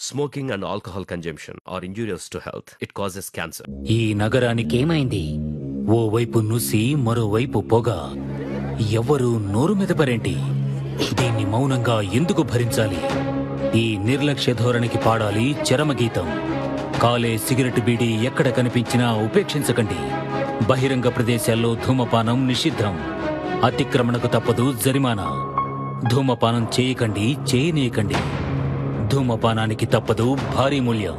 Smoking and alcohol consumption are injurious to health. It causes cancer. ఈ నగరానికేమైంది ఓవైపు నుసి మరోవైపు పొగ ఎవ్వరూ నోరు మెదపరేంటి దీన్ని మౌనంగా ఎందుకు భరించాలి ఈ నిర్లక్ష్య ధోరణికి పాడాలి చరమగీతం కాలే సిగరెట్ బీడి ఎక్కడ కనిపించినా ఉపేక్షించకండి బహిరంగ ప్రదేశాల్లో ధూమపానం నిషిద్ధం అతిక్రమణకు తప్పదు జరిమానా ధూమపానం చేయకండి చేయనీయకండి ధూమపానానికి తప్పదు భారీ మూల్యం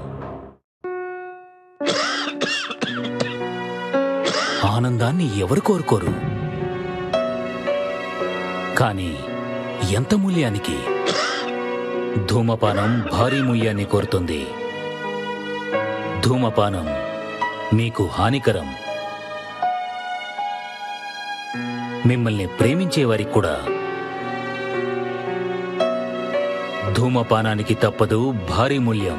ఆనందాన్ని ఎవరు కోరుకోరు కానీ ఎంత మూల్యానికి ధూమపానం భారీ మూల్యాన్ని కోరుతుంది ధూమపానం మీకు హానికరం మిమ్మల్ని ప్రేమించే వారికి కూడా ధూమపానానికి తప్పదు భారీ మూల్యం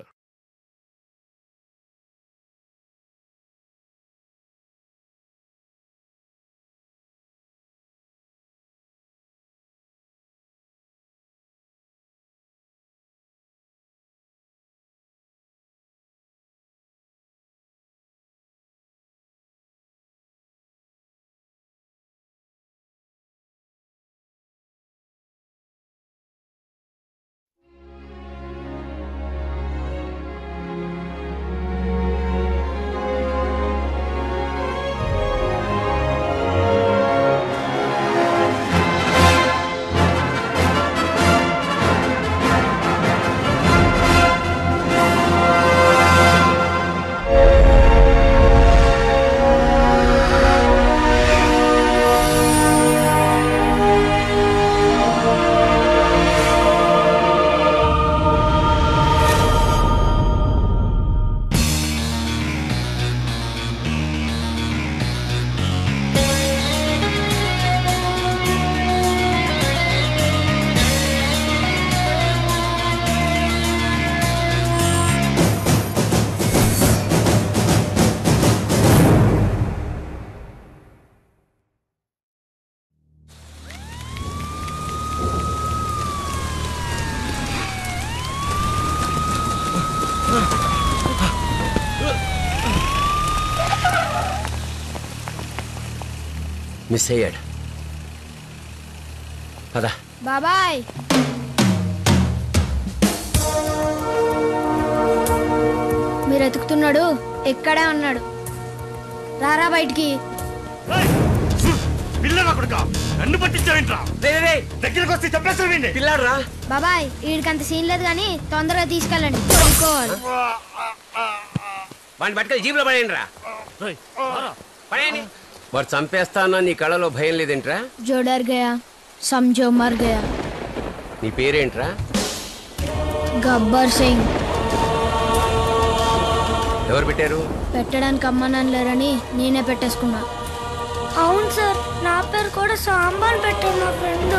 మిస్ అయ్యాడు పదా బాబాయ్ మీరు ఎతుకుతున్నాడు ఎక్కడే ఉన్నాడు రారా బయటికి పిల్లరా కొడుక నన్ను పట్టించావేంట్రా దగ్గరకు వస్తే చెప్పేస్తావేంటి పిల్లాడు రా బాబాయ్ వీడికి అంత సీన్ లేదు కానీ తొందరగా తీసుకెళ్ళండి పడుకోవాలి వాడిని పట్టుకొని జీబులో పడేయండి రా పడేయండి వాడు చంపేస్తానో నీ కళలో భయం లేదేంట్రా जो डर गया समझो मर गया నీ పేరేంట్రా గబ్బర్ సింగ్ ఎవరు పెట్టారు పెట్టడానికి అమ్మనాన్న లేరని నేనే పెట్టేసుకున్నా అవును సార్ నా పేరు కూడా సాంబార్ పెట్టారు నా ఫ్రెండ్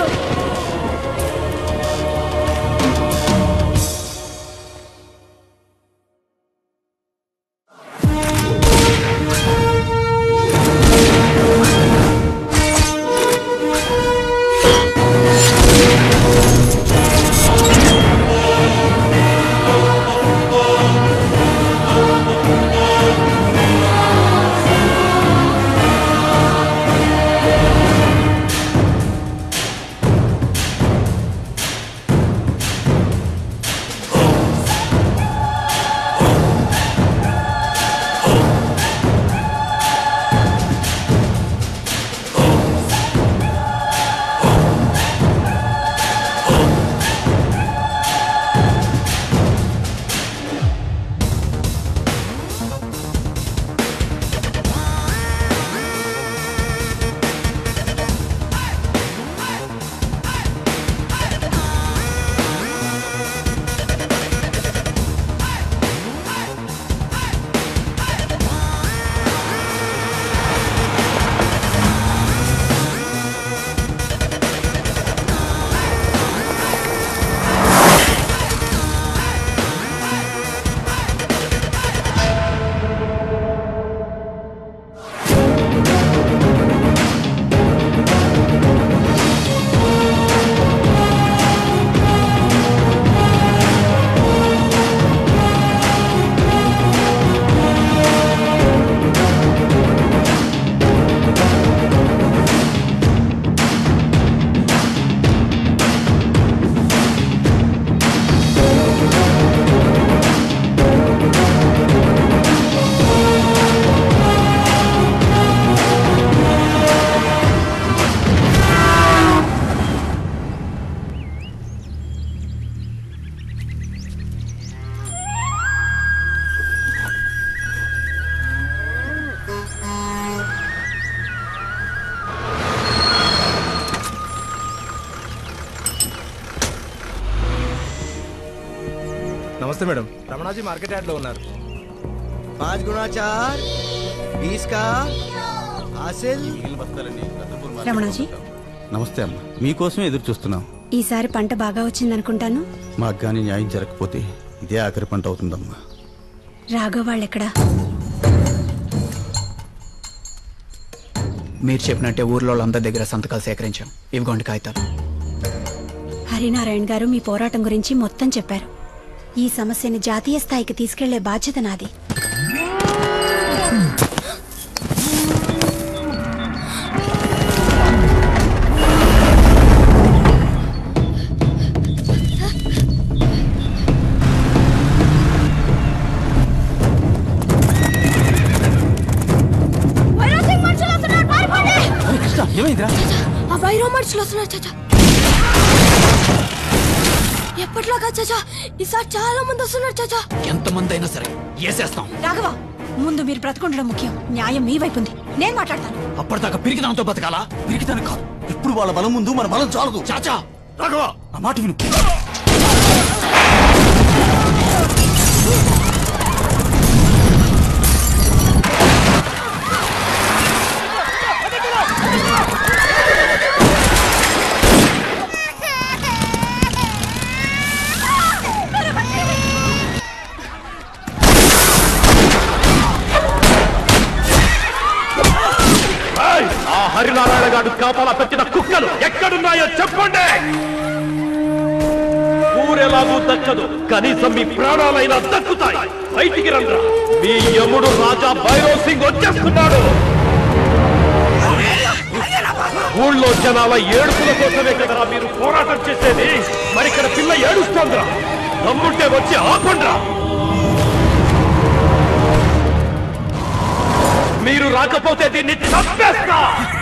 నమస్తే మేడం రమణాజీ మార్కెట్ యార్డ్ లో ఉన్నారు पाँच गुना चार बीस का हासिल రమణాజీ నమస్తే అమ్మ మీకోసమే ఎదురు చూస్తున్నాం ఈసారి పంట బాగా వచ్చిందనుకుంటాను మాకు కానీ న్యాయం జరగకపోతే ఇదే ఆఖరి పంట అవుతుందమ్మా రాఘవ వాళ్ళెక్కడా మీరు చెప్పినట్టే ఊర్లో వాళ్ళందరి దగ్గర సంతకాలు సేకరించాం ఇవిగోండి కాగితాలు హరినారాయణ గారు మీ పోరాటం గురించి మొత్తం చెప్పారు ఈ సమస్యని జాతీయ స్థాయికి తీసుకెళ్లే బాధ్యత నాది ఏమైందిరా ఆ వైరో మనుషులు వస్తున్నారు చాచా ఎప్పట్లాగా చాచా ఈసారి చాలా మంది వస్తున్నారు చాచా ఎంతమంది అయినా సరే వేసేస్తాం రాఘవ ముందు మీరు బ్రతకుండడం ముఖ్యం న్యాయం మీ వైపు ఉంది నేను మాట్లాడతాను అప్పటిదాకా పిరికిదాంతో బతకాలా పిరికిదాని కాదు ఇప్పుడు వాళ్ళ బలం ముందు మన బలం చాలదు చాచా రాఘవ నా మాట విను ఆ హరినారాయణ గారు కాపాల పెట్టిన కుక్కలు ఎక్కడున్నాయో చెప్పండి ఊరెలాగూ దక్కదు కనీసం మీ ప్రాణాలైనా దక్కుతాయి బయటికి రండ్రా మీ యముడు రాజా భైరవ్ సింగ్ వచ్చేస్తున్నాడు ఊళ్ళో జనాల ఏడుపుల కోసమే కదరా మీరు పోరాటం చేసేది మరి ఇక్కడ పిల్ల ఏడుస్తోందిరా దమ్ముంటే వచ్చి ఆపండ్రా మీరు రాకపోతే దీన్ని చంపేస్తా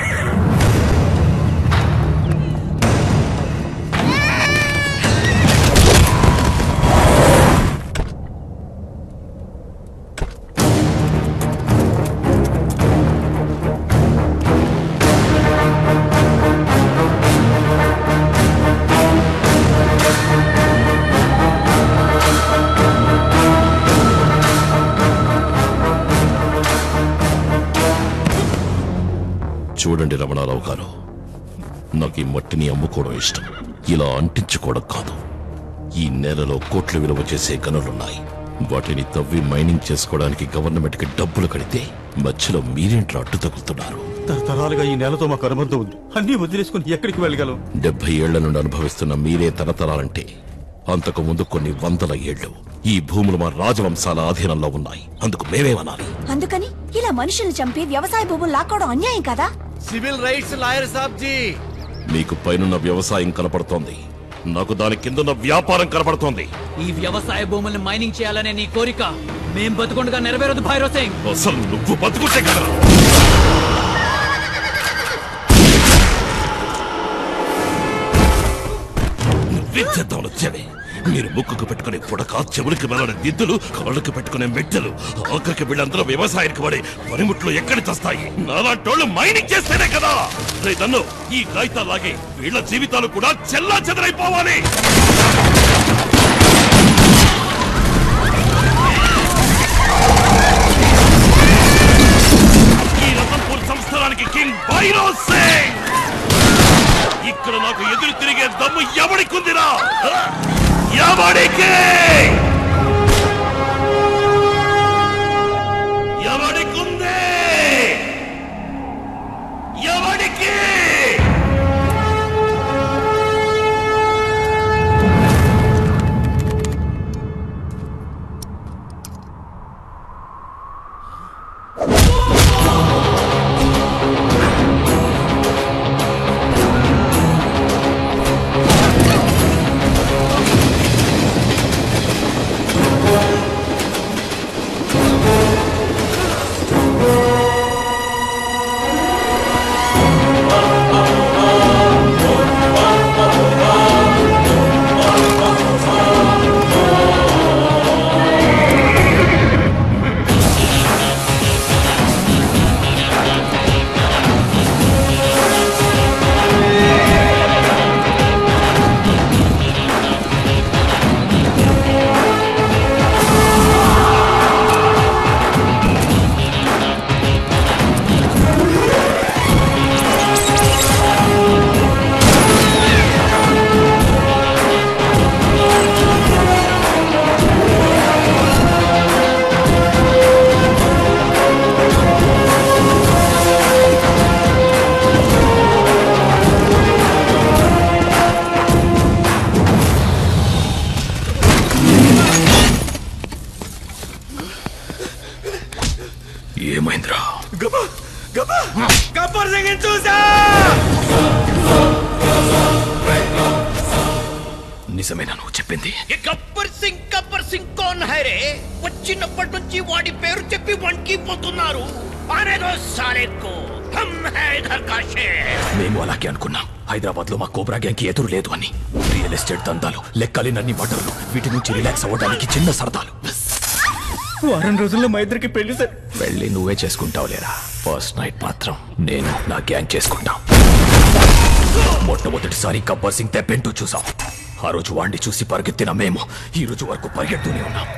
చూడండి రమణారావు గారు నాకు ఈ మట్టిని అమ్ముకోవడం ఇష్టం ఇలా అంటించుకోవడం కాదు ఈ నేలలో కోట్లు విలువ చేసే గనులున్నాయి వాటిని తవ్వి మైనింగ్ చేసుకోవడానికి గవర్నమెంట్ కి డబ్బులు కడితే మధ్యలో మీరేంట్రా అడ్డు తగులుతున్నారు తరతరాలుగా ఈ నేలతో మాకు అనుబంధం ఉంది అన్ని వదిలేసుకుని ఎక్కడికి వెళ్ళగలం డెబ్బై ఏళ్ల నుండి అనుభవిస్తున్న మీరే తరతరాలంటే అంతకు ముందు కొన్ని వందల ఏళ్లు ఈ భూములు మా రాజవంశాల ఆధీనంలో ఉన్నాయి అందుకు మేమేమనాలి అందుకని ఇలా మనుషుల్ని చంపి వ్యవసాయ భూములు లాక్కోవడం అన్యాయం కదా సివిల్ రైట్స్ లాయర్ సాబ్ జీ మీకు పైనున్న వ్యవసాయం కనపడుతోంది నాకు దాని కిందున్న వ్యాపారం కనపడుతోంది ఈ వ్యవసాయ భూముల్ని మైనింగ్ చేయాలనే నీ కోరిక మేం బతుకుండగా నెరవేరదు భైరవ్ సింగ్ అసలు నువ్వు బతుకుంటే కదా విచ్చేద్దాం వచ్చేది మీరు ముక్కుకు పెట్టుకునే పుడక చెవులకు వెళ్ళని దిద్దులు కాళ్ళకు పెట్టుకునే మెట్టెలు ఆఖరికి వీళ్ళందరూ వ్యవసాయానికి పడి పనిముట్లు ఎక్కడి తెస్తాయి నాలాంటోళ్ళు మైనింగ్ చేస్తేనే కదా రే నన్ను ఈ కాగితాలాగే వీళ్ళ జీవితాలు కూడా చెల్లా చెదరైపోవాలి ఈ రతన్పూర్ సంస్థానానికి కింగ్ భైరవ్ సింగ్ ఇక్కడ నాకు ఎదురు తిరిగే దమ్ము ఎవడికుందిరా ఎవడికి ఎవడికుంది ఎవడికి ఏమైందిరా గబ్బర్ సింగ్ చూసా నిజమేనా నువ్వు చెప్పింది గబ్బర్ సింగ్ గబ్బర్ సింగ్ కోన్ హైరే వచ్చినప్పటి నుంచి వాడి పేరు చెప్పి వణికిపోతున్నారు అనేదో సారేకో హమ్ హై ఇధర్ కా షేర్ మేము అలాగే అనుకున్నాం హైదరాబాద్ లో మా కోబ్రా గ్యాంగ్ కి ఎదురు లేదు అని రియల్ ఎస్టేట్ దందాలు లెక్కలేనన్ని మటర్లు వీటి నుంచి రిలాక్స్ అవ్వడానికి చిన్న సరదాలు వారం రోజుల్లో మా ఇద్దరికి పెళ్లి సార్ వెళ్ళి నువ్వే చేసుకుంటావు లేరా ఫస్ట్ నైట్ మాత్రం నేను నా గ్యాంగ్ చేసుకుంటాం మొట్టమొదటిసారి గబ్బర్ సింగ్ తెప్పెంటూ చూసాం ఆ రోజు వాడిని చూసి పరిగెత్తిన మేము ఈ రోజు వరకు పరిగెడుతూనే ఉన్నాం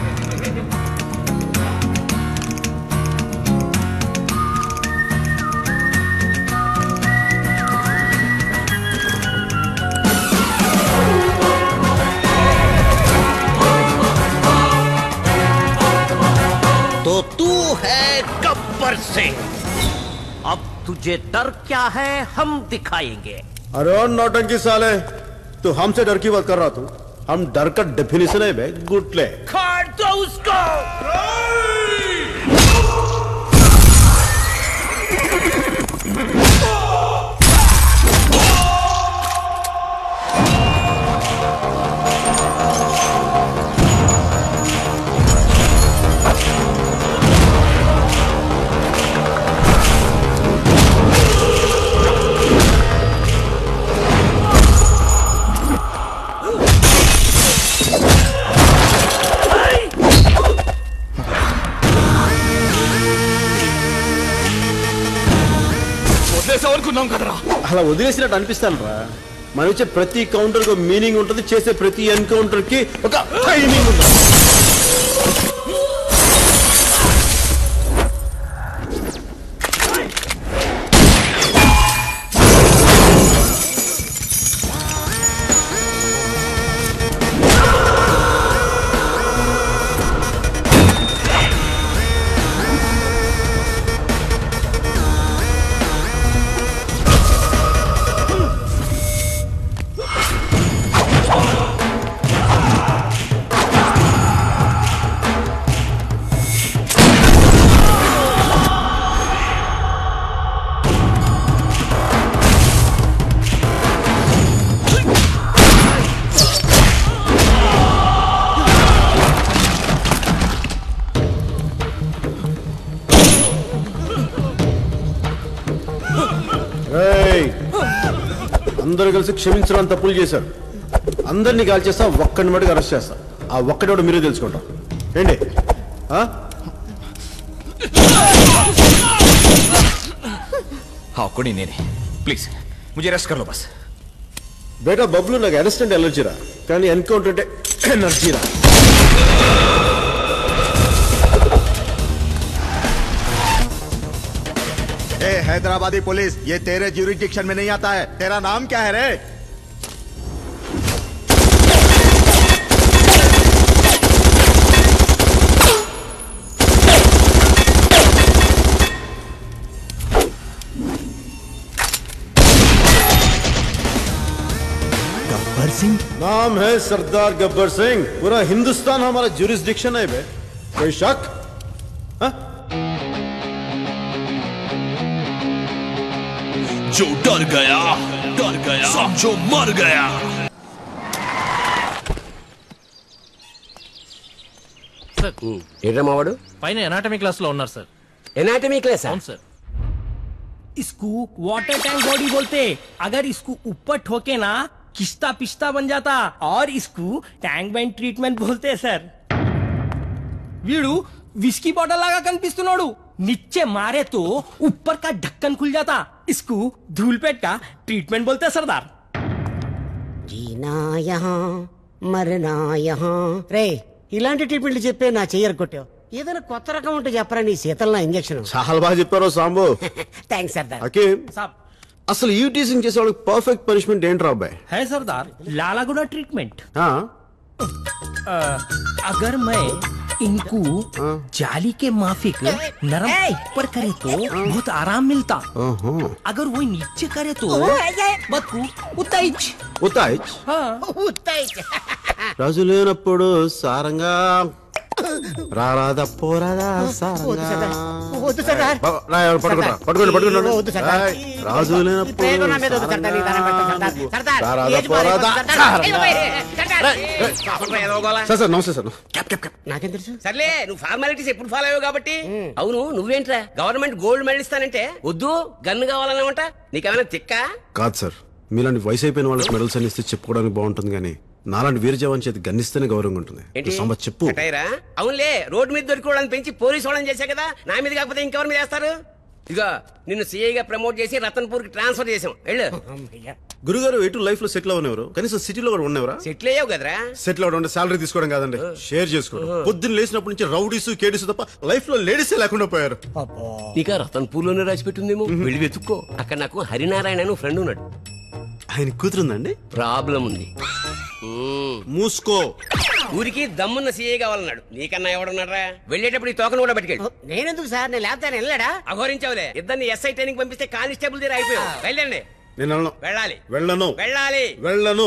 तो तू है गब्बर सिंह अब तुझे डर क्या है हम दिखाएंगे अरे और नौटंकी साले तू हमसे डर की बात कर रहा तू हम डर का डेफिनेशन है बे गुटले खाड़ दो उसको వదిలేసామనుకున్నాం కదరా అలా వదిలేసినట్టు అనిపిస్తాను రా మనం ఇచ్చే ప్రతి కౌంటర్ కు మీనింగ్ ఉంటుంది చేసే ప్రతి ఎన్కౌంటర్ కి ఒక టైమింగ్ ఉంటుంది ఏయ్! అందరూ కలిసి క్షమించడం తప్పులు చేశారు అందరినీ కాల్ చేస్తా ఒక్కడిని మటుకు అరెస్ట్ చేస్తా ఆ ఒక్కటి కూడా మీరే తెలుసుకుంటాం ఏంటి ఆ? हाँ कोई नहीं नहीं प्लीज मुझे रेस्ट कर लो बस బేటా బబ్లు నాకు అరెస్ట్ అంటే ఎలర్జీరా కానీ ఎన్కౌంటర్ అంటే ఎనర్జీరా ए हैदराबादी पुलिस ये तेरे ज्यूरिडिक्शन में नहीं आता है तेरा नाम क्या है रे गब्बर सिंह नाम है सरदार गब्बर सिंह पूरा हिंदुस्तान हमारा जुरिस्डिक्शन है बे कोई शक जो डर गया डर गया समझो मर गया ఏంట్రా మావాడు పైన ఎనాటమీ క్లాస్ లో ఉన్నారు సార్ ఎనాటమీ క్లాస్ అవును సార్ इसको वाटर टैंक बॉडी बोलते अगर इसको ऊपर ठोके ना किस्ता पिस्ता बन जाता और इसको टैंक बैंड ट्रीटमेंट बोलते सर వీడు విస్కీ బాటిల్ లాగా కనిపిస్తున్నాడు నిచ్చే మారే తో ऊपर का ढक्कन खुल जाता इसको धूलपेट का ट्रीटमेंट बोलते हैं सरदार జీనా యహా మరనా యహా రే ఇలాంటి ట్రీట్మెంట్లు చెప్పే నా చెయ్యరు కొట్టావు ఏదైనా కొత్త రకం ఉంటే చెప్పరా నీ శీతల ఇంజక్షన్ చాలా బాగా చెప్పారు సాంబు థ్యాంక్స్ సర్దార్ హకీం అసలు ఈ టీచింగ్ చేసే వాళ్ళకి పర్ఫెక్ట్ పనిష్మెంట్ ఏంట్రా అబ్బాయి है सरदार लालागुड़ा ट्रीटमेंट ఆ? अ, अगर मैं इनको जाली के माफिक नरम ऊपर करे तो बहुत आराम मिलता ఓహో. अगर वो नीचे करे तो बदकू उताइच ఉతాయిచ్ हाँ రాజు లేనప్పుడు సారంగా రారాదా పోరాదా వద్దు సర్దార్ వద్దు సర్దార్ పట్టుకుంటా పట్టుకోండి పట్టుకోండి వద్దు సర్దార్ రాయ్, రాజు ఈ ప్రయోగం నా మీద వద్దు సర్దార్ నీకు దండం పెడతాను సర్దార్ సర్దార్ రారాదా ఏజ్ బాగాలేదు పోరాదా సర్దార్. ఏయ్ బాబాయ్, సర్దార్. సార్ సార్ నమస్తే సార్ నాకేం తెలుసు సర్లే నువ్వు ఫార్మాలిటీస్ ఎప్పుడు ఫాలో అయ్యావు కాబట్టి అవును నువ్వేంట్రా గవర్నమెంట్ గోల్డ్ మెడల్ ఇస్తానంటే వద్దు గన్ను కావాలన్నమాట నీకేమైనా తిక్కా కాదు సార్ మీలాంటి వయసు అయిపోయిన వాళ్ళకి మెడల్స్ అని ఇస్తే చెప్పుకోవడానికి బాగుంటుంది కానీ నాలాంటి వీర జవాన్ చేతి గన్నిస్తేనే గౌరవంగా ఉంటుంది ఏంటి సాంబ చెప్పు కటాయిరా? అవునులే రోడ్డు మీద దొరికోవడానికి పెంచి పోలీసు వాళ్ళని చేశా కదా నా మీద కాకపోతే ఇంకెవరి మీద వేస్తారు ఇదిగో నిన్ను సిఐగా ప్రమోట్ చేసి రతన్పూర్ కి ట్రాన్స్ఫర్ చేసాం వెళ్ళు గురుగారు ఎటు లైఫ్ లో సెటిల్ అవ్వనివ్వరు కనీసం సిటీలో కూడా ఉండేవరా సెటిల్ అయ్యావు కదరా సెటిల్ అవడం అంటే సాలరీ తీసుకోవడం కాదండి షేర్ చేసుకోవడం పొద్దున్న లేచినప్పటి నుంచి రౌడీస్ కేడీస్ తప్ప లైఫ్ లో లేడీసే లేకుండా పోయారు నీకా రతన్పూర్ లోనే రాసి పెట్టిందేమో వెళ్ళి వెతుక్కో అక్కడ నాకు హరినారాయణ అని ఫ్రెండ్ ఉన్నాడు ఆయన కూతురుందండి ప్రాబ్లం ఉంది మ్మ్. మూసుకో ఊరికి దమ్మున్న సీఏ కావాలన్నాడు నీకన్నా ఎవడున్నారా వెళ్ళేటప్పుడు ఈ తోకను కూడా పట్టుకెళ్ళి నేనెందుకు సార్ నేను లేకపోతే వెళ్ళాడా అఘోరించావులే ఇద్దరిని ఎస్ఐ ట్రైనింగ్ పంపిస్తే కానిస్టేబుల్ దగ్గర అయిపోయావు వెళ్ళండి నేను వెళ్ళను వెళ్ళాలి వెళ్ళను వెళ్ళాలి వెళ్ళను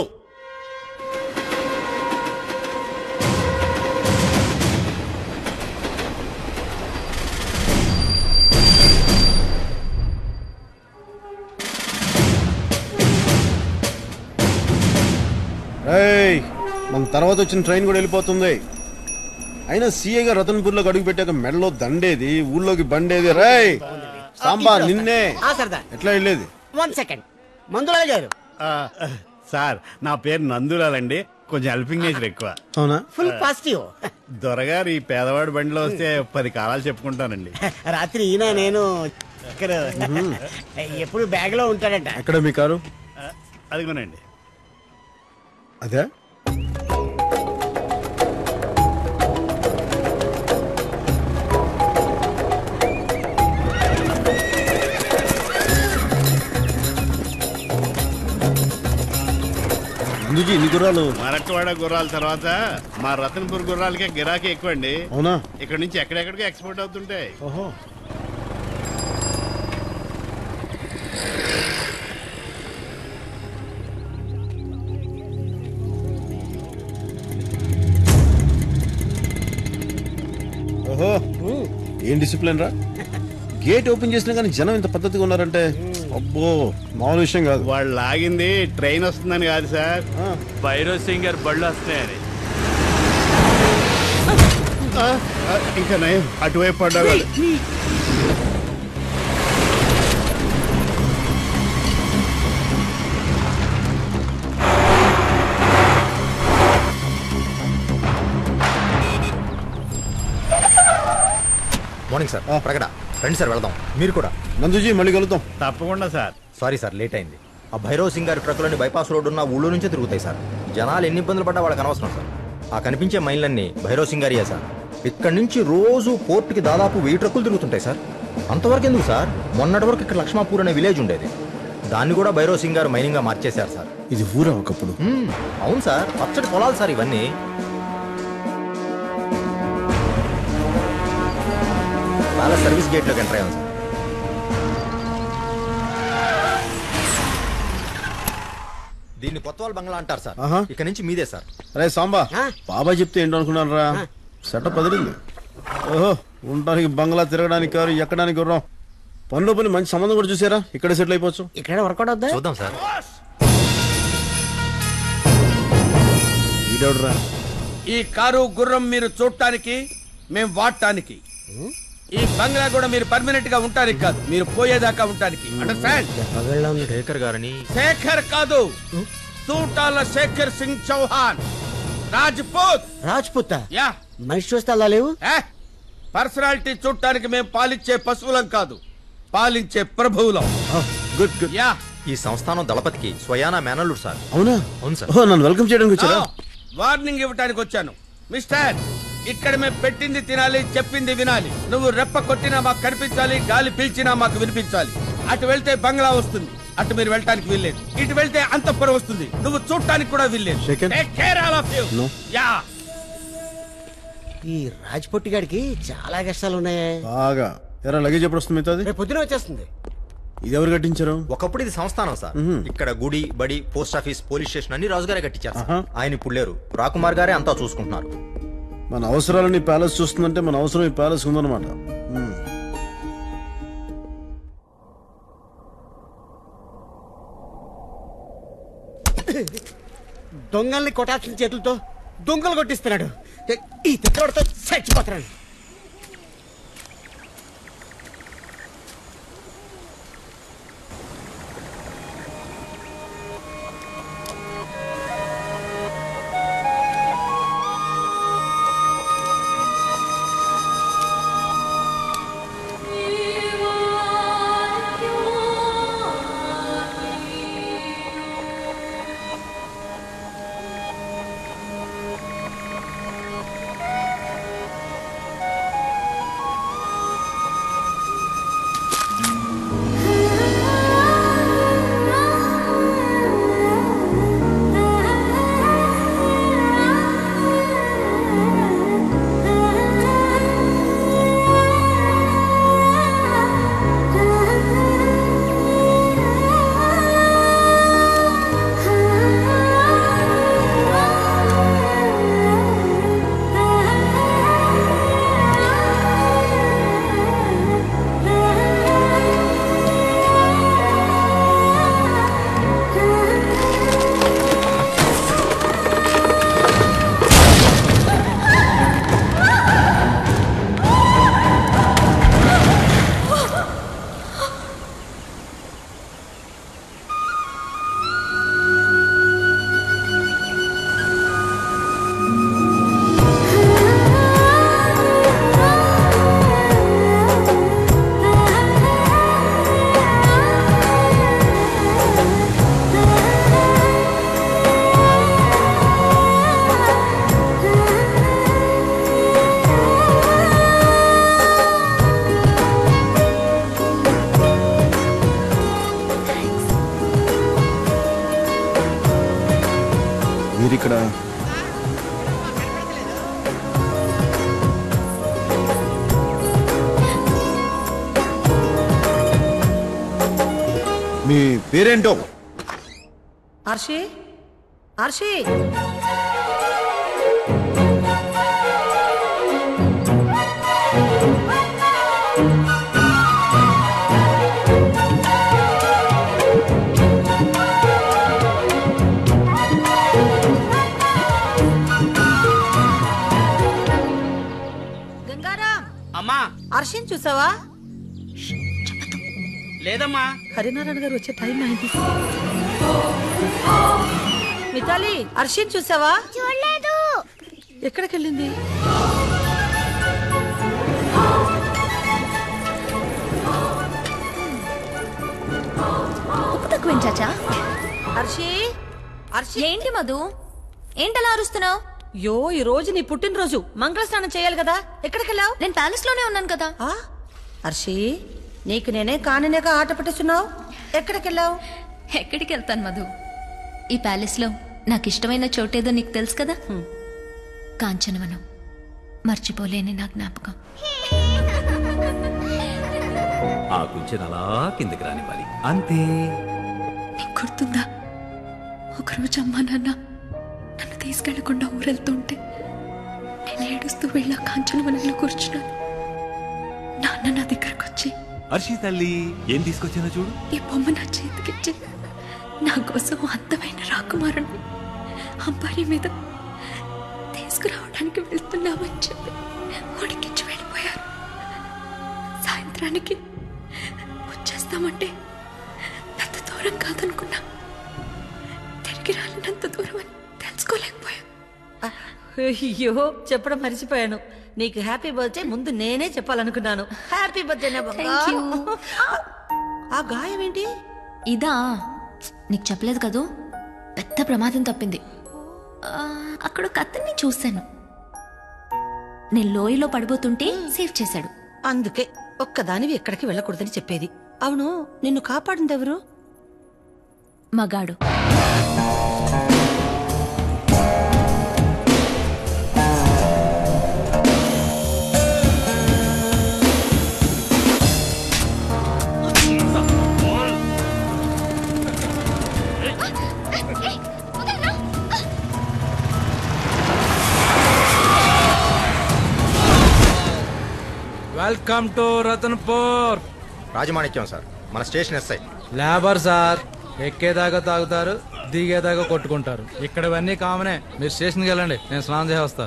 ఏయ్ మన తర్వాత వచ్చిన ట్రైన్ కూడా వెళ్ళిపోతుంది అయినా సీఏగా రతన్పూర్ లో అడుగు పెట్టాక మెడలో దండేది ఊళ్ళోకి బండేది రేయ్ సాంబా నిన్నే ఆ సర్దార్ ఎట్లా వెళ్ళేది వన్ సెకండ్ మందులాల్ గారు సార్ నా పేరు నందులాలండి కొంచెం హెల్పింగ్ నేచర్ ఎక్కువ అవునా ఫుల్ పాజిటివ్ దొరగారు ఈ పేదవాడి బండిలో వస్తే పది కాలాలు చెప్పుకుంటానండి రాత్రి ఈయన నేను ఇక్కడ ఎప్పుడు బ్యాగ్ లో ఉంటాడంట ఎక్కడ మీ కారు అదిగోనండి అదే ఎందుకు ఇన్ని గుర్రాలు మరట్వాడ గుర్రాల తర్వాత మా రతన్పూర్ గుర్రాలకే గిరాకీ ఎక్కువ అండి అవునా ఇక్కడ నుంచి ఎక్కడెక్కడికి ఎక్స్పోర్ట్ అవుతుంటాయి ఓహో ఓహో ఏం డిసిప్లిన్ రా గేట్ ఓపెన్ చేసినా కానీ జనం ఇంత పద్ధతిగా ఉన్నారంటే అబ్బో మామూలు విషయం కాదు వాళ్ళు లాగింది ట్రైన్ వస్తుందని కాదు సార్ భైరవ్ సింగర్ బళ్ళు వస్తున్నాయని ఆ, ఆ, ఇంకా నయం అటువైపు పడ్డా వాళ్ళు. మార్నింగ్ సార్ ప్రకట రండి సార్ వెళదాం మీరు కూడా నందుజీ మళ్ళీ కలుద్దాం తప్పకుండా సార్ సారీ సార్ లేట్ అయింది ఆ భైరవ్ సింగ్ గారి ట్రక్కులన్నీ బైపాస్ రోడ్ ఉన్న ఊళ్ళో నుంచే తిరుగుతాయి సార్ జనాలు ఎన్ని ఇబ్బందులు పడ్డా వాళ్ళకి అనవసరం సార్ ఆ కనిపించే మైన్లన్నీ భైరవ్ సింగ్ గారియే సార్ ఇక్కడి నుంచి రోజు పోర్టుకి దాదాపు వెయ్యి ట్రక్కులు తిరుగుతుంటాయి సార్ అంతవరకు ఎందుకు సార్ మొన్నటి వరకు ఇక్కడ లక్ష్మాపూర్ అనే విలేజ్ ఉండేది దాన్ని కూడా భైరవ్ సింగ్ గారు మైనింగ్ గా మార్చేశారు సార్ ఇది ఊరా ఒకప్పుడు మ్మ్, అవును సార్ పచ్చడి పొలాలు సార్ ఇవన్నీ చాలా సర్వీస్ గేట్లోకి ఎంటర్ అయ్యాం సార్ దీన్ని కొత్తవాళ్ళ బంగ్లా అంటారు సార్ ఆహా. ఇక నుంచి మీదే సార్ అరే సాంబా బాబాయ్ చెప్తే ఏంటో అనుకున్నాను రా సెటప్ అదిరింది ఓహో ఉండడానికి బంగ్లా తిరగడానికి కారు ఎక్కడానికి గుర్రం పనిలో పని మంచి సంబంధం కూడా చూసారా ఇక్కడే సెటిల్ అయిపోవచ్చు ఇక్కడ వర్కౌట్ అవుద్దా చూద్దాం సార్ ఈడెవడరా ఈ కారు గుర్రం మీరు చూడటానికి మేము వాడటానికి ఈ బంగ్లా కూడా మీరు పర్మనెంట్ గా ఉంటానికి కాదు మీరు పోయేదాకా ఉంటానికి అండర్స్టాండ్ శేఖర్ గారని శేఖర్ కాదు తూటాల శేఖర్ సింగ్ చౌహాన్ రాజ్పూత్ రాజ్పుత్ యా మనిషి చూస్తే అలా లేవు పర్సనాలిటీ చూడటానికి మేము పాలించే పశువులం కాదు పాలించే ప్రభువులం గుడ్ గుడ్ యా ఈ సంస్థానం దళపతికి స్వయానా మేనల్లుడు సార్ అవునా అవును సార్ ఓ నన్ను వెల్కమ్ చేయడానికి వచ్చారా వార్నింగ్ ఇవ్వటానికి వచ్చాను మిస్టర్ ఇక్కడ మేము పెట్టింది తినాలి చెప్పింది వినాలి నువ్వు రెప్ప కొట్టినా మాకు కనిపించాలి గాలి పీల్చినా మాకు వినిపించాలి అటు వెళ్తే బంగ్లా వస్తుంది అటు మీరు వెళ్ళటానికి వీల్లేదు ఇటు వెళ్తే అంతఃపురం వస్తుంది నువ్వు చూడటానికి కూడా వీల్లేదు Second. Take care all of you. No. Yeah. ఈ రాజ్పొట్టి గారికి చాలా కష్టాలు ఉన్నాయే బాగా ఎరా లగేజ్ ఎప్పుడు వస్తుంది మిగతాది రేపు పొద్దున వచ్చేస్తుంది ఇది ఎవరు కట్టించారు ఒకప్పుడు ఇది సంస్థానం సార్ ఇక్కడ గుడి బడి పోస్ట్ ఆఫీస్ పోలీస్ స్టేషన్ అన్ని రాజుగారే కట్టించారు సార్. ఆహా. ఆయన ఇప్పుడు లేరు రాకుమార్ గారే అంతా చూసుకుంటున్నారు మన అవసరాలని ప్యాలెస్ చూస్తుందంటే మన అవసరం ఈ ప్యాలెస్ ఉందన్నమాట ఉమ్. దొంగల్ని కొట్టాల్సిన చేతులతో దొంగలు కొట్టిస్తున్నాడు ఈ తిట్టోడితో చచ్చిపోతున్నాడు మీరిక్కడ మీ పేరేంటో ఆర్షి ఆర్షి గంగారాం అమ్మా ఆర్షిని చూసావా లేదమ్మా హరినారాయణ గారు వచ్చే టైం అయింది మితాలి అర్షిన్ చూసావా చూడలేదు ఎక్కడికి వెళ్ళింది ఉప్పు తక్కువేం చాచా అర్షి అర్షి ఏంటి మధు ఏంటలా అరుస్తున్నావు యో ఈ రోజు నీ పుట్టినరోజు మంగళ స్నానం చేయాలి కదా ఎక్కడికి వెళ్ళావు నేను ప్యాలెస్ లోనే ఉన్నాను కదా అర్షి నీకు నేనే కాననేగా ఆట పట్టిస్తున్నావు ఎక్కడికి వెళ్ళావు ఎక్కడికి వెళ్తాను మధు ఈ ప్యాలెస్ లో నాకు ఇష్టమైన చోటేదో నీకు తెలుసు కదా కాంచనవనం మర్చిపోలేని నా జ్ఞాపకం ఆ కుంచెను అలా కిందకి రానివ్వాలి అంతే నీకు గుర్తుందా ఒకరోజు అమ్మా నాన్న నన్ను తీసుకెళ్లకుండా ఊరెళ్తుంటే నేను ఏడుస్తూ వెళ్ళా కాంచనవనంలో కూర్చున్నాను నాన్న నా దగ్గరకు వచ్చి హర్షి తల్లి ఏం తీసుకొచ్చానో చూడు ఈ బొమ్మ నా చేతికిచ్చి నా కోసం అందమైన రాకుమారుణ్ణి అంబారీ మీద తీసుకురావడానికి వెళ్తున్నామని చెప్పి ఉడికించి వెళ్ళిపోయారు సాయంత్రానికి వచ్చేస్తామంటే అంత దూరం కాదనుకున్నా తిరిగి రాలేనంత దూరం అని తెలుసుకోలేకపోయా అయ్యో చెప్పడం మర్చిపోయాను నీకు హ్యాపీ బర్త్డే ముందు నేనే చెప్పాలనుకున్నాను హ్యాపీ బర్త్డే నా బంగారం. ఆ గాయం ఏంటి ఇదా నీకు చెప్పలేదు కదూ పెద్ద ప్రమాదం తప్పింది ఆ, అక్కడ ఒక అతన్ని చూశాను నేను లోయలో పడిపోతుంటే సేవ్ చేశాడు అందుకే ఒక్కదానివి ఎక్కడికి వెళ్ళకూడదని చెప్పేది అవును నిన్ను కాపాడింది ఎవరు మగాడు welcome to Ratanpur Rajamanikyam sir మన స్టేషన్ ఎస్ఐ లేబర్ సార్ ఎక్కేదాకా తాగుతారు దిగేదాకా కొట్టుకుంటారు ఇక్కడ ఇవన్నీ కామనే మీరు స్టేషన్కి వెళ్ళండి నేను స్నానం చేసి వస్తా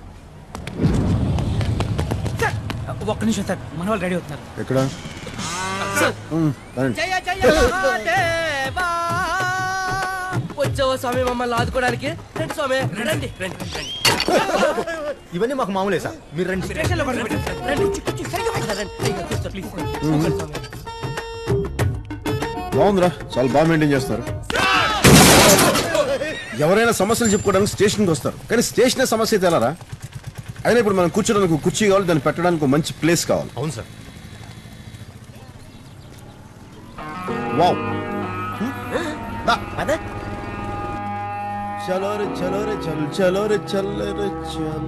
ఒక్క నిమిషం సార్ మన వాళ్ళు రెడీ అవుతున్నారు ఎక్కడ ఉమ్, రండి. జయ జయ మహాదేవా వచ్చావా స్వామి మమ్మల్ని ఆదుకోవడానికి రండి స్వామి రండి రండి రండి ఇవన్నీ మాకు మామూలే సార్ మీరు రండి స్టేషన్లో పడుకోండి. రండి కూర్చో, సరిగ్గా పడుకో, రండి. అయ్యో, కూర్చో, ప్లీజ్. కూర్చోండి, స్వామి. బాగుందిరా చాలా బాగా మెయింటైన్ చేస్తారు ఎవరైనా సమస్యలు చెప్పుకోవడానికి స్టేషన్కి వస్తారు కానీ స్టేషనే సమస్య అయితే ఎలారా అయినా ఇప్పుడు మనం కూర్చోడానికి ఒక కుర్చీ కావాలి దాన్ని పెట్టడానికి ఒక మంచి ప్లేస్ కావాలి అవును సార్ వావ్ చలో రే చలో రే చల్ చలో రే చల్ రే చల్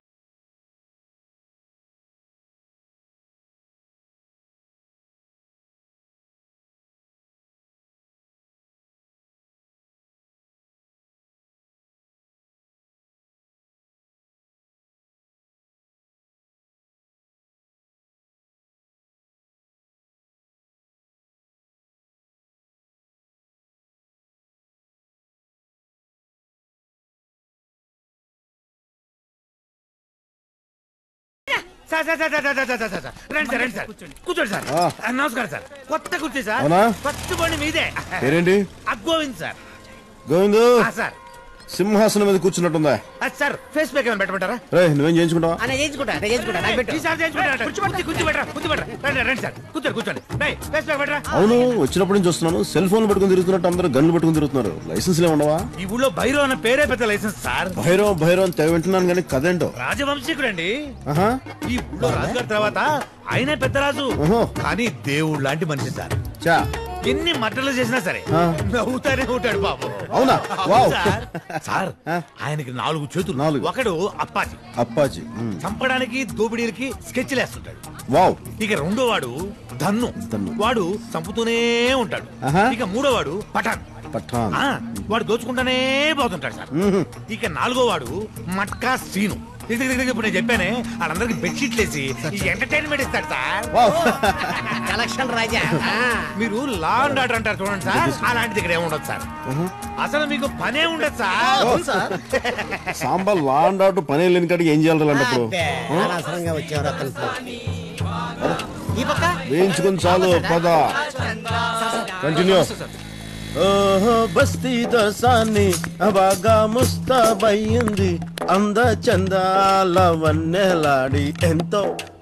sir sir sir sir sir sir sir sir రండి సార్ రండి సార్ కూర్చోండి సార్ ఆ. ఆ, నమస్కారం సార్ కొత్త కుర్చీ సార్ అవునా? ఫస్ట్ బండి మీదే పేరేంటి అగ్గోవింద్ సార్ గోవిందు ఆ, సార్ సింహాసనం మీద కూర్చున్నట్టుందా ఆ, సార్ ఫేస్ ప్యాక్ ఏమైనా పెట్టమంటారా రే నువ్వేం చేయించుకుంటావా అన్న చేయించుకుంటా నేను చేయించుకుంటా నాకు పెట్టు ఈసారి చేయించుకుంటారా? కుర్చీ కుర్చీ పెట్టరా కుర్చీ పెట్టరా రండి రండి సార్ కూర్చోండి కూర్చోండి రేయ్, ఫేస్ ప్యాక్ పెట్టరా అవును వచ్చినప్పటి నుంచి వస్తున్నాను సెల్ ఫోన్ పట్టుకుని తిరుగుతున్నట్టు అందరూ గన్లు పట్టుకుని తిరుగుతున్నారు లైసెన్స్ ఉండవా ఈ ఊళ్ళో భైరవ్ అన్న పేరే పెద్ద లైసెన్స్ సార్ భైరవ్ భైరవ్ అని తెగ వింటున్నాను కానీ కదేంటో రాజవంశీకుడండి ఆహా ఈ ఊళ్ళో రాజుగారి తర్వాత ఆయనే పెద్ద రాజు ఓహో. కానీ దేవుడు లాంటి మనిషి సార్ చా ఎన్ని మట్టలు చేసినా సరే ఆ. నవ్వుతానే ఉంటాడు బాబు అవునా? అవును వావ్. సార్. సార్ ఆయనకి నాలుగు చేతులు నాలుగు. ఒకడు అప్పాజీ అప్పాజీ ఉమ్. చంపడానికి దోపిడీలకి స్కెచ్లు వేస్తుంటాడు వావ్ ఇక రెండో వాడు ధన్ను వాడు చంపుతూనే ఉంటాడు ఆహా. ఇక మూడో వాడు పఠాన్ పఠాన్ ఆ, వాడు దోచుకుంటానే పోతుంటాడు సార్ మ్మ్. ఇక నాలుగో వాడు మట్కా సీను ఇది, ఇది, ఇది, ఇప్పుడు నేను చెప్పానే వాళ్ళందరికి బెడ్షీట్లు వేసి ఎంటర్టైన్మెంట్ ఇస్తాడు సార్ కలెక్షన్ రాజా ఆ. మీరు లా అండ్ ఆర్డర్ అంటారు చూడండి సార్ అలాంటిది ఇక్కడ ఏముండదు సార్ అసలు మీకు పనే ఉండదు sir sambar law and order పని లేని కాడికి ఏం చేయాలి అలాంటప్పుడు అబ్బే, అనవసరంగా వచ్చేవారు అతను ఈ పక్క వేయించుకుని చాలు పద కంటిన్యూ ఓహో బస్తీ దోసాన్ని అబాగా ముస్తాబయ్యింది అంద చందాల వన్నెలాడి ఎంతో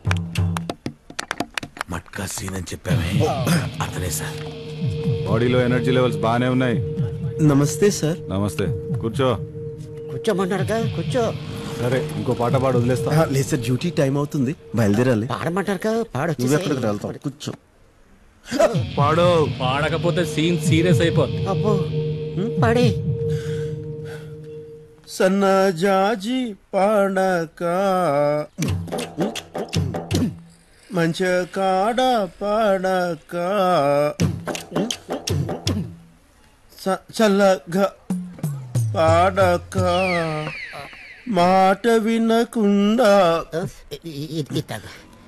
మట్కా సీన్ అని చెప్పామే అతనే సార్ బాడీలో ఎనర్జీ లెవెల్స్ బాగానే ఉన్నాయి నమస్తే సార్ నమస్తే కూర్చో కూర్చోమంటారుగా కూర్చో సరే ఇంకో పాట పాడు వదిలేస్తా లేదు సార్ డ్యూటీ టైం అవుతుంది బయలుదేరాలి పాడమంటారుగా పాడొచ్చు నువ్వు ఎక్కడికి వెళ్తావు కూర్చో పాడు పాడకపోతే సీన్ సీరియస్ అయిపోతుంది అబ్బో పాడే సన్నజాజి పాడక మంచి కాడ పాడక స- చల్లగా పాడక మాట వినకుండా ఇస్తాగా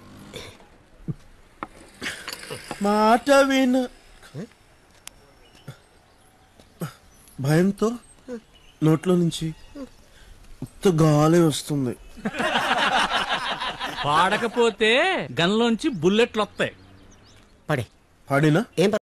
మాట విన భయంతో నోట్లో నుంచి ఉత్త గాలి వస్తుంది పాడకపోతే గన్లోంచి బుల్లెట్లు వస్తాయి పడే పాడినా ఏం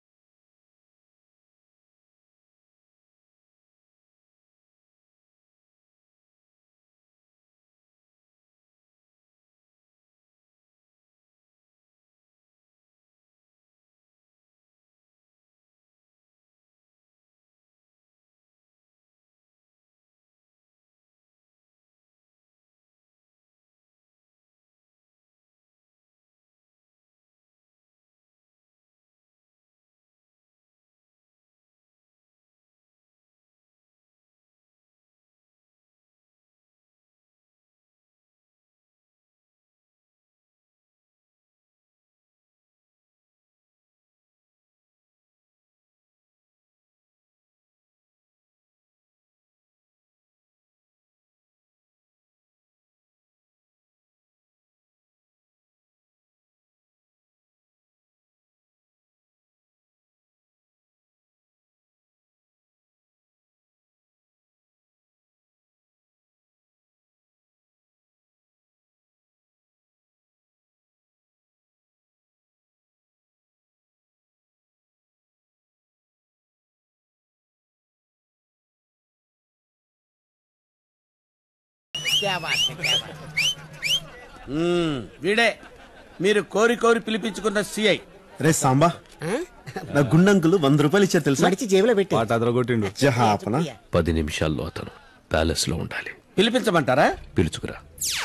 క్యా బాత్ హై, క్యా బాత్ హై. మ్మ్, వీడే మీరు కోరి కోరి పిలిపించుకున్న సిఐ రే సాంబా నా గుండంకులు వంద రూపాయలు ఇచ్చారు తెలుసా మడిచి జేబులో పెట్టి పాట అదరగొట్టిండు జహాపన పది నిమిషాల్లో అతను ప్యాలెస్ లో ఉండాలి పిలిపించమంటారా పిలుచుకురా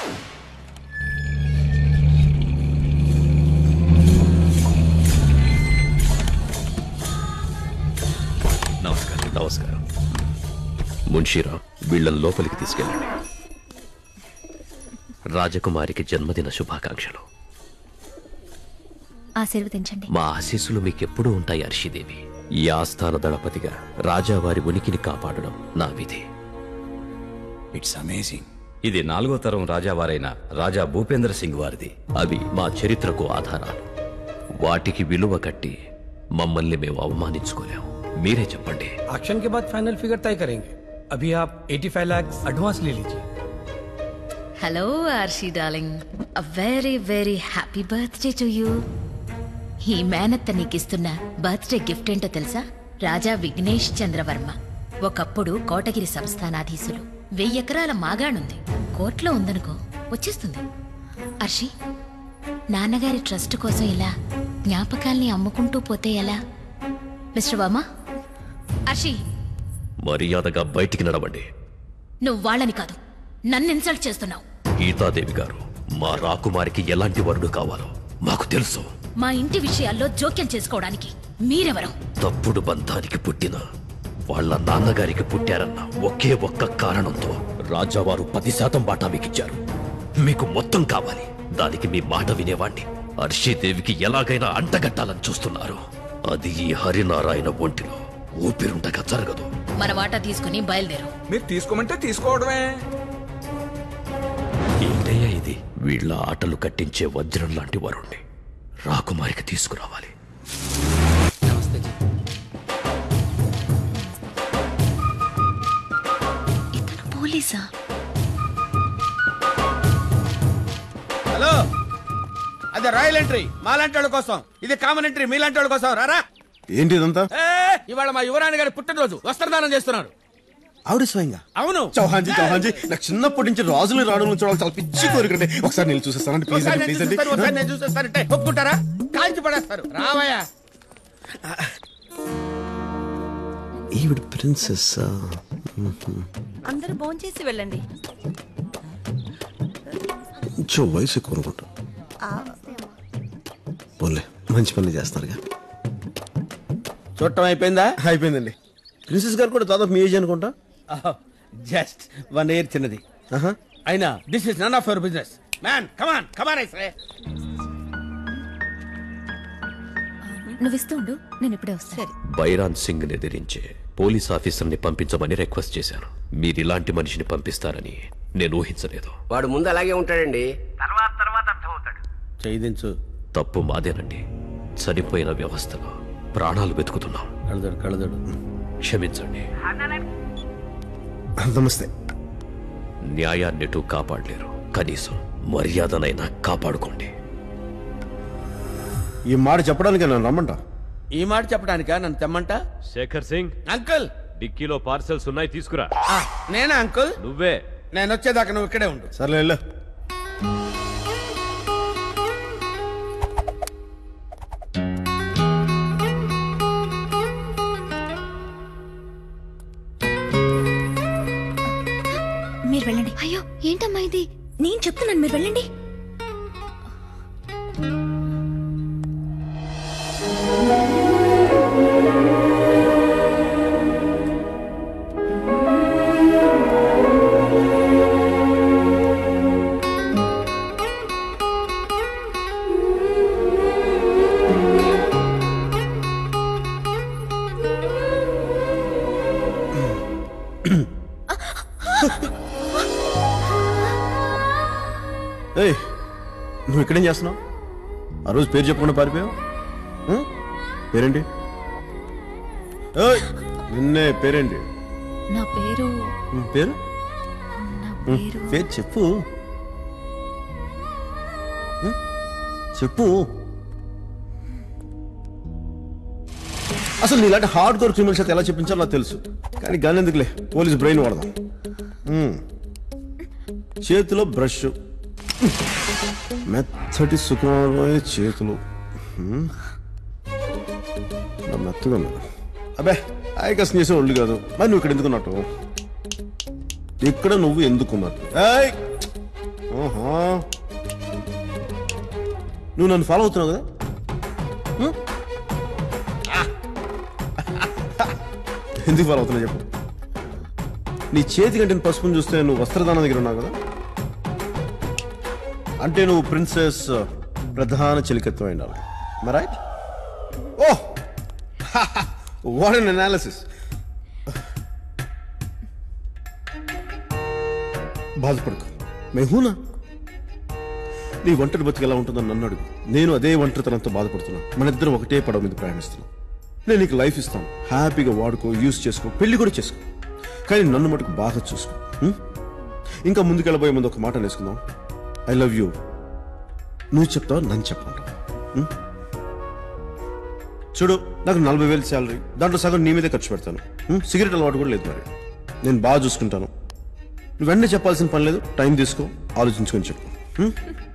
నమస్కారం నమస్కారం మున్షీరావు వీళ్ళని లోపలికి తీసుకెళ్ళండి రాజకుమారికి జన్మదిన శుభాకాంక్షలు ఆశీర్వదించండి మా ఆశీస్సులు మీకెప్పుడూ ఉంటాయి అర్షిదేవి ఈ ఆస్థాన దళపతిగా రాజావారి ఉనికిని కాపాడడం నా విధి ఇట్స్ అమేజింగ్ ఇది నాలుగో తరం రాజావారైన రాజా భూపేంద్ర సింగ్ వారిది అవి మా చరిత్రకు ఆధారాలు వాటికి విలువ కట్టి మమ్మల్ని మేము అవమానించుకోలేం మీరే చెప్పండి एक्शन के बाद फाइनल फिगर तय करेंगे अभी आप 85 लाख एडवांस ले लीजिए hello Arshi darling uh very very happy birthday to you ఈ మేనత్త నీకిస్తున్న బర్త్డే గిఫ్ట్ ఏంటో తెలుసా రాజా విఘ్నేష్ చంద్రవర్మ ఒకప్పుడు కోటగిరి సంస్థానాధీశులు వెయ్యి ఎకరాల మాగాణుంది కోర్టులో ఉందనుకో వచ్చేస్తుంది అర్షి నాన్నగారి ట్రస్ట్ కోసం ఇలా జ్ఞాపకాల్ని అమ్ముకుంటూ పోతే ఎలా మిస్టర్ వర్మ అర్షి మర్యాదగా బయటికి నడవండి నువ్వు వాళ్ళని కాదు నన్ను ఇన్సల్ట్ చేస్తున్నావు గీతాదేవి గారు మా రాకుమారికి ఎలాంటి వరుడు కావాలో మాకు తెలుసు మా ఇంటి విషయాల్లో జోక్యం చేసుకోవడానికి మీరెవరు తప్పుడు బంధానికి పుట్టిన వాళ్ళ నాన్నగారికి పుట్టారన్న ఒకే ఒక్క కారణంతో రాజావారు పది శాతం వాటా మీకిచ్చారు మీకు మొత్తం కావాలి దానికి మీ మాట వినేవాణ్ణి హర్షీదేవికి ఎలాగైనా అంటగట్టాలని చూస్తున్నారు అది ఈ హరినారాయణ ఒంటిలో ఊపిరుండగా జరగదు మన వాటా తీసుకుని బయలుదేరు మీరు తీసుకోమంటే తీసుకోవడమే ఏంటయ్యా ఇది వీళ్ళ ఆటలు కట్టించే వజ్రం లాంటి వరుణ్ణి రాకుమారికి తీసుకురావాలి పోలీసా హలో అదే రాయల్ ఎంట్రీ మాలాంటి వాళ్ళ కోసం ఇది కామన్ ఎంట్రీ మీలాంటి వాళ్ళ కోసం రారా ఏంటి ఇదంతా ఏ, ఇవాళ మా యువరాణి గారి పుట్టినరోజు వస్త్రదానం చేస్తున్నారు ఆవిడ స్వయంగా అవును చౌహాన్జీ చౌహాన్జీ నాకు చిన్నప్పటి నుంచి రాజులు రావడం చూడాలి చాలా పిచ్చి కోరికండి ఒకసారి నేను చూసేస్తానండి ప్లీజ్ ఒకసారి అండి నేను ప్లీజ్ అండి చూసేస్తాను, ఒకసారి నేను చూసేస్తానంటే ఒప్పుకుంటారా కాల్చి పడేస్తారు రావయ్యా ఈవిడ ప్రిన్సెస్ అందరూ భోంచేసి వెళ్ళండి కొంచెం వయసు ఎక్కువ అనుకుంటా పోలే మంచి పని చేస్తారుగా చూడటం అయిపోయిందా అయిపోయిందండి ప్రిన్సెస్ గారు కూడా దాదాపు మీ ఏజ్ అనుకుంటా జస్ట్ వన్ ఇయర్ చిన్నది అయినా this is none of your business man come on come on I say నువ్వు ఇస్తూ ఉండు నేను ఇప్పుడే వస్తాను బైరాన్ సింగ్ ఎదిరించే పోలీస్ ఆఫీసర్ని పంపించమని రిక్వెస్ట్ చేశాను మీరు ఇలాంటి మనిషిని పంపిస్తారని నేను ఊహించలేదు వాడు ముందు అలాగే ఉంటాడండి తర్వాత తర్వాత అర్థమవుతాడు చేయించు తప్పు మాదేనండి చనిపోయిన వ్యవస్థలో ప్రాణాలు వెతుకుతున్నాం కళదడు కళదడు క్షమించండి నమస్తే న్యాయాన్నిటూ కాపాడలేరు కనీసం మర్యాదనైనా కాపాడుకోండి ఈ మాట చెప్పడానికి నన్ను రమ్మంటా ఈ మాట చెప్పడానికా నన్ను తెమ్మంట శేఖర్ సింగ్ అంకుల్ డిక్కీలో పార్సెల్స్ ఉన్నాయి తీసుకురా నేనా అంకుల్ నువ్వే నేను వచ్చేదాకా నువ్వు ఇక్కడే ఉండు సర్లే వెళ్ళు మీరు వెళ్ళండి అయ్యో ఏంటమ్మా ఇది నేను చెప్తున్నాను మీరు వెళ్ళండి ఏయ్ నువ్వు ఇక్కడేం చేస్తున్నావు ఆ రోజు పేరు చెప్పకుండా పారిపోయావు ఆ? పేరేంటి ఏయ్, నిన్నే పేరేంటి నా పేరు ఉమ్, పేరు నా ఉమ్, పేరు పేరు చెప్పు ఉమ్, చెప్పు అసలు నీలాంటి హార్డ్ కోర్ క్రిమినల్స్ అయితే ఎలా చెప్పించాలో నాకు తెలుసు కానీ గాని ఎందుకులే పోలీస్ బ్రెయిన్ వాడదాం ఉమ్. చేతిలో బ్రష్ మెత్తటి సుఖమైన చేతులు హ్మ్. నా మెత్తగా ఉన్నారు అబ్బే ఆయకసం చేసే ఒళ్ళు కాదు మరి నువ్వు ఇక్కడ ఎందుకున్నట్టు ఇక్కడ నువ్వు ఎందుకున్నట్టు ఏయ్! ఆహా. నువ్వు నన్ను ఫాలో అవుతున్నావు కదా హ్మ్? ఎందుకు ఫాలో అవుతున్నా చెప్పు నీ చేతి కంటే పసుపుని చూస్తే నువ్వు వస్త్రదానం దగ్గర ఉన్నావు కదా అంటే నువ్వు ప్రిన్సెస్ ప్రధాన చెలికత్వం అయినావు right oh what an analysis బాధపడకు మెహూనా నీ ఒంటరి బతుకు ఎలా ఉంటుందని నన్ను అడుగు నేను అదే ఒంటరితనంతో బాధపడుతున్నా మన ఇద్దరం ఒకటే పడవ మీద ప్రయాణిస్తున్నాం నేను నీకు లైఫ్ ఇస్తాను హ్యాపీగా వాడుకో యూస్ చేసుకో పెళ్లి కూడా చేసుకో కానీ నన్ను మటుకు బాగా చూసుకో హ్మ్? ఇంకా ముందుకెళ్ళబోయే ముందు ఒక మాట నేసుకుందాం ఐ లవ్ యూ నువ్వు చెప్తావు నన్ను చెప్పమంటావు హ్మ్? చూడు నాకు నలభై వేలు శాలరీ దాంట్లో సగం నీ మీదే ఖర్చు పెడతాను హ్మ్? సిగరెట్ అలవాటు కూడా లేదు మరి నేను బాగా చూసుకుంటాను నువ్వు వెంటనే చెప్పాల్సిన పని లేదు టైం తీసుకో ఆలోచించుకొని చెప్పు హ్మ్?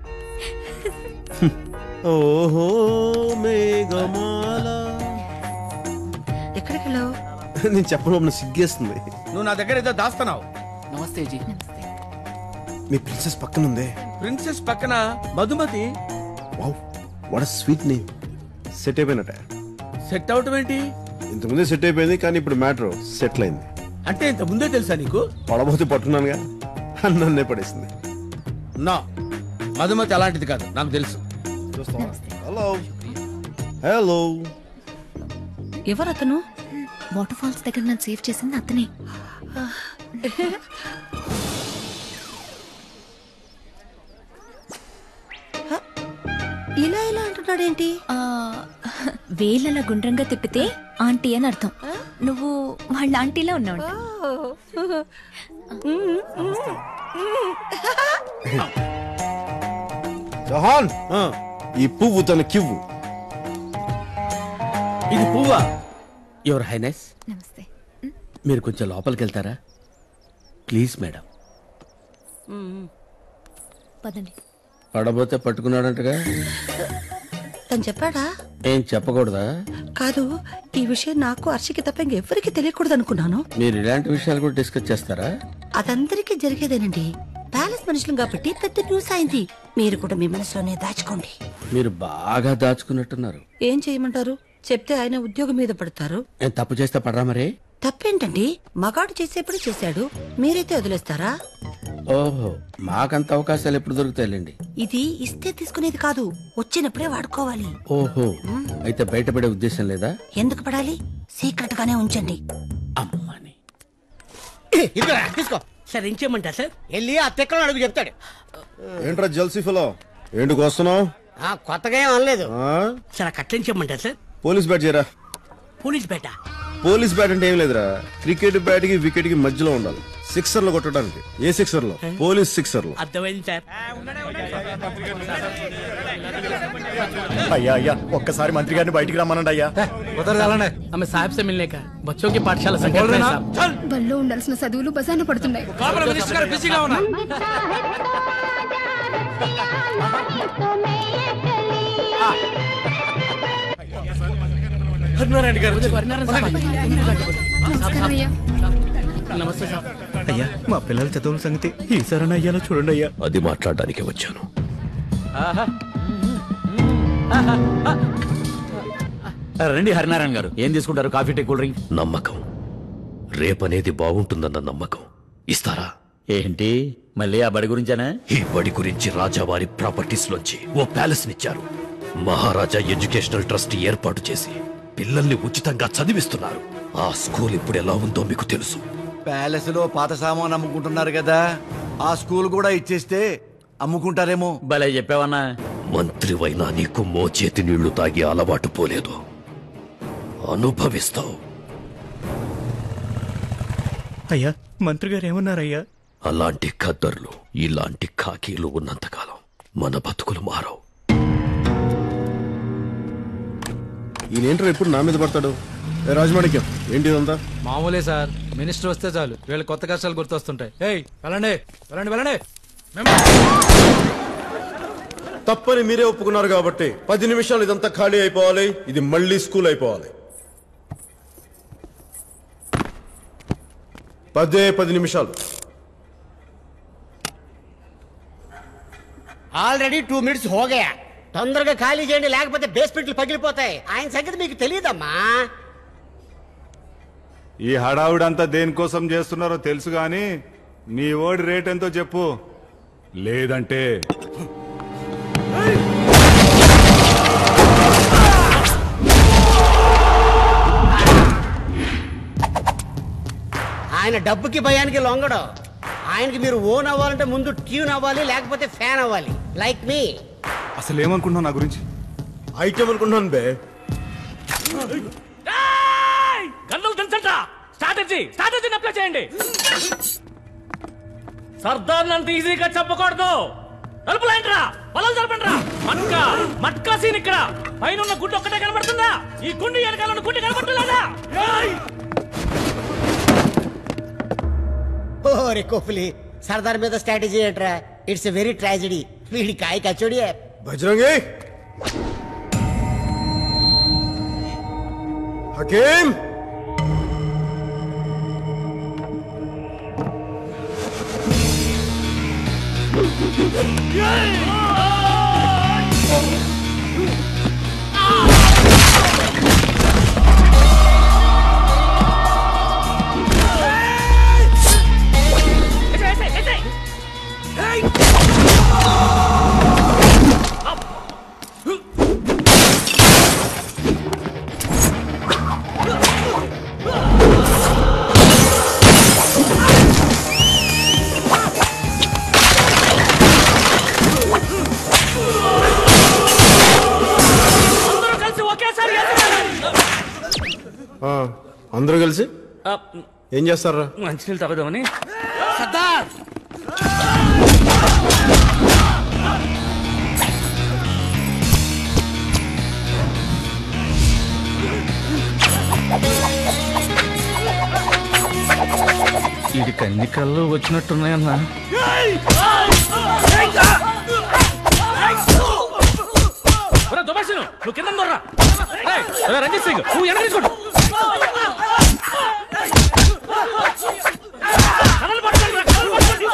ఓహో మేఘమాల ఎక్కడికి వెళ్ళావు నేను చెప్పడం సిగ్గేస్తుంది నువ్వు నా దగ్గర ఏదో దాస్తున్నావు నమస్తే జీ మీ ప్రిన్సెస్ పక్కన ఉందే ప్రిన్సెస్ పక్కన Madhumathi wow what sweet name set అయిపోయినట్టే సెట్ అవటం ఏంటి ఇంతకుముందే సెట్ అయిపోయింది కానీ ఇప్పుడు మ్యాటర్ సెటిల్ అయింది అంటే ఇంత ముందే తెలుసా నీకు పడబోతే పట్టున్నానుగా అని నన్నే పడేసింది నా మధుమతి అలాంటిది కాదు నాకు తెలుసు హలో హలో ఎవరు అతను వాటర్ ఫాల్స్ దగ్గర నన్ను సేవ్ చేసింది అతనే ఇలా ఇలా అంటున్నాడేంటి ఆ, వేలలా గుండ్రంగా తిప్పితే ఆంటీ అని అర్థం నువ్వు వాళ్ళ ఆంటీలా ఉన్నావు జహాన్ ఈ పువ్వు తన కివ్వు ఇది పువ్వా యువర్ హైనెస్ నమస్తే మీరు కొంచెం లోపలికి వెళ్తారా ప్లీజ్ మేడం పదండి పడబోతే పట్టుకున్నాడంటగా తను చెప్పాడా ఏం చెప్పకూడదా కాదు ఈ విషయం నాకు హర్షికి తప్ప ఇంకెవ్వరికి తెలియకూడదు అనుకున్నాను మీరు ఇలాంటి విషయాలు కూడా డిస్కస్ చేస్తారా అదందరికీ జరిగేదేనండి ప్యాలెస్ మనుషులు కాబట్టి పెద్ద న్యూస్ అయింది మీరు కూడా మీ మనసులోనే దాచుకోండి మీరు బాగా దాచుకున్నట్టున్నారు ఏం చేయమంటారు చెప్తే ఆయన ఉద్యోగం మీద పడతారు నేను తప్పు చేస్తే పడరా మరి తప్పేంటండి మగాడు చేసేప్పుడు చేశాడు మీరైతే వదిలేస్తారా ఓహో మాకంత అవకాశాలు ఎప్పుడు దొరుకుతాయిలేండి ఇది ఇస్తే తీసుకునేది కాదు వచ్చినప్పుడే వాడుకోవాలి ఓహో అయితే బయటపడే ఉద్దేశం లేదా ఎందుకు పడాలి సీక్రెట్ గానే ఉంచండి తీసుకో సార్ ఏం చేయమంటారు సార్ వెళ్ళి ఆ తెక్కలో అడుగు చెప్తాడు ఏంట్రా జల్సీ ఫలో ఏంటి వస్తున్నావు ఆ, కొత్తగా ఏం అనలేదు సార్ ఆ కట్లని చెప్పమంటారు సార్ పోలీస్ బ్యాట్ చేయరా పోలీస్ బేట పోలీస్ బ్యాట్ అంటే ఏం లేదురా క్రికెట్ బ్యాట్ కి వికెట్ కి మధ్యలో ఉండాలి సిక్సర్ లో కొట్టడానికి ఏ సిక్సర్ లో పోలీస్ సిక్సర్ లో అర్థమైంది సార్ అయ్యా అయ్యా ఒక్కసారి మంత్రి గారిని బయటికి రమ్మనండి అయ్యా ఆమె సాహెబ్ से मिलने का बच्चों की पाठशाला संकट में है साहब బల్లో ఉండాల్సిన చదువులు బజాన పడుతున్నాయి మినిస్టర్ గారు బిజీగా ఉన్నారు హరినారాయణ గారు నమస్కారం అయ్యా నమస్తే సార్ అయ్యా మా పిల్లల చదువుల సంగతి ఈసారి అయ్యాలో చూడండి అయ్యా అది మాట్లాడడానికి వచ్చాను రండి హరినారాయణ గారు ఏం తీసుకుంటారు కాఫీ టీ కూల్ డ్రింక్ నమ్మకం రేపనేది బాగుంటుందన్న నమ్మకం ఇస్తారా ఏంటి మళ్ళీ ఆ బడి గురించేనా ఈ బడి గురించి రాజావారి ప్రాపర్టీస్ లోంచి ఓ ప్యాలెస్ నిచ్చారు మహారాజా ఎడ్యుకేషనల్ ట్రస్ట్ ఏర్పాటు చేసి పిల్లల్ని ఉచితంగా చదివిస్తున్నారు ఆ స్కూల్ ఇప్పుడు ఎలా ఉందో మీకు తెలుసు ప్యాలెస్ లో పాత సామాన్ అమ్ముకుంటున్నారు కదా ఆ స్కూల్ కూడా ఇచ్చేస్తే అమ్ముకుంటారేమో భలే చెప్పావన్నా మంత్రివైనా నీకు మోచేతి నీళ్లు తాగి అలవాటు పోలేదు అనుభవిస్తావు అయ్యా మంత్రి గారు ఏమన్నారయ్యా అలాంటి ఖద్దర్లు ఇలాంటి ఖాకీలు ఉన్నంతకాలం మన బతుకులు మారవు ఈయనేంటారు ఎప్పుడు నా మీద పడతాడు ఏ రాజమాణిక్యం ఏంటి ఇదంతా మామూలే సార్ మినిస్టర్ వస్తే చాలు వీళ్ళ కొత్త కష్టాలు గుర్తొస్తుంటాయి ఏయ్ వెళ్ళండి వెళ్ళండి వెళ్ళండి తప్పని మీరే ఒప్పుకున్నారు కాబట్టి పది నిమిషాలు ఇదంతా ఖాళీ అయిపోవాలి ఇది మళ్ళీ స్కూల్ అయిపోవాలి పదే పది నిమిషాలు ఆల్రెడీ టూ మినిట్స్ హోగయా తొందరగా ఖాళీ చేయండి లేకపోతే బేస్మెంట్లు పగిలిపోతాయి ఆయన సంగతి మీకు తెలియదమ్మా ఈ హడావుడంతా దేనికోసం చేస్తున్నారో తెలుసు గాని మీ ఓడి రేట్ ఎంతో చెప్పు లేదంటే ఆయన డబ్బుకి భయానికి లొంగడం ఆయనకి మీరు ఓన్ అవ్వాలంటే ముందు ట్యూన్ అవ్వాలి లేకపోతే ఫ్యాన్ అవ్వాలి లైక్ మీ అసలు ఏమనుకుంటున్నావు నా గురించి ఐటమ్ అనుకుంటున్నాను బే గన్నులు దించంట స్ట్రాటజీ స్ట్రాటజీని అప్లై చేయండి సర్దార్ అంత ఈజీగా చెప్పకూడదు తలుపులేంట్రా పొలం జరపండిరా మట్కా మట్కా సీన్ ఇక్కడ పైన ఉన్న గుడ్డు ఒక్కటే కనబడుతుందా ఈ గుండు వెనకాల ఉన్న గుడ్డు కనబడుతుందా ఓరే కోహ్లీ సర్దార్ మీద స్ట్రాటజీ ఏంట్రా ఇట్స్ ఎ వెరీ ట్రాజడీ వీడి కాయ కచోడి బజరంగి హకీం అందరూ కలిసి ఒకేసారి ఆ, అందరూ కలిసి ఏం చేస్తారా మంచినీళ్ళు తాగుదామని సర్దార్ వీడికి అన్ని కళ్ళు వచ్చినట్టున్నాయన్నా ఒరే దుబాసిను నువ్వు కింద దొర్రా ఏయ్, ఒరే రంజిత్ సింగ్ నువ్వు వెనక తీసుకోండి కర్రలు పట్టుకోండి రా, కర్రలు పట్టుకోండి.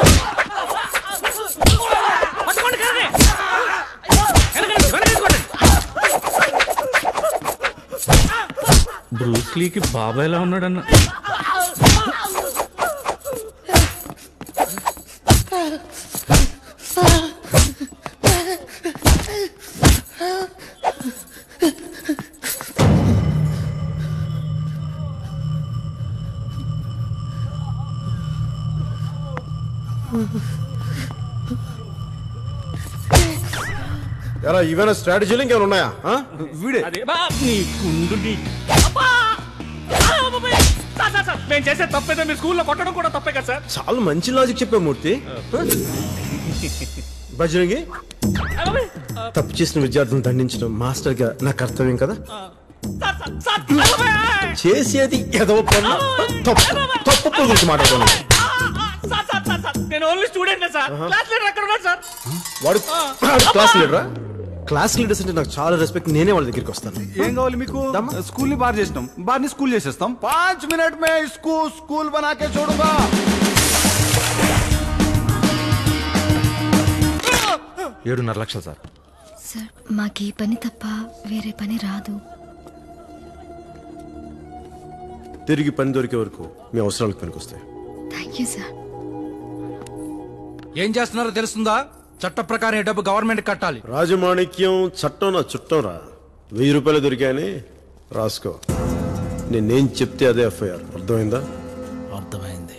పట్టుకోండి కర్రని. వెనక తీసుకో, వెనక తీసుకోండి. బ్రూస్లీకి బాబాయ్లా ఉన్నాడన్న ఎరా ఇవైనా స్ట్రాటజీలు ఇంకేమైనా ఉన్నాయా ఆ? వీడే అదే బా నీ కుండు నీ అబ్బా! ఆ, బాబాయ్! సార్, సార్, సార్, నేను చేసే తప్పేదో మీరు స్కూల్లో కొట్టడం కూడా తప్పే కదా సార్ చాలా మంచి లాజిక్ చెప్పా మూర్తి బజరంగి తప్పు చేసిన విద్యార్థులను దండించడం మాస్టర్ గా నా కర్తవ్యం కదా చేసేది ఏదో పని తప్పు తప్పు పని గురించి మాట్లాడుతున్నాను సార్, సార్, సార్, సార్, నేను only student sir class leader ఎక్కడ ఉన్నాడు సార్ వాడు వాడు క్లాస్ లీడరా క్లాస్ లీడర్స్ అంటే నాకు చాలా రెస్పెక్ట్ నేనే వాళ్ళ దగ్గరికి వస్తాను ఏం కావాలి మీకు స్కూల్ ని బార్ చేసినాం బార్ ని స్కూల్ చేసేస్తాం पाँच मिनट में इसको स्कूल बना के छोड़ूंगा ఏడున్నర లక్షలు సార్ సార్ మాకు ఈ పని తప్ప వేరే పని రాదు తిరిగి పని దొరికే వరకు మీ అవసరాలకు పనికొస్తాయి థ్యాంక్ యూ సార్ ఏం చేస్తున్నారో తెలుస్తుందా చట్ట ప్రకారం ఈ డబ్బు గవర్నమెంట్ కట్టాలి రాజమాణిక్యం చట్టం నా చుట్టం రా వెయ్యి రూపాయలు దొరికాయని రాసుకో నేనేం చెప్తే అదే ఎఫ్ఐఆర్ అర్థమైందా అర్థమైంది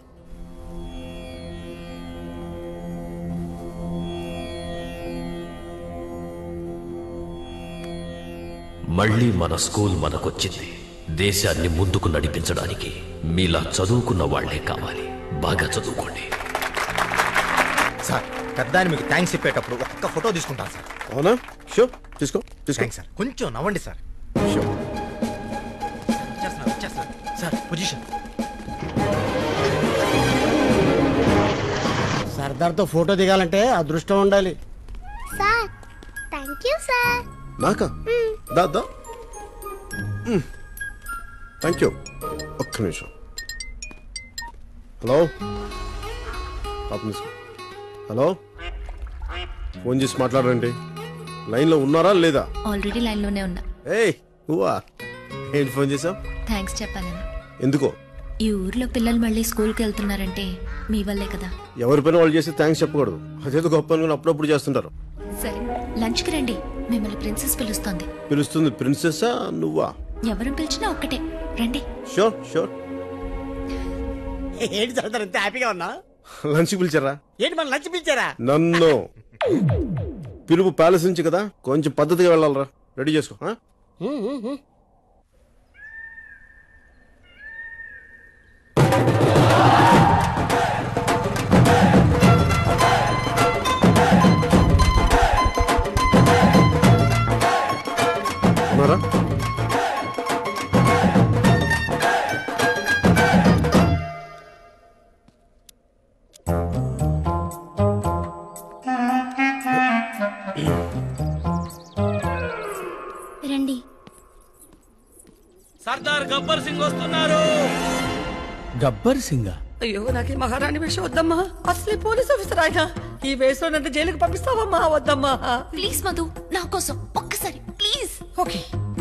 మళ్ళీ మన స్కూల్ మనకొచ్చింది దేశాన్ని ముందుకు నడిపించడానికి మీలా చదువుకున్న వాళ్లే కావాలి బాగా చదువుకోండి సార్ పెద్దాన్ని మీకు థ్యాంక్స్ చెప్పేటప్పుడు ఒక్క ఫోటో తీసుకుంటాను సార్ అవునా షో తీసుకో తీసుకో థ్యాంక్స్ సార్ కొంచెం నవ్వండి సార్ వచ్చేస్తా సార్ పొజిషన్ సర్దార్తో ఫోటో దిగాలంటే అదృష్టం ఉండాలి సార్ థ్యాంక్ యూ సార్ నాకా దా దా థ్యాంక్ యూ ఒక్క నిమిషం హలో పాపం తీసుకో హలో ఫోన్ చేసి మాట్లాడండి లైన్లో ఉన్నారా లేదా ఆల్రెడీ లైన్లోనే ఉన్నా ఏయ్ నువ్వా ఏంటి ఫోన్ చేసావు థ్యాంక్స్ చెప్పాలని ఎందుకో ఈ ఊర్లో పిల్లలు మళ్ళీ స్కూల్కి వెళ్తున్నారంటే మీ వల్లే కదా ఎవరి పైన వాళ్ళు చేస్తే థ్యాంక్స్ చెప్పకూడదు అదేదో గొప్ప అనుకుని అప్పుడప్పుడు చేస్తుంటారు సరే లంచ్కి రండి మిమ్మల్ని ప్రిన్సెస్ పిలుస్తోంది పిలుస్తుంది ప్రిన్సెస్సా నువ్వా ఎవరు పిలిచినా ఒక్కటే రండి షూర్ షూర్ ఏంటి సర్దార్ ఇంత హ్యాపీగా ఉన్నా లంచ్కి పిలిచారా ఏంటి మన లంచ్ పిలిచారా నన్ను పిలుపు ప్యాలెస్ నుంచి కదా కొంచెం పద్ధతిగా వెళ్ళాలరా రెడీ చేసుకో ఆ? ఉన్నారా రండి సర్దార్ గబ్బర్ సింగ్ వస్తున్నారు గబ్బర్ సింగ్ అయ్యో నాకు ఈ మహారాణి వేషం వద్దమ్మా అసలే పోలీస్ ఆఫీసర్ ఆయన ఈ వేషంలో నన్ను జైలుకి పంపిస్తావమ్మా వద్దమ్మా ప్లీజ్ మధు నా కోసం ఒక్కసారి please okay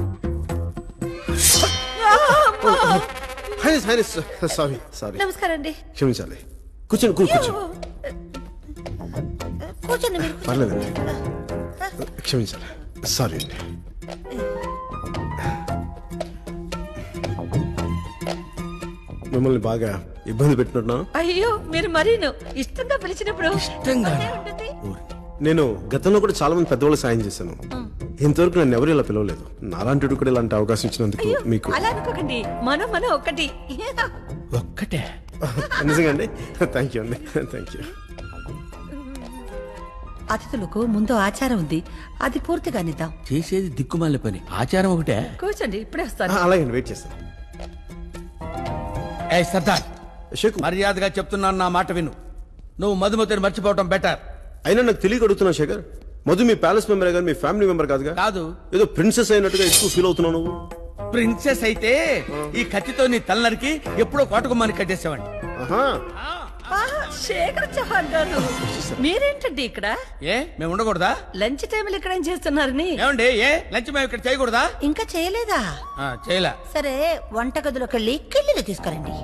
highness highness sorry sorry నమస్కారం అండి క్షమించాలి కూర్చోండి కూ- కూర్చో కూర్చోండి మీరు పర్లేదండి క్షమించాలి సారీ అండి మిమ్మల్ని బాగా ఇబ్బంది పెట్టినట్టున్నాను అయ్యో మీరు మరీను ఇష్టంగా పిలిచినప్పుడు అదే ఉంటుంది. నేను గతంలో కూడా చాలా మంది పెద్దవాళ్ళు సాయం చేశాను ఇంతవరకు నన్ను ఎవరు ఇలా పిలవలేదు నాలాంటి కూడా ఇలాంటి అవకాశం ఇచ్చినందుకు మీకు అలా అనుకోకండి మనం మనం ఒక్కటి ఒక్కటే నిజంగా అండి థ్యాంక్ యూ అండి థ్యాంక్ యూ అతిథులకు ముందు ఆచారం ఉంది అది పూర్తిగా నిద్దాం చేసేది దిక్కుమాల పని ఆచారం ఒకటే కూర్చోండి ఇప్పుడే వస్తాను అలాగే అండి వెయిట్ చేస్తాను ఏ సర్దార్ మర్యాదగా చెప్తున్నాను నా మాట విను నువ్వు మధుమతిని మర్చిపోవటం బెటర్ అయినా నాకు తెలియక అడుగుతున్నా శేఖర్ మధు మీ ప్యాలెస్ మెంబర్ కానీ మీ ఫ్యామిలీ మెంబర్ కాదుగా కాదు ఏదో ప్రిన్సెస్ అయినట్టుగా ఎక్కువ ఫీల్ అవుతున్నావు నువ్వు ప్రిన్సెస్ అయితే ఈ కత్తితో నీ తలనరికి ఎప్పుడో కోటకుమ్మని కట్టేసావండి ఆహా, శేఖర్ చౌహాన్ గారు మీరేంటండి ఇక్కడ ఏ మేము ఉండకూడదా లంచ్ టైంలో ఇక్కడ ఏం చేస్తున్నారని ఏమండి ఏ లంచ్ మేము ఇక్కడ చేయకూడదా ఇంకా చేయలేదా ఆ, చేయలే సరే వంటగదిలోకి వెళ్ళి కిళ్ళిలు తీసుకురండి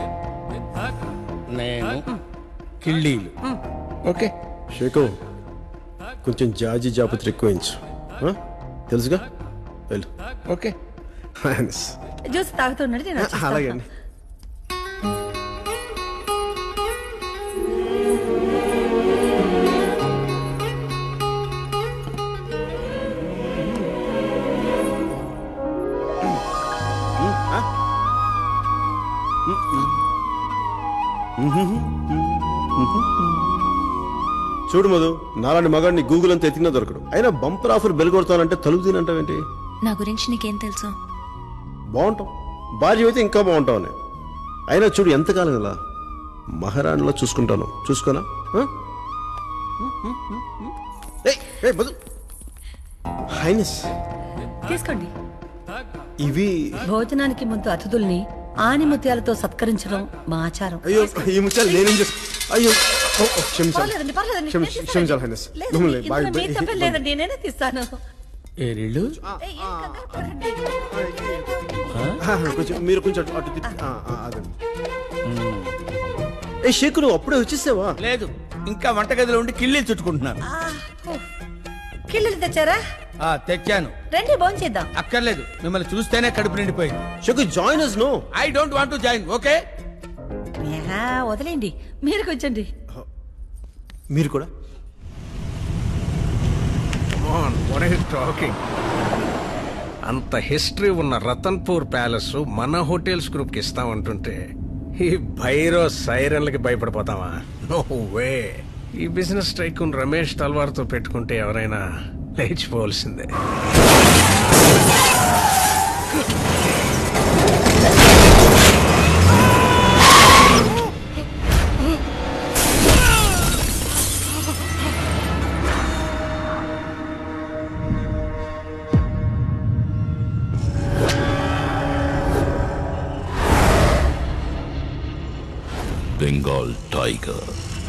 నేను కిళ్ళీలు ఓకే షేకు కొంచెం జాజి జాపత్రి ఎక్కువించు ఆ? తెలుసుగా వెళ్ళు ఓకే జ్యూస్ తాగుతున్నాడు నేను వచ్చేస్తాను. అలాగే అండి చూడు మధు నాలాంటి మగాడిని గూగుల్ అంతా ఎతికినా దొరకడు అయినా బంపర్ ఆఫర్ బెల్ కొడతానంటే తలుపు తినంటావేంటి నా గురించి నీకేం తెలుసు బాగుంటాం భార్య అయితే ఇంకా బాగుంటావు అని అయినా చూడు ఎంతకాలం ఇలా మహారాణిలో చూసుకుంటాను చూసుకోనా ఆ? ఏయ్, ఏయ్, మధు. హైనస్ తీసుకోండి ఇవి భోజనానికి ముందు అతిథుల్ని ఆనిముత్యాలతో సత్కరించడం మా ఆచారం అయ్యో ఈ ముత్యాలు నేనేం చేస్తా అయ్యో ఓ, ఓ, క్షమించాలి పర్లేదండి పర్లేదండి క్షమి- నేను తీస్తానండి. క్షమించాలి హైనస్ లేదండి, మిమ్మల్ని ఇందులో బాగా మీ తప్పేం లేదండి నేనే తీస్తాను ఏరిళ్ళు ఆ, కొంచెం మీరు కొంచెం అటు అటు తిప్పి ఆ, ఆ, అదే ఏ షేకు నువ్వు అప్పుడే వచ్చేసావా లేదు ఇంకా వంటగదిలో ఉండి కిళ్ళీలు చుట్టుకుంటున్నాను కిళ్ళలు తెచ్చారా ఆ తెచ్చాను రండి భోజనం చేద్దాం అక్కర్లేదు మిమ్మల్ని చూస్తేనే కడుపు నిండిపోయింది షేకు join us no I don't want to join okay ఏహా, వదిలేండి మీరు కూర్చోండి మీరు కూడా టాకింగ్ అంత హిస్టరీ ఉన్న రతన్పూర్ ప్యాలెస్ మన హోటల్స్ గ్రూప్ కి ఇస్తామంటుంటే ఈ భైరో సైరన్లకి భయపడిపోతావా నో వే ఈ బిజినెస్ టైకూన్ రమేష్ తల్వార్తో పెట్టుకుంటే ఎవరైనా లేచిపోవలసిందే బెంగాల్ టైగర్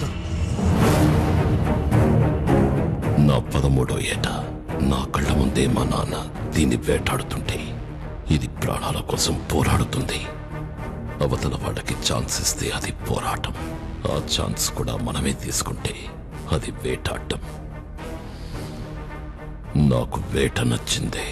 నా పదమూడో ఏట నా కళ్ళ ముందే మా నాన్న దీన్ని వేటాడుతుంటే ఇది ప్రాణాల కోసం పోరాడుతుంది అవతల వాళ్ళకి ఛాన్స్ ఇస్తే అది పోరాటం ఆ ఛాన్స్ కూడా మనమే తీసుకుంటే అది వేటాడటం నాకు వేట నచ్చిందే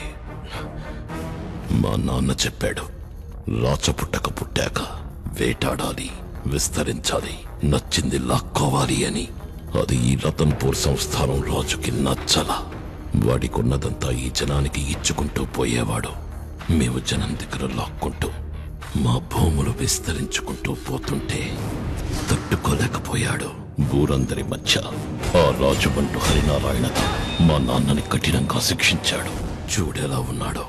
మా నాన్న చెప్పాడు రాచపుట్టక పుట్టాక వేటాడాలి విస్తరించాలి నచ్చింది లాక్కోవాలి అని అది ఈ రతన్పూర్ సంస్థానం రాజుకి నచ్చల వాడికున్నదంతా ఈ జనానికి ఇచ్చుకుంటూ పోయేవాడు మేము జనం దగ్గర లాక్కుంటూ మా భూములు విస్తరించుకుంటూ పోతుంటే తట్టుకోలేకపోయాడు ఊరందరి మధ్య ఆ రాజుబంటు హరినారాయణతో మా నాన్నని కఠినంగా శిక్షించాడు చూడేలా ఉన్నాడో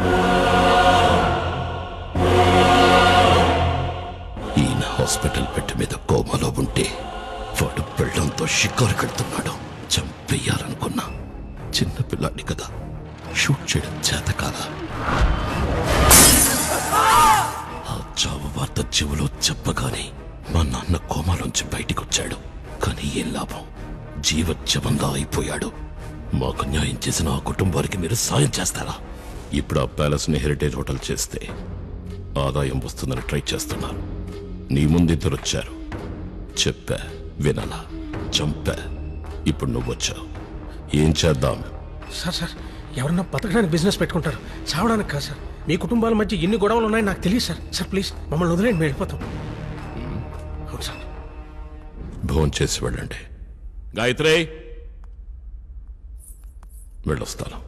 ఈయన హాస్పిటల్ బెడ్ మీద కోమాలో ఉంటే వాడు పెళ్ళంతో షికారు కడుతున్నాడు చంపేయాలనుకున్నా చిన్న పిల్లాడి కదా షూట్ చేయడం చేత కాదా ఆ చావు వార్త చెవులో చెప్పగానే మా నాన్న కోమాలోంచి బయటికొచ్చాడు కానీ ఏం లాభం జీవజ్జవంగా అయిపోయాడు మాకు న్యాయం చేసిన ఆ కుటుంబానికి మీరు సాయం చేస్తారా ఇప్పుడు ఆ ప్యాలెస్ ని హెరిటేజ్ హోటల్ చేస్తే ఆదాయం వస్తుందని ట్రై చేస్తున్నారు నీ ముందిద్దరు వచ్చారు చెప్పా వినలా చంపా ఇప్పుడు నువ్వు వచ్చావు ఏం చేద్దాం సార్ సార్ ఎవరన్నా బతకడానికి బిజినెస్ పెట్టుకుంటారు చావడానికి కాదు సార్ మీ కుటుంబాల మధ్య ఎన్ని గొడవలు ఉన్నాయో నాకు తెలియదు సార్ సార్ ప్లీజ్ మమ్మల్ని వదిలేండి మేము వెళ్ళిపోతాం అవును సార్ భోన్ చేసి వెళ్ళండి గాయత్రి వెళ్ళొస్తాను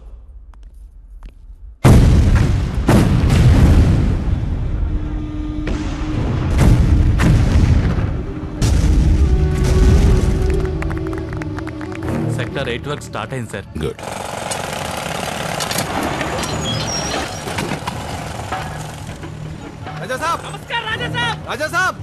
సెక్టర్ ఎయిట్ వర్క్ స్టార్ట్ అయింది సార్ గుడ్ राजा साहब नमस्कार राजा साहब राजा साहब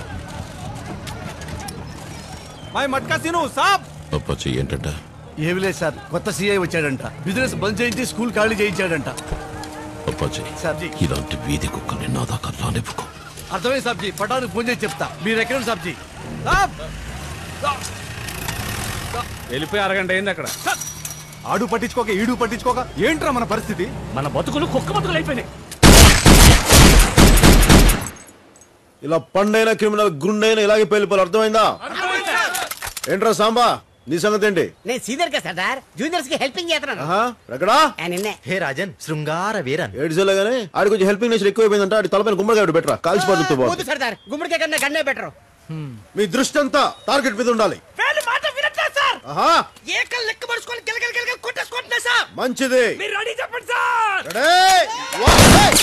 మై మట్కా తిను సాబ్ అప్పాచి ఏంటంట ఏమి లేదు సార్ కొత్త సీఐ వచ్చాడంట బిజినెస్ బంద్ చేయించి స్కూల్ ఖాళీ చేయించాడంట అప్పాచి సాబ్జీ ఇలాంటి వీధి కుక్కల్ని నా దాకా రానివ్వకు అర్థమైంది సాబ్జీ పటానికి ఫోన్ చేసి చెప్తా మీరు ఎక్కడ సాబ్జీ సాబ్ వెళ్ళిపోయి అరగంట అయింది అక్కడ ఆడు పట్టించుకోక ఈడు పట్టించుకోక ఏంట్రా మన పరిస్థితి మన బతుకులు కుక్క బతుకులు అయిపోయినాయి ఇలా పండైన క్రిమినల్ గుండైన ఇలాగే పేలిపోవాలి అర్థమైందా ఏంట్రా సాంబా నీ సంగతి ఏంటి నేను సీనియర్ కదా సర్దార్ జూనియర్స్ కి హెల్పింగ్ చేస్తున్నాను ఆహా, ఎక్కడా ఆ, నిన్నే హే రాజన్ శృంగార వీరన్ ఏడ్చేలాగానే ఆడి కొంచెం హెల్పింగ్ నేచర్ ఎక్కువైపోయిందంట ఆడి తలపైన గుమ్మడికాయ బెటరా కాల్చి పడుతూ వద్దు సర్దార్ గుమ్మడికాయ కన్నా గన్నే బెటర్ మీ దృష్టి అంతా టార్గెట్ మీద ఉండాలి మాట వినట్లేదు సార్ ఆహా ఏకలు లెక్క పడుచుకొని గిలగల గిలగల కొట్టేసుకుంటున్నా సార్ మంచిది మీరు రెడీ చెప్పండి సార్ రెడీ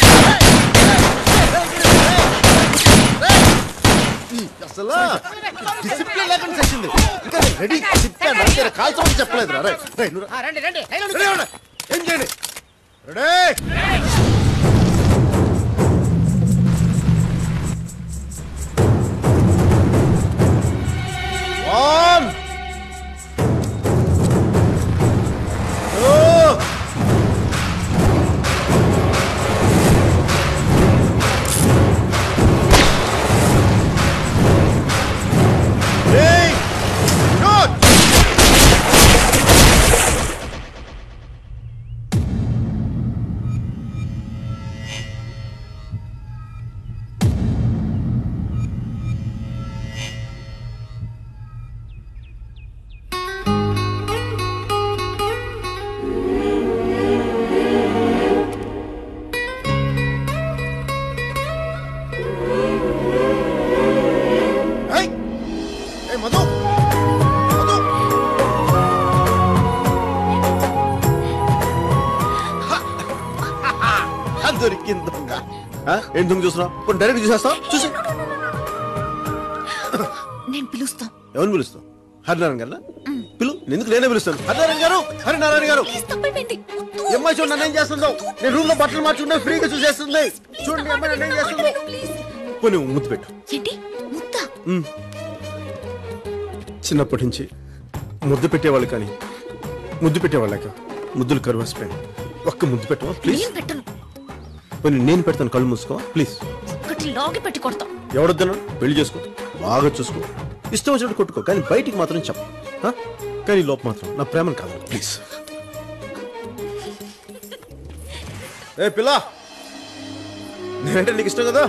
అసలు డిసిప్లిన్ లేకుండా చేసింది ఇంకా రెడీ చెప్పాను అంతే కాల్చమని చెప్పలేదు రా ఆ, రండి రండి లైన్లో రెడీ ఉండండి. ఏం చేయండి ready one two three shoot ఏయ్ ఏయ్ మధు మధు హ! దొరికింది దొంగ ఆ? ఏం దొంగ చూస్తున్నావు కొన్ని డైరెక్ట్ చూసేస్తా చూసి నేను పిలుస్తా ఎవరిని పిలుస్తావు హరినారాయణ గారు పిలు ఎందుకు నేనే పిలుస్తాను హరినారాయణ గారు హరినారాయణ గారు ఈ అమ్మాయి చూడండి నన్ను ఏం చేస్తుందో నేను రూమ్ లో బట్టలు మార్చుకుంటే ఫ్రీగా చూసేస్తుంది చూడండి ఈ అమ్మాయి నన్ను ఏం చేస్తుందో పోనీ ముద్దు పెట్టు ఏంటి ముద్ద ఉమ్. చిన్నప్పటి నుంచి ముద్దు పెట్టేవాళ్ళు కానీ ముద్దు పెట్టేవాళ్ళక ముద్దులు కరువాసిపోయాను ఒక్క ముద్దు పెట్టవా ప్లీజ్ నేను పెట్టను పోనీ నేను పెడతాను కళ్ళు మూసుకోవా ప్లీజ్ ఒకటి లాగి పెట్టి కొడతా ఎవడొద్దన్నాడు పెళ్లి చేసుకో బాగా చూసుకో ఇష్టం వచ్చినట్టు కొట్టుకో కానీ బయటికి మాత్రం చెప్పు ఆ? కానీ ఈ లోపు మాత్రం నా ప్రేమను కాదు ప్లీజ్ ఏ పిల్ల నేనంటే నీకు ఇష్టం కదా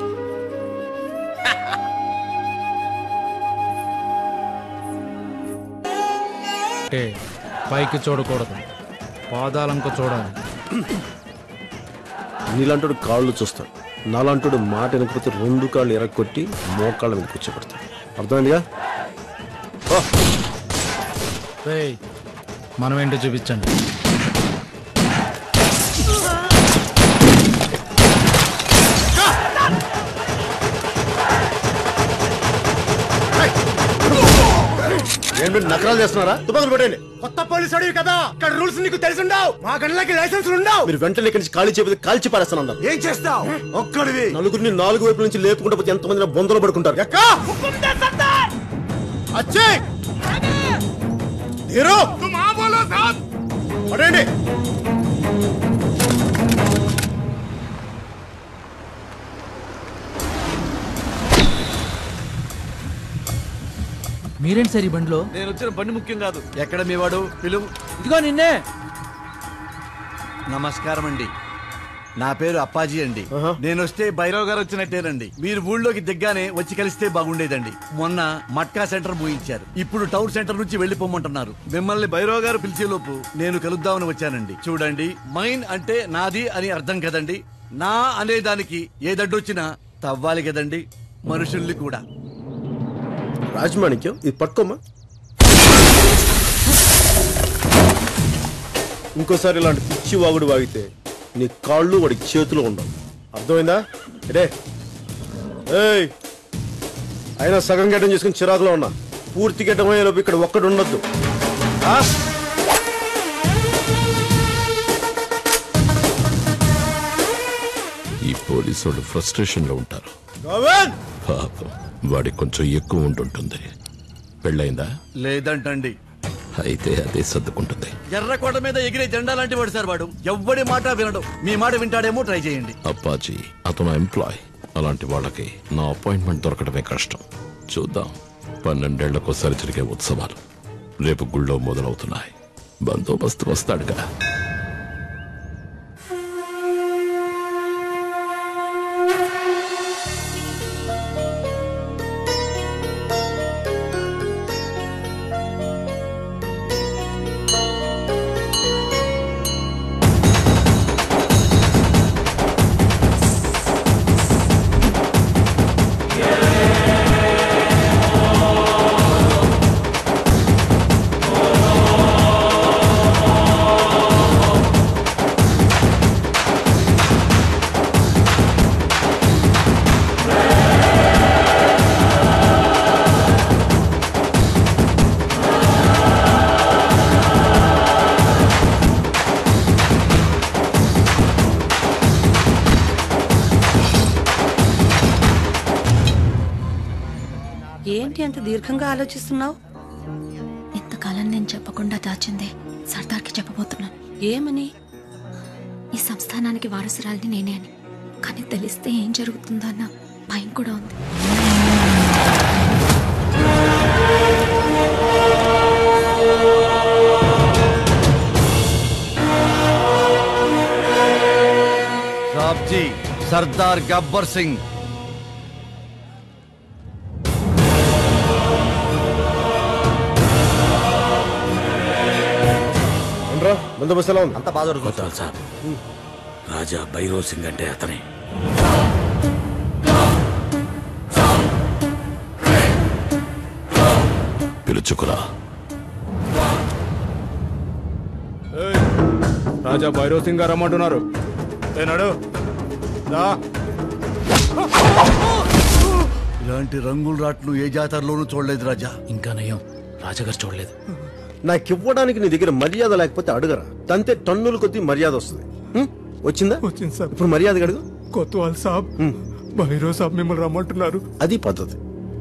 అంటే పైకి చూడకూడదు పాదాలంక చూడాలి నీలాంటి కాళ్ళు చూస్తాడు నాలాంటి మాట వెనకపోతే రెండు కాళ్ళు ఎరగొట్టి మోకాళ్ళ మీద కూర్చోబెడతాడు అర్థమైందిగా రేయ్, మనం ఏంటో చూపించండి ఏంటి మీరు నకరాలు చేస్తున్నారా తుపాకులు పెట్టండి కొత్త పోలీసు అడివి కదా ఇక్కడ రూల్స్ నీకు తెలిసుండవు మా గన్లకి లైసెన్స్ ఉండవు మీరు వెంటనే ఇక్కడి నుంచి ఖాళీ చేయకపోతే కాల్చి పారేస్తాను ఏం చేస్తావు ఒక్కడివి నలుగురిని నాలుగు వైపుల నుంచి లేపుకుంటూ పోతే ఎంతమంది బొందలు పడుకుంటారు ఎక్కా అచ్చే ధీరు పడండి మీరేంటి సార్ ఈ బండిలో నేను వచ్చిన బండి ముఖ్యం కాదు ఎక్కడ మీ వాడు పిలువు ఇదిగో నిన్నే నమస్కారం అండి నా పేరు అప్పాజీ అండి నేను వస్తే భైరవ్ గారు వచ్చినట్టేనండి మీరు ఊళ్ళోకి దిగ్గానే వచ్చి కలిస్తే బాగుండేదండి మొన్న మట్కా సెంటర్ మూయించారు ఇప్పుడు టౌన్ సెంటర్ నుంచి వెళ్ళిపోమంటున్నారు మిమ్మల్ని భైరవ్ గారు పిలిచేలోపు నేను కలుద్దామని వచ్చానండి చూడండి మైన్ అంటే నాది అని అర్థం కదండి నా అనే దానికి ఏ దడ్డొచ్చినా తవ్వాలి కదండి మనుషుల్ని కూడా రాజమాణిక్యం ఇది పట్టుకోమా ఇంకోసారి ఇలాంటి పిచ్చి వాగుడు వాగితే నీ కాళ్ళు వాడి చేతిలో ఉండవు అర్థమైందా రే ఏయ్ అయినా సగం గడ్డం చేసుకుని చిరాకులో ఉన్నా పూర్తి గడ్డం అయ్యేలోపు ఇక్కడ ఒక్కడు ఉండొద్దు ఆ? ఈ పోలీసు వాళ్ళు ఫ్రస్ట్రేషన్ లో ఉంటారు గోవింద్ పాపం వాడికి కొంచెం ఎక్కువ ఉంటుంటుంది పెళ్ళైందా లేదంటండి అయితే అదే సర్దుకుంటుంది ఎర్రకోట మీద ఎగిరే జెండా లాంటి వాడు సార్ వాడు ఎవ్వడి మాట వినడు మీ మాట వింటాడేమో ట్రై చేయండి అప్పాజీ అతను ఎంప్లాయ్ అలాంటి వాళ్ళకి నా అపాయింట్మెంట్ దొరకడమే కష్టం చూద్దాం పన్నెండేళ్లకోసారి జరిగే ఉత్సవాలు రేపు గుళ్ళో మొదలవుతున్నాయి బందోబస్తు వస్తాడుగా ఏంటి అంత దీర్ఘంగా ఆలోచిస్తున్నావు ఇంతకాలం నేను చెప్పకుండా దాచింది సర్దార్కి చెప్పబోతున్నాను ఏమని ఈ సంస్థానానికి వారసురాలిని నేనే అని కానీ తెలిస్తే ఏం జరుగుతుందో అన్న భయం కూడా ఉంది సాబ్జీ సర్దార్ గబ్బర్ సింగ్ ఉండరా బందోబస్తు ఎలా ఉంది అంత బాధ కొత్తాల్ సాబ్ రాజా భైరవ్ సింగ్ అంటే అతనే పిలుచుకురా రాజా భైరవ్ సింగ్ గారు రమ్మంటున్నారు ఏనాడు దా ఇలాంటి రంగుల రాట్లు ఏ జాతరలోనూ చూడలేదు రాజా ఇంకా నయం రాజాగారు చూడలేదు నాకు ఇవ్వడానికి నీ దగ్గర మర్యాద లేకపోతే అడుగరా తంతే టన్నుల కొద్దీ మర్యాద వస్తుంది హ్మ్? వచ్చిందా వచ్చింది సార్ ఇప్పుడు మర్యాద అడుగు కొత్వాల్ సాబ్ భైరవ్ సాబ్ మిమ్మల్ని రమ్మంటున్నారు అది పద్ధతి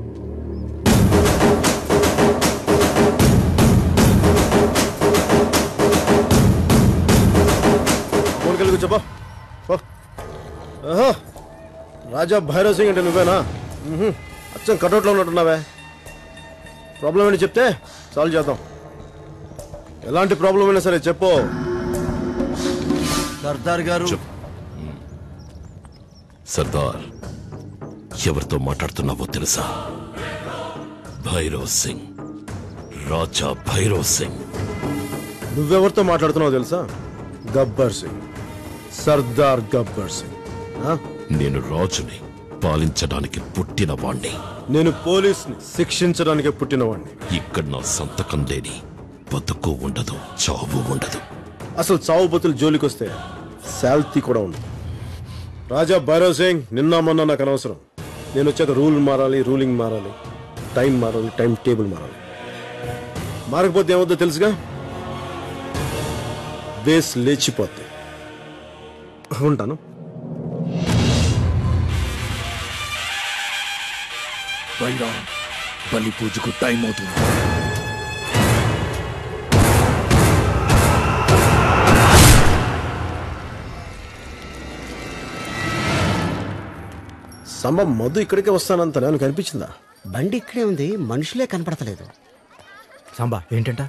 కోరికలు కూర్చోపో పో. ఆహా. రాజా భైరవ్ సింగ్ అంటే నువ్వేనా మ్హూ. అచ్చం కటౌట్లో ఉన్నట్టున్నావే ప్రాబ్లం ఏంటి చెప్తే సాల్వ్ చేద్దాం ఎలాంటి ప్రాబ్లం అయినా సరే చెప్పు సర్దార్ గారు సర్దార్ ఎవరితో మాట్లాడుతున్నావో తెలుసా భైరవ్ సింగ్ రాజా భైరవ్ సింగ్ నువ్వెవరితో మాట్లాడుతున్నావు తెలుసా గబ్బర్ సింగ్ సర్దార్ గబ్బర్ సింగ్ ఆ? నేను రాజుని పాలించడానికి పుట్టిన వాణ్ణి నేను పోలీస్ని శిక్షించడానికి పుట్టినవాడిని ఇక్కడ నా సంతకం లేని బతుకు ఉండదు చావు ఉండదు అసలు చావు బతులు జోలికొస్తే శాల్తీ కూడా ఉంది రాజా భైరవ్ సింగ్ నిన్న మొన్న నాకు అనవసరం నేను వచ్చాక రూల్ మారాలి రూలింగ్ మారాలి టైం మారాలి టైం టేబుల్ మారాలి మారకపోతే ఏమవుద్దో తెలుసుగా బేస్ లేచిపోద్ది ఉంటాను బైరా బలి పూజకు టైం అవుతుంది సంభ మధు ఇక్కడికే వస్తానంత నాకు కనిపించిందా బండి ఇక్కడే ఉంది మనుషులే కనపడతలేదు సాంబా ఏంటంట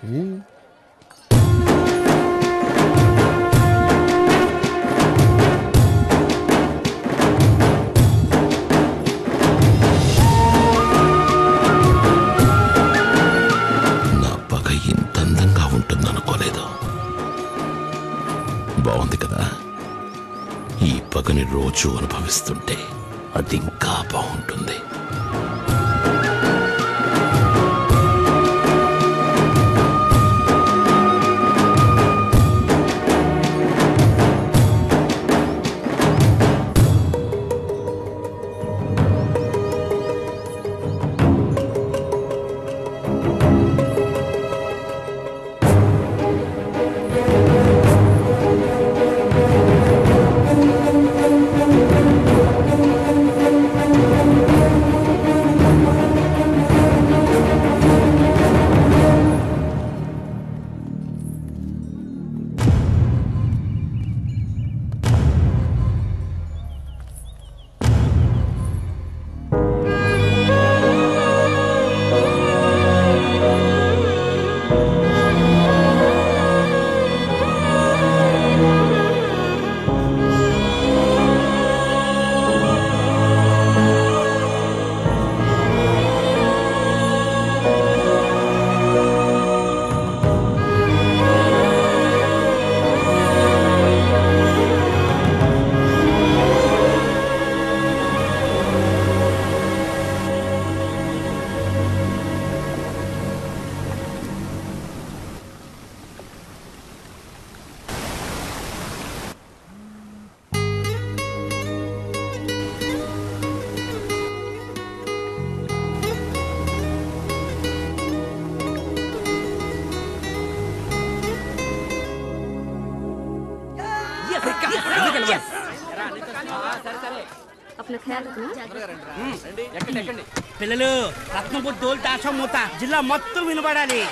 నా పగ ఇంత అందంగా ఉంటుందనుకోలేదు బాగుంది కదా ఈ పగని రోజు అనుభవిస్తుంటే అది ఇంకా బాగుంటుంది పిల్లలు రత్నపు డోల్ తాషం మూత జిల్లా మొత్తం వినబడాలి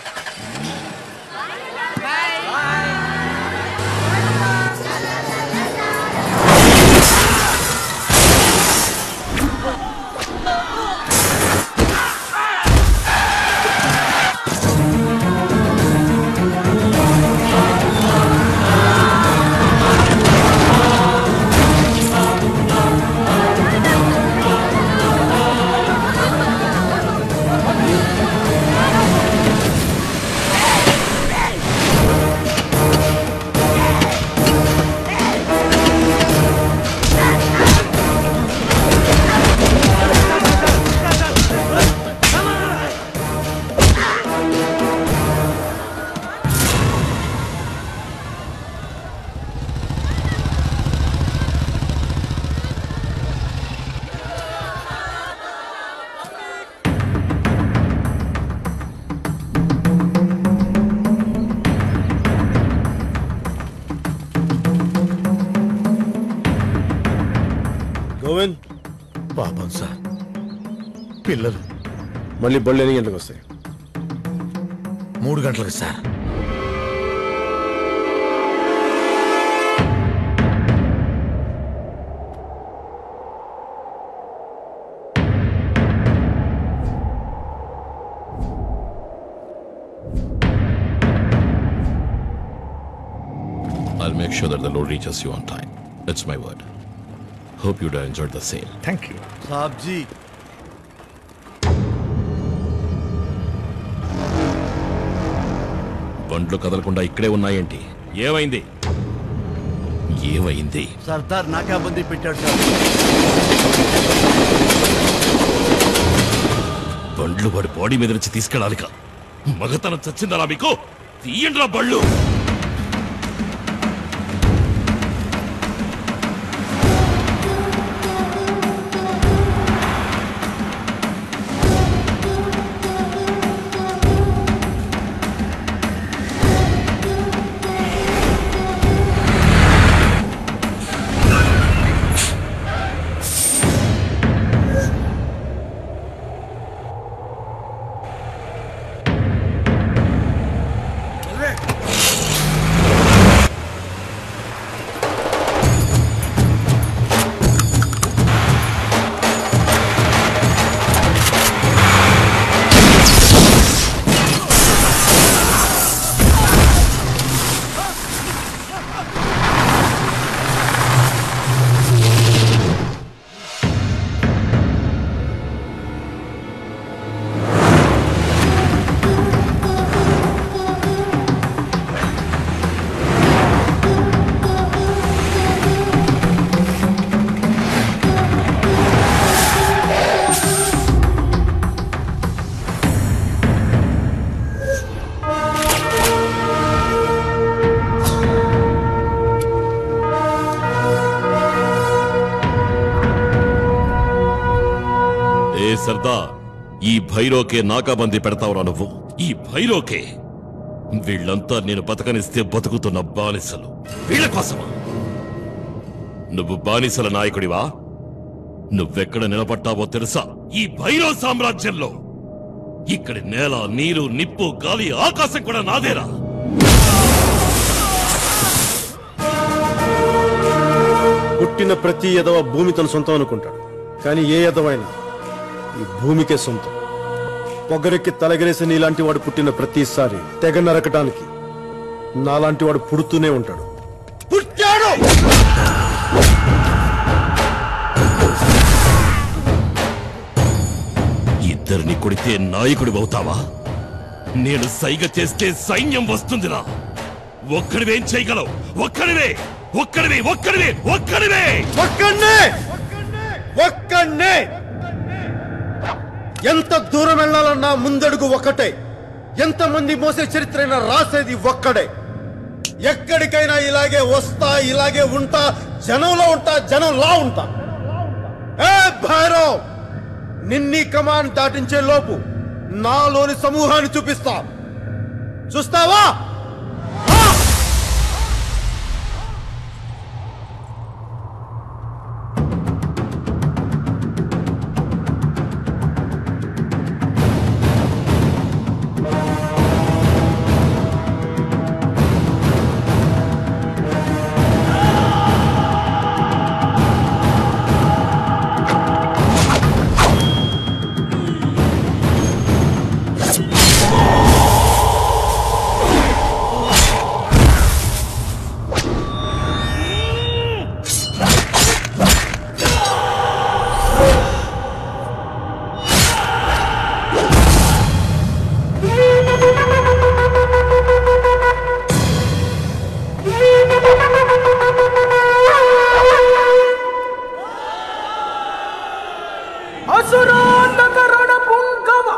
గోవింద్ పాపం సార్ పిల్లలు మళ్ళీ బళ్ళు ఎన్ని గంటలకు వస్తాయి మూడు గంటలకు sir I'll make sure that the load reaches you on time. It's my word. Hope you'd have enjoyed the sale. Thank you. साहब जी బండ్లు కదలకుండా ఇక్కడే ఉన్నాయేంటి ఏమైంది ఏమైంది సర్దార్ నాకాబందీ పెట్టాడు సార్ బండ్లు వాడి బాడీ మీద నుంచి తీసుకెళ్ళాలిక మగతనం చచ్చిందరా మీకు తీయండిరా బళ్ళు ఏ సర్దార్ ఈ భైరోకే నాకాబందీ పెడతావురా నువ్వు ఈ భైరోకే వీళ్ళంతా నేను బతకనిస్తే బతుకుతున్న బానిసలు వీళ్ళ కోసమా నువ్వు బానిసల నాయకుడివా నువ్వెక్కడ నిలబడ్డావో తెలుసా ఈ భైరవ సామ్రాజ్యంలో ఇక్కడి నేల నీరు నిప్పు గాలి ఆకాశం కూడా నాదేరా పుట్టిన ప్రతి ఎదవ భూమి తన సొంతం అనుకుంటాడు కానీ ఏ ఎదవైనా ఈ భూమికే సొంతం పొగరెక్కి తలగరేసి నీలాంటి వాడు పుట్టిన ప్రతిసారి తెగ నరకటానికి నాలాంటి వాడు పుడుతూనే ఉంటాడు పుట్టాడు ఇద్దరిని కొడితే నాయకుడి అవుతావా నేను సైగ చేస్తే సైన్యం వస్తుందిరా ఒక్కడివేం చేయగలవు ఒక్కడివే ఒక్కడివే ఒక్కడివే ఒక్కడివే ఒక్కడే ఒక్కడే ఎంత దూరం వెళ్ళాలన్నా ముందడుగు ఒక్కటే ఎంతమంది మోసే చరిత్రైనా రాసేది ఒక్కడే ఎక్కడికైనా ఇలాగే వస్తా ఇలాగే ఉంటా జనంలో ఉంటా జనంలా ఉంటా ఏ భైరవ్ నిన్ని కమాండ్ దాటించే లోపు నాలోని సమూహాన్ని చూపిస్తా చూస్తావా అసురాంధకరణ పుంగవ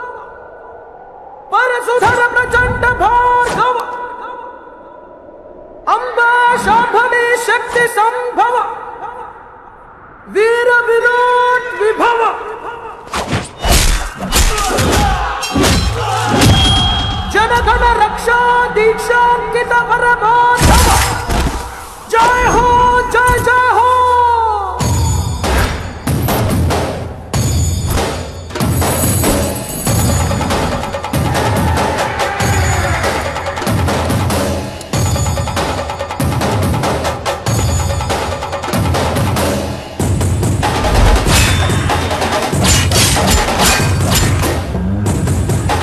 పరసుధర ప్రచండ భార్గవ అంబా శాంభవి శక్తి సంభవ వీర విరాట్ విభవ జనగణ రక్షా దీక్షాంకిత పరమాధవ జయ హో జయ జయ హో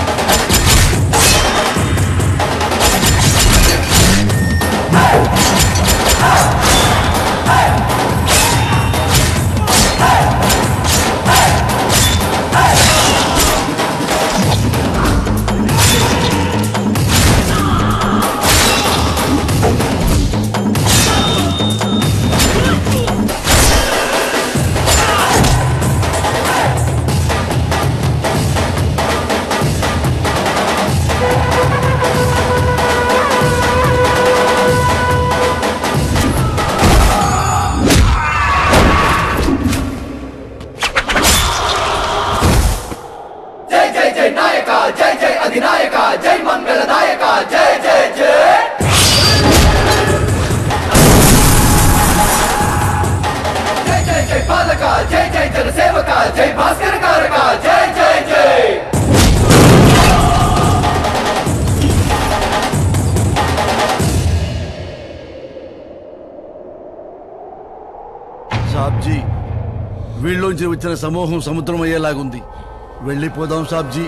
Hey! సాబ్జీ వీళ్ళలోంచి వచ్చిన సమూహం సముద్రం అయ్యేలాగుంది వెళ్ళిపోదాం సాబ్జీ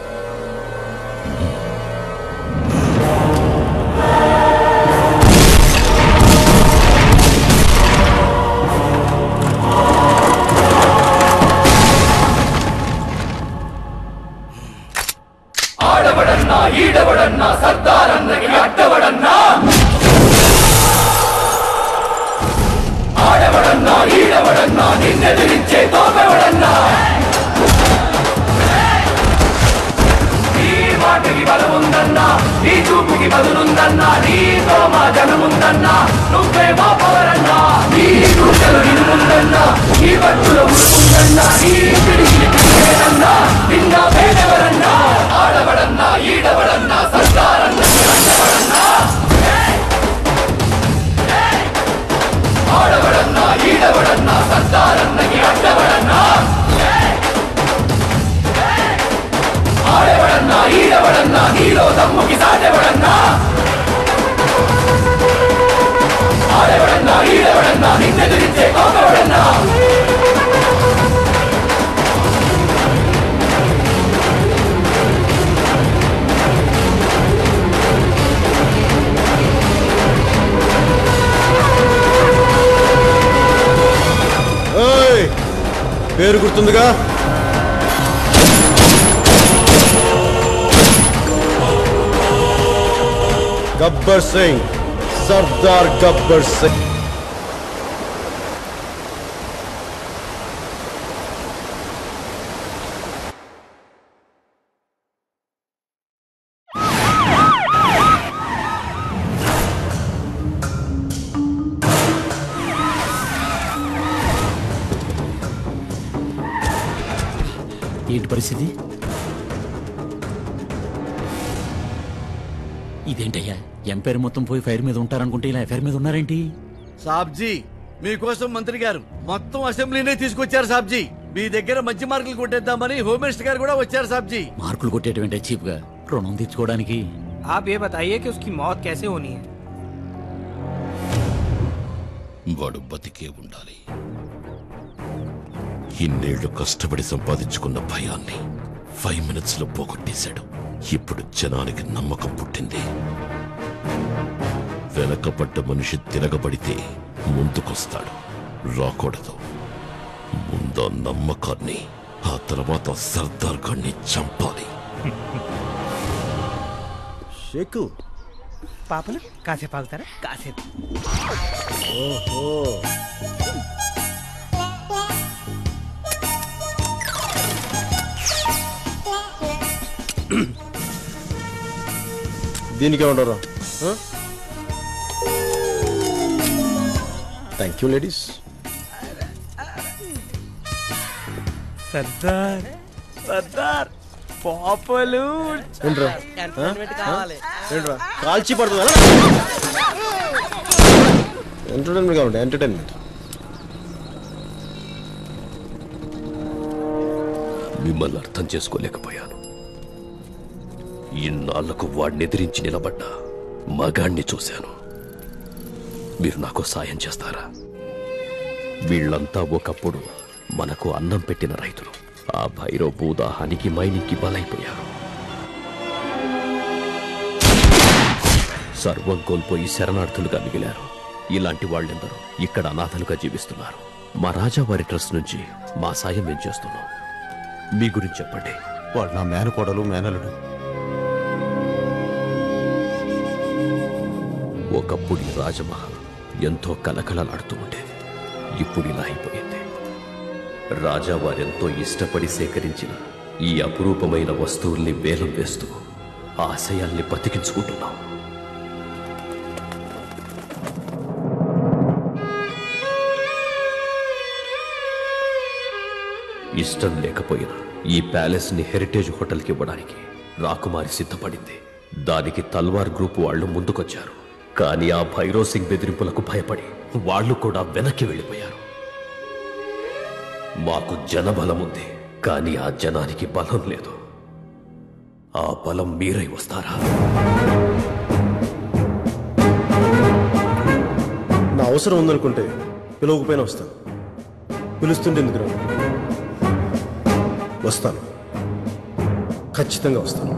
ఆడవడన్నా ఈడవడన్నా సర్దారన్నకి అడ్డవడన్నా ఆడవడన్నా ఈడవడన్నా నిన్నెదిరించే తోపెవడన్నా నీ మాటకి బలముందన్నా నీ చూపుకి బదులుందన్నా నీతో మా జనముందన్నా నువ్వే మా పవరన్నా నీ గుండెలు నిన్నుందన్నా నీ బట్టులో ఉరుకుందన్నా నీ పిడికి పిడికేనన్నా నిన్న వేడెవరన్నా ఆడవడన్నా ఈడవడన్నా సర్దారన్నా అడ్డవడన్నా ఆడవడన్నా ఈడవడన్నా సర్దారన్నకి అడ్డవడన్నా ఆడవడన్నా ఈడవడన్నా నీలో దమ్ముకి సాటెవడన్నా ఆడవడన్నా ఈడవడన్నా నిన్నెదిరించే కోకవడన్నా ఏయ్! పేరు గుర్తుందిగా గబ్బర్ సింగ్ సర్దార్ గబ్బర్ సింగ్ ఏంటి పరిస్థితి ఇదేంటయ్యా ఎంపైర్ మొత్తం పోయి ఫైర్ మీద ఉంటారనుకుంటే ఇలా ఎఫైర్ మీద ఉన్నారేంటి సాబ్జీ మీకోసం మంత్రి గారు మొత్తం అసెంబ్లీనే తీసుకొచ్చారు సాబ్జీ మీ దగ్గర మంచి మార్కులు కొట్టేద్దామని హోమ్ మినిస్టర్ గారు కూడా వచ్చారు సాబ్జీ మార్కులు కొట్టేటువంటి చీప్ గా రుణం తీర్చుకోవడానికి आप ये बताइए कि उसकी मौत कैसे होनी है వాడు బతికే ఉండాలి ఇన్నేళ్లు కష్టపడి సంపాదించుకున్న భయాన్ని ఫైవ్ మినిట్స్ లో పోగొట్టేశాడు ఇప్పుడు జనానికి నమ్మకం పుట్టింది వెనకబడ్డ మనిషి తిరగబడితే ముందుకొస్తాడు రాకూడదు ముందు ఆ నమ్మకాన్ని ఆ తర్వాత సర్దార్ గణ్ణి చంపాలి షేకు పాపలు కాసేపు ఆగుతారా కాసేపు ఓహో దీనికే ఉండరా thank you ladies Sardar Sardar పాపలు ఏంట్రా కావాలి ఏంట్రా కాల్చి పడుతుందా ఎంటర్టైన్మెంట్ కావాలి ఎంటర్టైన్మెంట్ మిమ్మల్ని అర్థం చేసుకోలేకపోయాను ఇన్నాళ్లకు వాడిని ఎదిరించి నిలబడ్డా మగాణ్ణి చూశాను మీరు నాకు సాయం చేస్తారా వీళ్ళంతా ఒకప్పుడు మనకు అన్నం పెట్టిన రైతులు ఆ భైరవ భూదాహానికి మైనికి బలైపోయారు సర్వం కోల్పోయి శరణార్థులుగా మిగిలారు ఇలాంటి వాళ్ళెందరూ ఇక్కడ అనాథలుగా జీవిస్తున్నారు మా రాజావారి ట్రస్ట్ నుంచి మా సాయం మేము చేస్తున్నాం మీ గురించి చెప్పండి వాడు నా మేనకోడలు మేనలుడు ఒకప్పుడు ఈ రాజమహల్ ఎంతో కలకలలాడుతూ ఉండేది ఇప్పుడు ఇలా అయిపోయింది రాజా వారెంతో ఇష్టపడి సేకరించిన ఈ అపురూపమైన వస్తువుల్ని వేలం వేస్తూ ఆశయాల్ని బతికించుకుంటున్నాం ఇష్టం లేకపోయినా ఈ ప్యాలెస్ ని హెరిటేజ్ హోటల్కి ఇవ్వడానికి రాకుమారి సిద్ధపడింది దానికి తల్వార్ గ్రూప్ వాళ్ళు ముందుకొచ్చారు కానీ ఆ భైరవ్ సింగ్ బెదిరింపులకు భయపడి వాళ్ళు కూడా వెనక్కి వెళ్ళిపోయారు మాకు జనబలం ఉంది కానీ ఆ జనానికి బలం లేదు ఆ బలం మీరై వస్తారా నా అవసరం ఉందనుకుంటే పిలవకపోయినా వస్తాను పిలుస్తుంటే ఎందుకు రాను వస్తాను ఖచ్చితంగా వస్తాను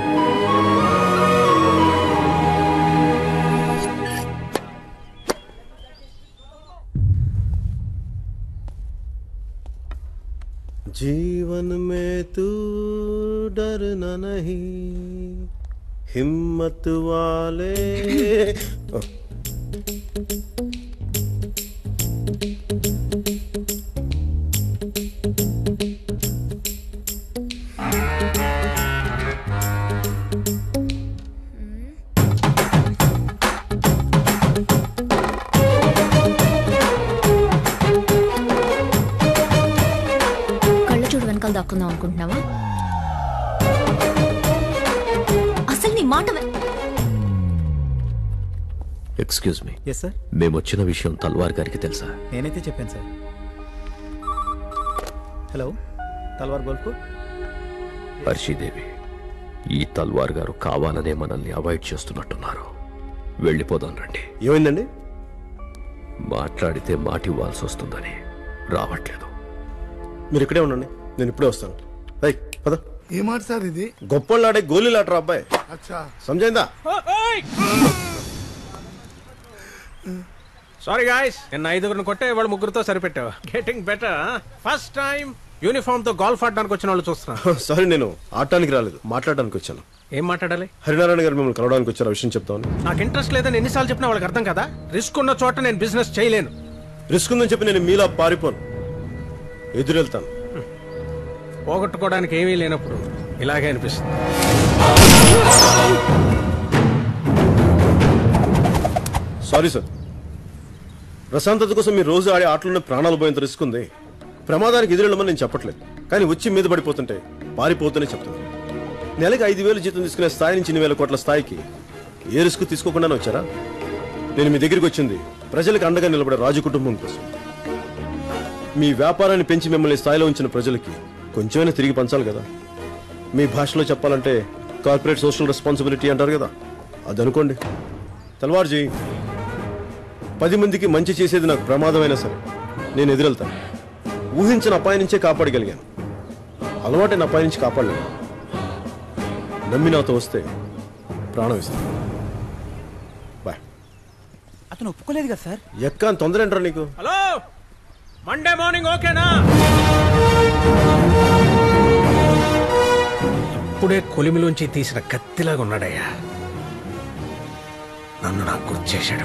जीवन में तू डरना नहीं हिम्मत वाले కళ్ళ చూడు వెనకాల దాక్కుందాం అనుకుంటున్నావా అసలు నీ మాట వె- ఎక్స్క్యూజ్ మీ ఎస్ సార్ మేము వచ్చిన విషయం తల్వార్ గారికి తెలుసా నేనైతే చెప్పాను sir hello Talwar golf Harshidevi ఈ తల్వార్ గారు కావాలనే మనల్ని అవాయిడ్ చేస్తున్నట్టున్నారు వెళ్ళిపోదాం రండి ఏమైందండి మాట్లాడితే మాట ఇవ్వాల్సి వస్తుందని రావట్లేదు మీరు ఇక్కడే ఉండండి నేను ఇప్పుడే వస్తాను రై పద ఏ మాట సార్ ఇది గొప్పోళ్ళు ఆడే గోళీలు ఆటరా అబ్బాయి అచ్చా సమజైందా సారీ గాయస్ నిన్న ఐదుగురిని కొట్టే వాళ్ళు ముగ్గురుతో సరిపెట్టావు getting better first time uniform తో గోల్ఫ్ ఆడడానికి వచ్చిన వాళ్ళు చూస్తున్నా సారీ నేను ఆడటానికి రాలేదు మాట్లాడడానికి వచ్చాను ఏం మాట్లాడాలి హరినారాయణ గారు మిమ్మల్ని కలవడానికి వచ్చారు ఆ విషయం చెప్తామని నాకు ఇంట్రెస్ట్ లేదని ఎన్నిసార్లు చెప్పినా వాళ్ళకి అర్థం కదా రిస్క్ ఉన్న చోట నేను బిజినెస్ చేయలేను రిస్క్ ఉందని చెప్పి నేను మీలా పారిపోను ఎదురెళ్తాను పోగొట్టుకోవడానికి ఏమీ లేనప్పుడు ఇలాగే అనిపిస్తుంది సారీ సార్ ప్రశాంతత కోసం మీరు రోజు ఆడే ఆటలోనే ప్రాణాలు పోయేంత రిస్క్ ఉంది ప్రమాదానికి ఎదురెళ్ళమని నేను చెప్పట్లేదు కానీ వచ్చి మీద పడిపోతుంటే పారిపోతూనే చెప్తాను నెలకి ఐదు వేలు జీతం తీసుకునే స్థాయి నుంచి ఇన్ని వేల కోట్ల స్థాయికి ఏ రిస్క్ తీసుకోకుండానే వచ్చారా నేను మీ దగ్గరికి వచ్చింది ప్రజలకు అండగా నిలబడే రాజు కుటుంబం కోసం మీ వ్యాపారాన్ని పెంచి మిమ్మల్ని ఈ స్థాయిలో ఉంచిన ప్రజలకి కొంచెమైనా తిరిగి పంచాలి కదా మీ భాషలో చెప్పాలంటే కార్పొరేట్ సోషల్ రెస్పాన్సిబిలిటీ అంటారు కదా అది అనుకోండి తల్వార్జీ పది మందికి మంచి చేసేది నాకు ప్రమాదమైనా సరే నేను ఎదురెళ్తాను ఊహించిన అపాయం నుంచే కాపాడగలిగాను అలవాటైన అపాయం నుంచి కాపాడలేను నమ్మి నాతో వస్తే ప్రాణం ఇస్తాను బాయ్ అతను ఒప్పుకోలేదు కదా సార్ ఎక్క అని తొందర ఏంట్రా నీకు హలో మండే మార్నింగ్ ఓకేనా ఇప్పుడే కొలిమిలోంచి తీసిన కత్తిలాగా ఉన్నాడయ్యా నన్ను నాకు గుర్తు చేశాడు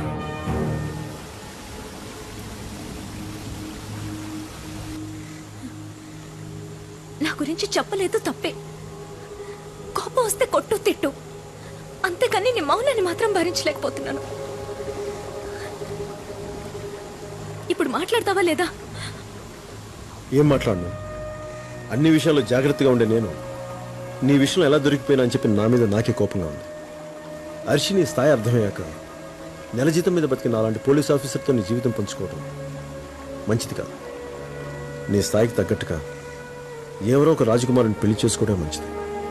నా గురించి చెప్పలేదు తప్పే కోపం వస్తే కొట్టు తిట్టు అంతేకాని నీ మౌనాన్ని మాత్రం భరించలేకపోతున్నాను ఇప్పుడు మాట్లాడతావా లేదా ఏం మాట్లాడను అన్ని విషయాల్లో జాగ్రత్తగా ఉండే నేను నీ విషయం ఎలా దొరికిపోయినా అని చెప్పి నా మీద నాకే కోపంగా ఉంది అర్షి నీ స్థాయి అర్థమయ్యాక నెల జీతం మీద బతికిన అలాంటి పోలీస్ ఆఫీసర్తో నీ జీవితం పంచుకోవడం మంచిది కాదు నీ స్థాయికి తగ్గట్టుగా ఎవరో ఒక రాజకుమారుని పెళ్లి చేసుకోవడం మంచిది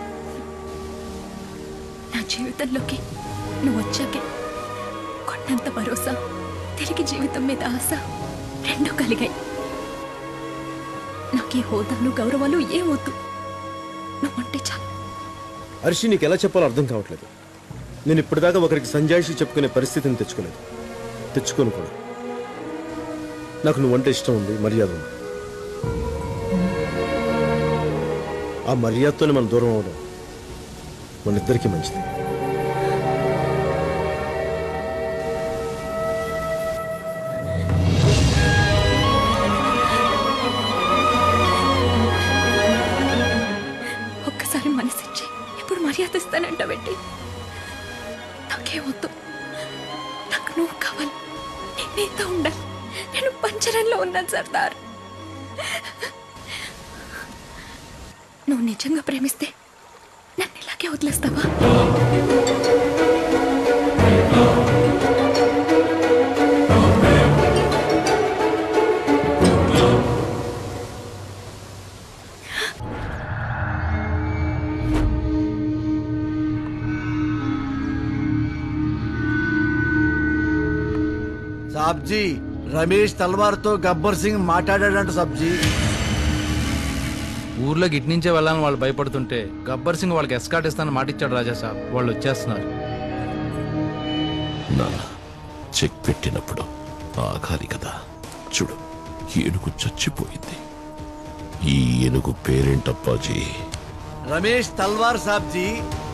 నా జీవితంలోకి నువ్వు వచ్చాకే కొండంత భరోసా తిరిగి జీవితం మీద ఆశ రెండూ కలిగాయి నాకే హోదాలు గౌరవాలు ఏ వద్దు నువ్వంటే చాలు అర్షి నీకు ఎలా చెప్పాలో అర్థం కావట్లేదు నేను ఇప్పటిదాకా ఒకరికి సంజాయిషి చెప్పుకునే పరిస్థితిని తెచ్చుకోలేదు తెచ్చుకోను కూడా నాకు నువ్వంటే ఇష్టం ఉంది మర్యాద ఉంది ఆ మర్యాదతోనే మనం దూరం అవడం మన ఇద్దరికీ మంచిది ఒక్కసారి మనసిచ్చి ఇప్పుడు మర్యాద ఇస్తానంట పెట్టి నాకే వద్దు నాకు నువ్వు కావాలి నేను నీతో ఉండాలి నేను పంచరంలో ఉన్నాను సర్దార్ నువ్వు నిజంగా ప్రేమిస్తే నన్ను ఇలాగే వదిలేస్తావా साहब जी రమేష్ తల్వార్తో గబ్బర్ సింగ్ మాట్లాడాడంట సబ్జీ ఊర్లోకి ఇటు నుంచే వెళ్ళాలని వాళ్ళు భయపడుతుంటే గబ్బర్ సింగ్ వాళ్ళకి ఎస్కాట్ ఇస్తానని మాటిచ్చాడు రాజా సాబ్ వాళ్ళు వచ్చేస్తున్నారు నాన్న చెక్ పెట్టినప్పుడు ఆగాలి కదా చూడు ఏనుగు చచ్చిపోయింది ఈ ఏనుగు పేరేంటప్పాజీ రమేష్ తల్వార్ సాబ్జీ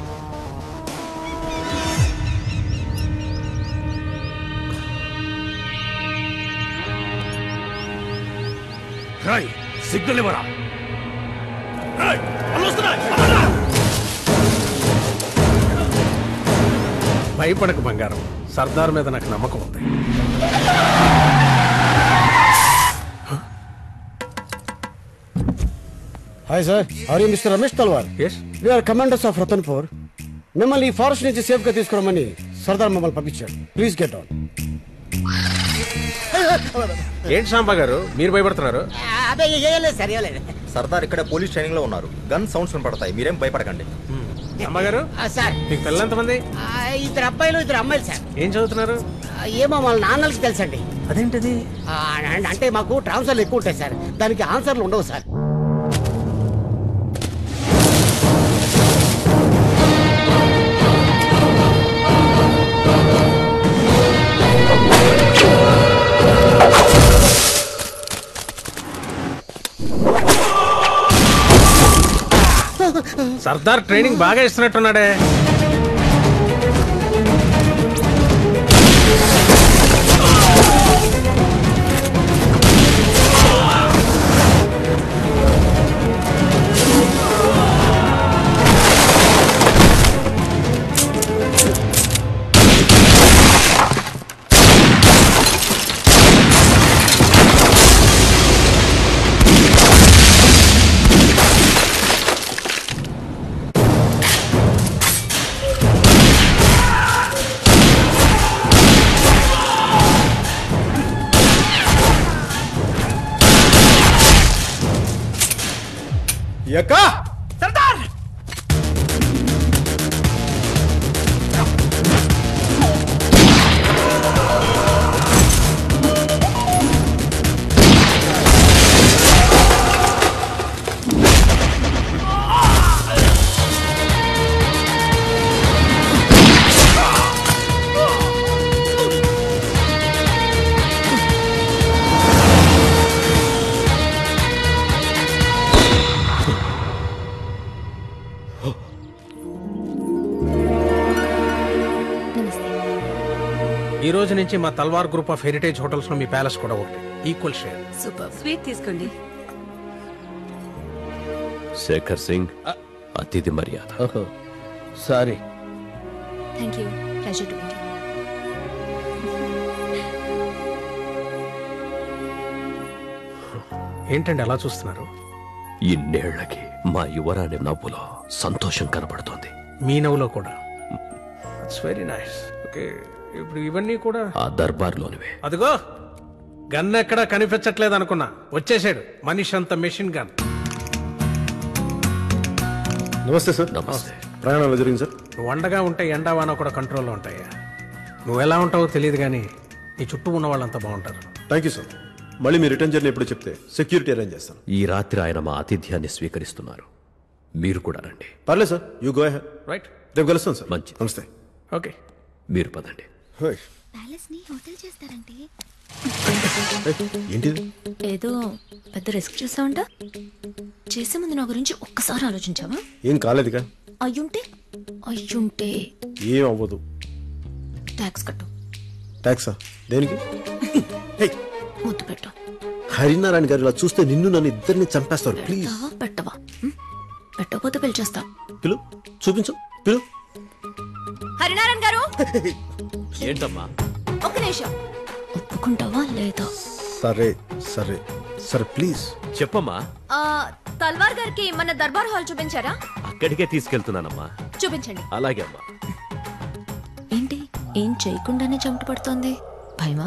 రాయ్ సిగ్నల్ ఇవ్వరా భయపడక బంగారం సర్దార్ మీద నాకు నమ్మకం ఉంది hi sir are you mister Ramesh Talwar we are commanders of Ratanpur మిమ్మల్ని ఈ ఫారెస్ట్ నుంచి సేఫ్ గా తీసుకురమ్మని సర్దార్ మమ్మల్ని పంపించాడు ప్లీజ్ గెట్ ఆన్ ఏంటి శాంబా గారు మీరు భయపడుతున్నారు అదే ఏం లేదు సార్ ఏం లేదు సర్దార్ ఇక్కడ పోలీస్ ట్రైనింగ్ లో ఉన్నారు గన్ సౌండ్స్ వినపడతాయి మీరేం భయపడకండి అమ్మగారు సార్ మీకు పిల్లలు ఎంతమంది ఆ, ఇద్దరు అబ్బాయిలు ఇద్దరు అమ్మాయిలు సార్ ఏం చదువుతున్నారు ఆ, ఏమో వాళ్ళ నాన్నలకి తెలుసండి అదేంటిది ఆ, అం- అంటే మాకు ట్రాన్స్ఫర్లు ఎక్కువ ఉంటాయి సార్ దానికి ఆన్సర్లు ఉండవు సార్ సర్దార్ ట్రైనింగ్ బాగా ఇస్తున్నట్టున్నాడే ఎక్క సర్దార్ ఈ రోజు నుంచి మా Talwar group of heritage hotels లో మీ ప్యాలెస్ కూడా ఒకటి ఈక్వల్ షేర్ సూపర్ స్వీట్ తీసుకోండి శేఖర్ సింగ్ అతిథి మర్యాద sorry thank you pleasure to meet ఏంటండి అలా చూస్తున్నారు ఇన్నేళ్లకి మా యువరాణి నవ్వులో సంతోషం కనబడుతోంది మీ నవ్వులో కూడా ఇట్స్ వెరీ నైస్ ఓకే ఇప్పుడు ఇవన్నీ కూడా ఆ దర్బార్లోనివే అదిగో గన్ ఎక్కడా కనిపించట్లేదు అనుకున్నా వచ్చేసాడు మనిషి అంత మెషిన్ గన్ నమస్తే సార్ నమస్తే ప్రయాణం ఎలా జరిగింది సార్ నువ్వు వండగా ఉంటే ఎండా వాన కూడా కంట్రోల్లో ఉంటాయా నువ్వు ఎలా ఉంటావో తెలియదు కానీ నీ చుట్టూ ఉన్న వాళ్ళంతా బాగుంటారు థ్యాంక్ యూ సార్ మళ్ళీ మీ రిటర్న్ జర్నీ ఎప్పుడు చెప్తే సెక్యూరిటీ అరేంజ్ చేస్తాను ఈ రాత్రి ఆయన మా ఆతిథ్యాన్ని స్వీకరిస్తున్నారు మీరు కూడా రండి పర్లేదు sir you go ahead right రేపు కలుస్తాను సార్ మంచి నమస్తే ఓకే మీరు పదండి ప్యాలెస్ ని హోటల్ చేస్తారంటే ఏంటిది ఏదో పెద్ద రిస్క్ చేసావంట చేసే ముందు నా గురించి ఒక్కసారి ఆలోచించావా ఏం కాలేదుగా అయ్యుంటే అయ్యుంటే ఏం అవ్వదు ట్యాక్స్ కట్టు ట్యాక్సా దేనికి ముద్దు పెట్టు హరినారాయణ గారు ఇలా చూస్తే నిన్ను నన్ను ఇద్దరిని చంపేస్తారు ప్లీజ్ పెట్టవా పెట్టవా ఉం? పెట్టకపోతే పిలిచేస్తా పిలు చూపించు పిలు హరినారాయణ గారు ఏంటమ్మా ఒక్క నిమిషం ఒప్పుకుంటావా లేదా సరే సరే సరే ప్లీజ్ చెప్పమ్మా ఆ, తల్వార్ గారికి మన దర్బార్ హాల్ చూపించారా అక్కడికే తీసుకెళ్తున్నానమ్మా చూపించండి అలాగే అమ్మా ఏంటి ఏం చేయకుండానే చెమట పడుతోంది భయమా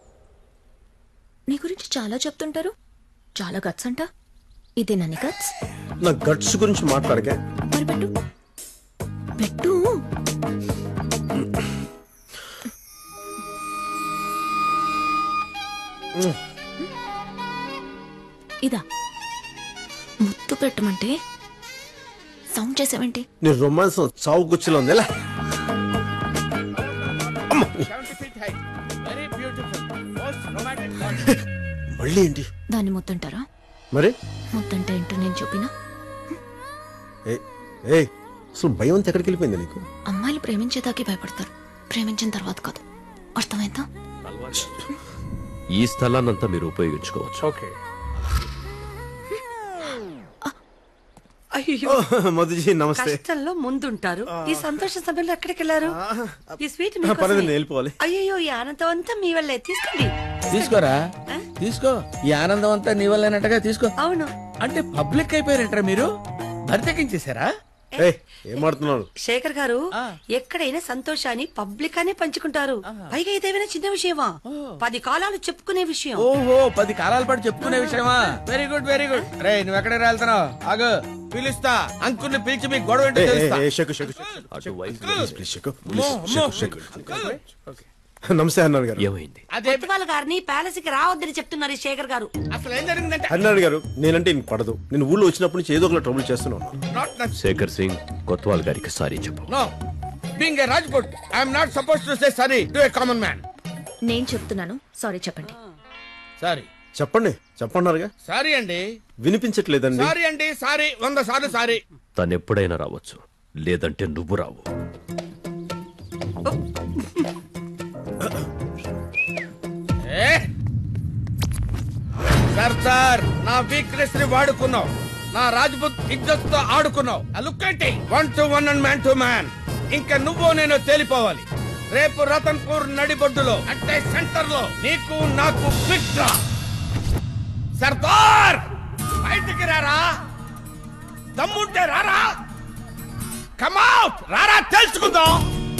నీ గురించి చాలా చెప్తుంటారు చాలా గట్స్ అంట ఇదే నన్ను గట్స్ నా గట్స్ గురించి మాట్లాడకే మరి పెట్టు పెట్టు ఇదా ముద్దు పెట్టమంటే సౌండ్ చేసావేంటి నీ రొమాన్స్ చావు గుచ్చిలో ఉంది ఎలా వెరీ బ్యూటిఫుల్ మోస్ట్ రొమాంటిక్ మళ్ళీ ఏంటి దాన్ని ముద్దంటారా మరి ముద్దంటే ఏంటో నేను చూపినా ఏ ఏ అసలు భయం అంతా ఎక్కడికి వెళ్ళిపోయింది నీకు అమ్మాయిలు ప్రేమించేదాకే భయపడతారు ప్రేమించిన తర్వాత కాదు అర్థమైందా ఈ స్థలాన్నంతా మీరు ఉపయోగించుకోవచ్చు ఓకే అయ్యో మధుజీ నమస్తే కష్టంలో ముందుంటారు ఈ సంతోష సమయంలో ఎక్కడికి వెళ్ళారు ఈ స్వీట్ పర్లేదు, మీకోసమే. నేను వెళ్ళిపోవాలి. అయ్యో ఈ ఆనందం అంతా మీ వల్లే తీసుకోండి తీసుకోరా తీసుకో ఈ ఆనందం అంతా నీ వల్లేనట్టుగా తీసుకో అవును అంటే పబ్లిక్ అయిపోయారంటారా మీరు బరితెక్కించేశారా ఏ ఏం మాడుతున్నాడు శేఖర్ గారు ఎక్కడైనా సంతోషాన్ని పబ్లిక్ అనే పంచుకుంటారు పైగా ఇదేమైనా చిన్న విషయమా పది కాలాలు చెప్పుకునే విషయం ఓహో పది కాలాల పాటు చెప్పుకునే విషయమా వెరీ గుడ్ వెరీ గుడ్ రే నువ్వు ఎక్కడికి వెళ్తున్నావు ఆగు పిలుస్తా అంకుల్ని పిలిచి మీ గొడవ ఏంటో ఏ, ఏ, తెలుస్తా ఏ, Shaku, Shaku, Shaku. Please, please, Shaku, please, అమ్మో, షకు, అమ్మో. షకు. నమస్తే అన్నాడు గారు ఏమైంది కొత్తవాళ్ళ గారిని ప్యాలెస్ కి రావద్దని చెప్తున్నారు ఈ శేఖర్ గారు అసలు ఏం జరిగిందంటే అన్నాడు గారు నేనంటే నీకు పడదు నేను ఊళ్ళో వచ్చినప్పటి నుంచి ఏదో ఒక ట్రబుల్ చేస్తున్నాను నాట్ శేఖర్ సింగ్ కొత్వాల్ గారికి సారీ చెప్పు no being a Rajput I'm not suppose to say sorry to a common man నేను చెప్తున్నాను సారీ చెప్పండి సారీ చెప్పండి చెప్పన్నారుగా సారీ అండి వినిపించట్లేదండి సారీ అండి సారీ వంద సార్లు సారీ తను ఎప్పుడైనా రావచ్చు లేదంటే నువ్వు రావు ఏ? సర్దార్ నా వీక్నెస్ ని వాడుకున్నావు నా రాజ్పుత్ ఇజ్జత్ తో ఆడుకున్నావు ఆ లుక్ ఏంటి one to one and man to man ఇంకా నువ్వు నేను తేలిపోవాలి రేపు రతన్పూర్ నడిబొడ్డులో అంటే సెంటర్ లో నీకు నాకు క్విక్ డ్రా సర్దార్ బయటికి రారా దమ్ముంటే రారా కమౌట్ రారా తెలుసుకుందాం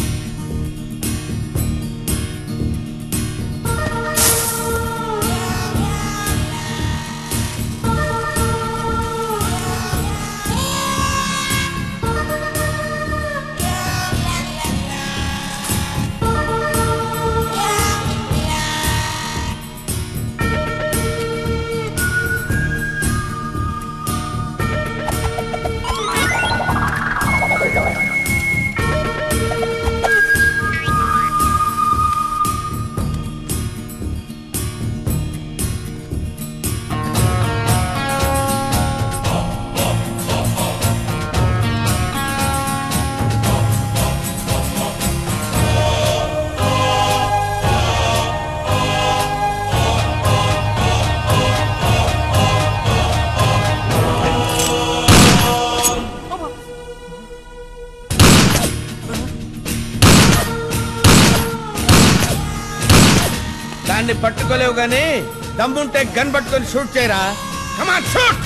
దాన్ని పట్టుకోలేవు గాని దమ్ముంటే గన్ పట్టుకొని షూట్ చేయరా కమాన్ షూట్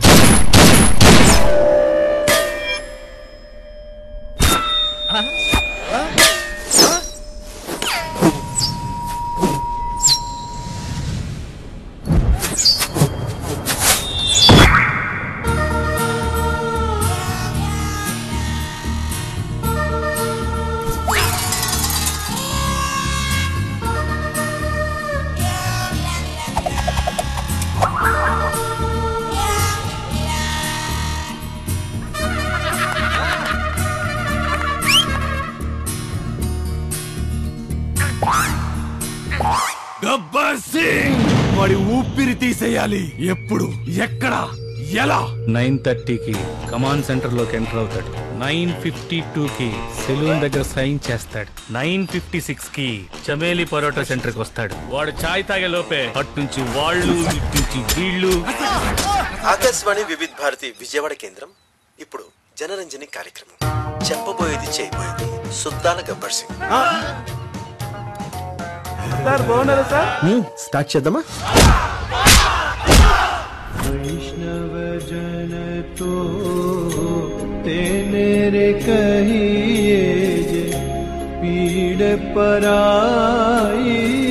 గబ్బర్ సింగ్ వాడి ఊపిరి తీసేయాలి ఎప్పుడు ఎక్కడ ఎలా నైన్ థర్టీకి కమాండ్ సెంటర్ లోకి ఎంటర్ అవుతాడు నైన్ ఫిఫ్టీ టూ కి సెలూన్ దగ్గర సైన్ చేస్తాడు నైన్ ఫిఫ్టీ సిక్స్ కి చమేలి పరోటా సెంటర్ కి వస్తాడు వాడు చాయ్ తాగే లోపే అటు నుంచి వాళ్ళు ఇటు నుంచి వీళ్ళు ఆకాశవాణి వివిధ భారతి విజయవాడ కేంద్రం ఇప్పుడు జనరంజని కార్యక్రమం చెప్పబోయేది చేయబోయేది సుద్దాల గబ్బర్ సింగ్ సార్ బాగున్నారా సార్ స్టార్ట్ చేద్దామా वैष्णव जन तो तेरे कहिए जे पीड़ पराई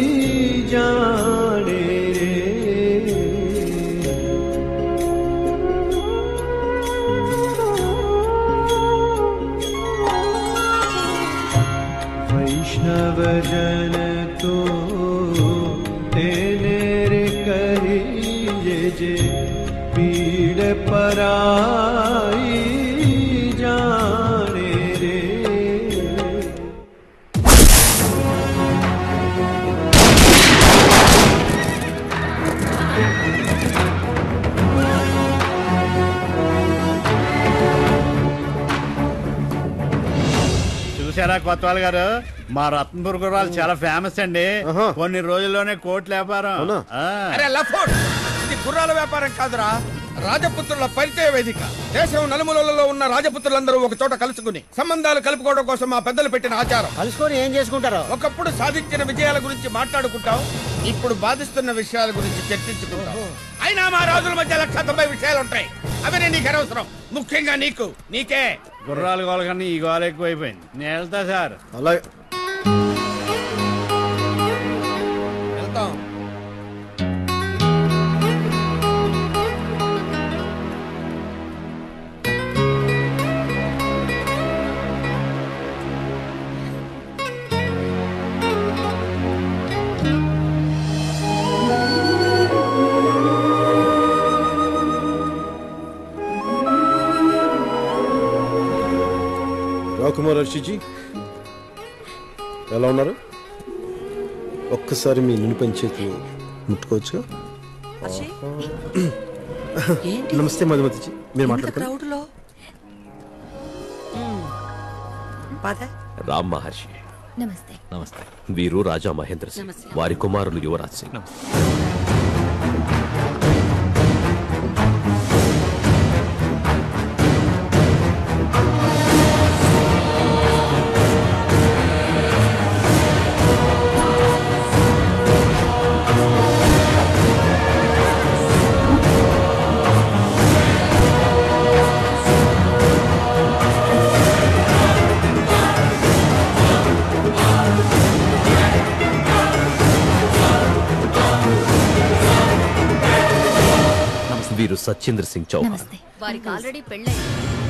जाने रे वैष्णव जन तो तेरे पराई जाने रे చూసారా కొత్తవాళ్ళు గారు మా రత్నపూర్ గుర్రాలు చాలా ఫేమస్ అండి కొన్ని రోజుల్లోనే కోట్ల వ్యాపారం ఆ. అరే లఫోడ్ ఇది గుర్రాల వ్యాపారం కాదురా రాజపుత్రుల పరిచయ వేదిక దేశం నలుమూలలలో ఉన్న రాజపుత్రులందరూ ఒక చోట కలుసుకుని సంబంధాలు కలుపుకోవడం కోసం మా పెద్దలు పెట్టిన ఆచారం కలుసుకొని ఏం చేసుకుంటారు ఒకప్పుడు సాధించిన విజయాల గురించి మాట్లాడుకుంటాం ఇప్పుడు బాధిస్తున్న విషయాల గురించి చర్చించుకుంటాం అయినా మా రాజుల మధ్య లక్ష తొంభై విషయాలు ఉంటాయి అవి నేను నీకు అనవసరం ముఖ్యంగా నీకు నీకే గుర్రాలు గోల కన్నా ఈ గోల ఎక్కువైపోయింది నేను వెళ్తా సార్ అలాగే వెళ్తాం రాకుమార్ హర్షిజీ ఎలా ఉన్నారు ఒక్కసారి మీ నిలుపని చేతి ముట్టుకోవచ్చు నమస్తే మధుమతిజీ మీరు మాట్లాడుతున్నారు క్రౌడ్ లో పద రామ్ మహర్షి నమస్తే నమస్తే వీరు రాజా మహేంద్ర సింగ్ నమస్తే. వారి కుమారులు యువరాజ్ సింగ్ వీరు సత్యేంద్ర సింగ్ చౌహాన్ వారికి ఆల్రెడీ పెళ్ళైంది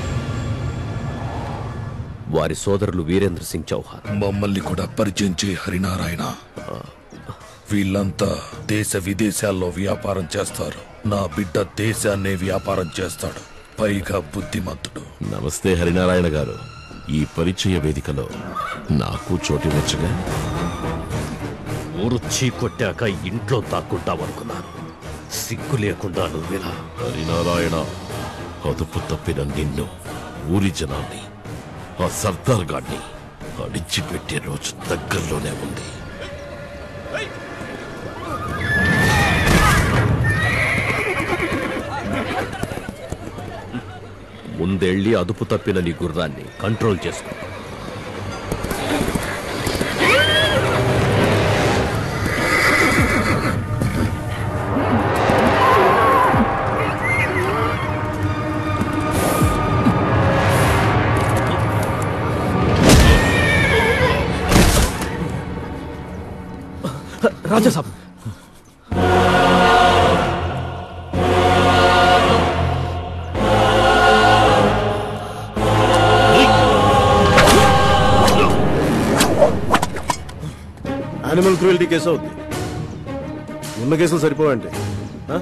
వారి సోదరులు వీరేంద్ర సింగ్ చౌహాన్ మమ్మల్ని కూడా పరిచయం చేయి హరినారాయణ వీళ్ళంతా దేశ విదేశాల్లో వ్యాపారం చేస్తారు నా బిడ్డ దేశాన్నే వ్యాపారం చేస్తాడు పైగా బుద్ధిమంతుడు నమస్తే హరినారాయణ గారు ఈ పరిచయ వేదికలో నాకు చోటివ్వచ్చుగా ఊరు చీకొట్టాక ఇంట్లో దాక్కుంటామనుకున్నాను సిగ్గు లేకుండా నువ్వెలా హరినారాయణ అదుపు తప్పిన నిన్ను ఊరి జనాన్ని ఆ సర్దార్ గాడిని అడిచిపెట్టే రోజు దగ్గరలోనే ఉంది ముందెళ్ళి అదుపు తప్పిన నీ గుర్రాన్ని కంట్రోల్ చేసుకో Raja Sahab animal cruelty case అవుద్ది ఉన్న కేసులు సరిపోవంటే ఆ?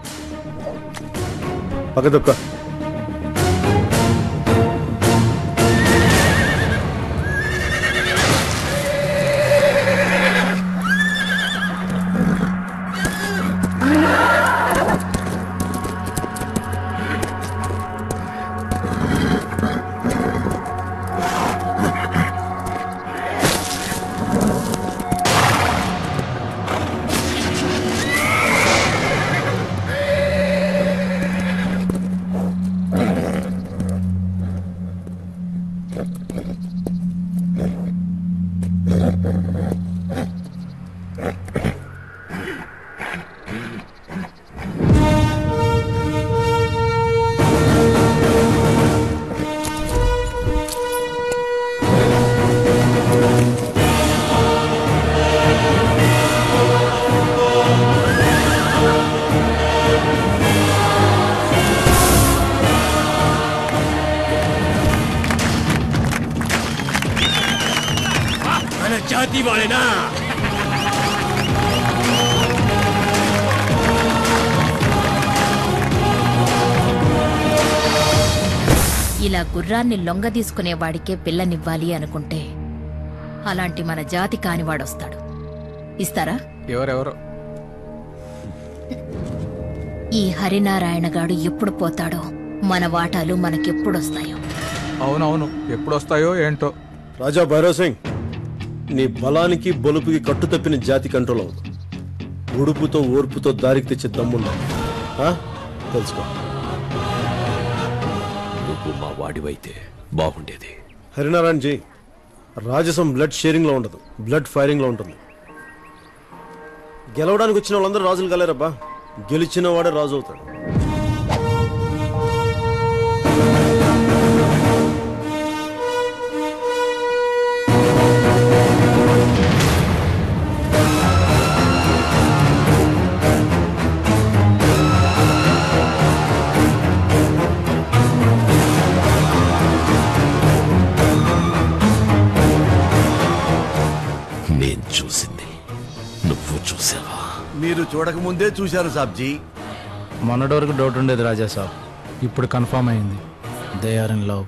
పక్క తప్ప మన జాతి వాళ్ళేనా ఇలా గుర్రాన్ని లొంగ తీసుకునే వాడికే పిల్లనివ్వాలి అనుకుంటే అలాంటి మన జాతి కానివాడొస్తాడు ఇస్తారా ఎవరెవరో ఈ హరినారాయణ గాడు ఎప్పుడు పోతాడో మన వాటాలు మనకెప్పుడొస్తాయో అవునవును ఎప్పుడు వస్తాయో ఏంటో రాజా భైరవ్ సింగ్ నీ బలానికి బలుపుకి కట్టు తప్పిన జాతి కంట్రోల్ అవ్వదు ఉడుపుతో ఓర్పుతో దారికి తెచ్చే దమ్మున్నా ఆ? తెలుసుకో నువ్వు మా వాడివైతే బాగుండేది హరినారాయణ జీ రాజసం బ్లడ్ షేరింగ్ లో ఉండదు బ్లడ్ ఫైరింగ్ లో ఉంటుంది గెలవడానికి వచ్చిన వాళ్ళందరూ రాజులు కలేరబ్బా గెలిచిన వాడే రాజు అవుతాడు నేను చూసింది నువ్వు చూసావా మీరు చూడకముందే చూశాను సాబ్జీ మొన్నటి వరకు డౌట్ ఉండేది రాజా సాబ్ ఇప్పుడు కన్ఫర్మ్ అయింది దే ఆర్ ఇన్ లవ్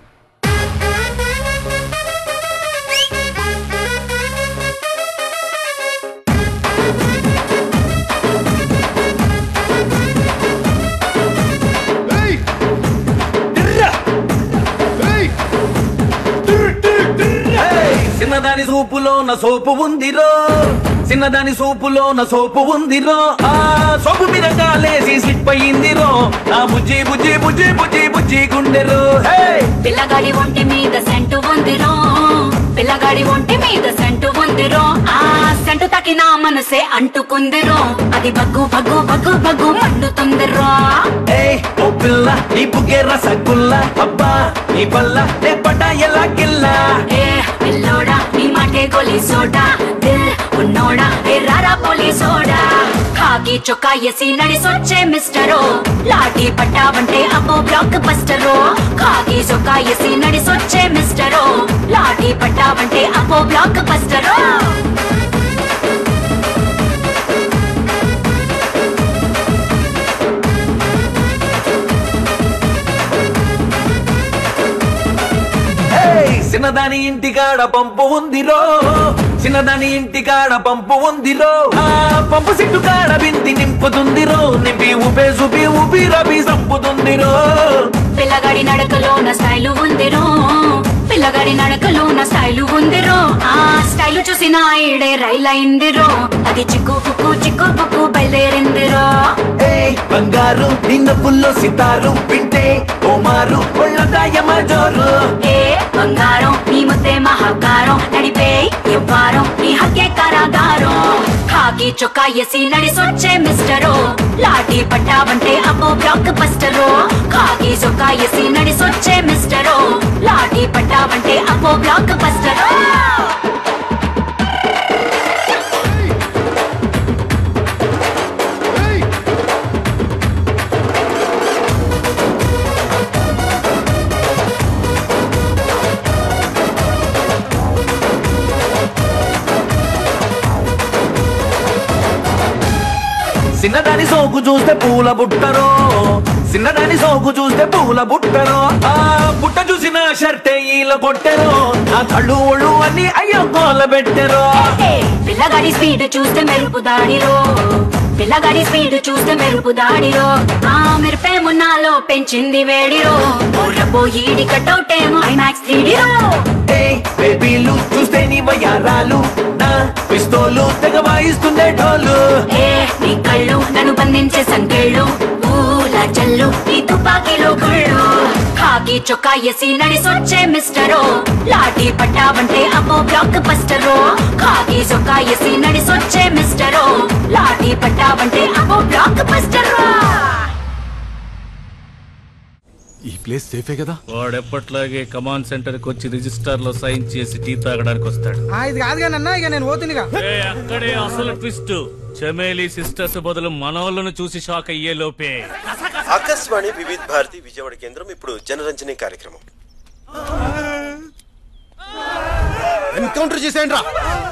చిన్నదాని సూపులో నా సోపు ఉందిరో చిన్నదాని సూపులో నా సోపు ఉందిరో ఆ సోపు మీద కాలేసి స్లిప్ అయ్యిందిరో నా బుజ్జి బుజ్జి బుజ్జి బుజ్జి బుజ్జి గుండెరు హే పిల్లగాడి ఒంటి మీద సెంటు ఉందిరో పిల్లగాడి ఒంటి మీద సెంటు ఉందిరో ఆ సెంటు తకిన మనసే అంటుకుందిరో అది బగ్గు బగ్గు బగ్గు బగ్గు మండుతుందిరో ఏయ్ ఓ పిల్ల నీ బుగ్గే రసగుల్ల అబ్బా నీ వల్ల నే పడ్డ ఎలా గిల్లా ఏ పిల్లోడా నీ మాటే గోలి సోడా దిల్ ఉన్నోడా ఏ రారా పోలీసోడా ఖాకి చొక్కా ఎసి నడిసొచ్చే మిస్టరో లాఠీ పట్టావంటే అబ్బో బ్లాక్ బస్టరో ఖాకి చొక్కా ఎసి నడిసొచ్చే మిస్టరో లాఠీ పట్టావంటే అబ్బో బ్లాక్ బస్టరో ఏయ్, చిన్నదాని ఇంటికాడ పంపు ఉందిరో చిన్నదాని ఇంటికాడ పంపు ఉందిరో ఆ పంపు సిట్టు కాడ బింది నింపుతుందిరో నింపి ఊపే చూపి ఊపి రబి సంపుతుందిరో పిల్లగాడి నడకలో నా స్టైలు ఉందిరో పిల్లగాడి నడకలో నా స్టైలు ఉందిరో ఆ స్టైలు చూసి నా ఈడే రైల్ అయిందిరో అది చిక్కు పుక్కు చిక్కు పుక్కు బయలుదేరిందిరో ఏయ్ బంగారు నిన్న పుల్లో సితారు వింటే ఓ మారు ఒళ్ళదాయమ జోరు ఏ బంగారం నీ ముద్దే మహాకారం నడిపే ఎవ్వారం నీ హక్కే కారాగారం ఖాకి చొక్కా ఎసి నడిసొచ్చే మిస్టరో లాఠీ పట్టావంటే అబ్బో బ్లాక్ బస్టరో ఖాకి చొక్కా ఎసి నడిసొచ్చే మిస్టరో లాఠీ పట్టావంటే అబ్బో బ్లాక్ బస్టరో చిన్నదాని సోకు చూస్తే పూల బుట్టరో చిన్నదాని సోకు చూస్తే పూల బుట్టరో ఆ బుట్ట చూసిన షర్టే ఈల కొట్టెరో ఆ కళ్ళు ఒళ్ళు అన్ని అయ్యో కోల పెట్టెరో పిల్లగాడి స్పీడ్ చూస్తే మెరుపు దాడిరో పిల్లగాడి స్పీడ్ చూస్తే మెరుపు దాడిరో ఆ మెరుపేమో నాలో పెంచింది వేడిరో పోయిడి కట్అవుట్ ఏమో ఐమాక్స్ త్రీడిరో ఏయ్ బేబీలు చూస్తే నీ వయారాలు నా పిస్తోలు తెగ వాయిస్తుండే ఢోలు ఏ నీ కళ్ళు నన్ను బంధించే సంకెళ్ళు పూల జల్లు నీ తుపాకీలో గుళ్ళు ఖాకి చొక్కా ఎసి నడిసొచ్చే మిస్టరో లాఠీ పట్టావంటే అబ్బో బ్లాక్ బస్టరో ఖాకి చొక్కా ఎసి నడిసొచ్చే మిస్టరో లాఠీ పట్టావంటే అబ్బో బ్లాక్ బస్టరో ఈ ప్లేస్ సేఫే కదా వాడెప్పట్లాగే కమాండ్ సెంటర్ కి వచ్చి రిజిస్టర్ లో సైన్ చేసి టీ తాగడానికి వస్తాడు ఆ, ఇది కాదు కానీ అన్న ఇక నేను పోతుందిగా ఏ, అక్కడే అసలు ట్విస్ట్ చమేలి సిస్టర్స్ బదులు మనోళ్ళను చూసి షాక్ అయ్యే లోపే ఆకాశవాణి వివిధ భారతి విజయవాడ కేంద్రం ఇప్పుడు జనరంజని కార్యక్రమం ఎన్కౌంటర్ చేసేయండి రా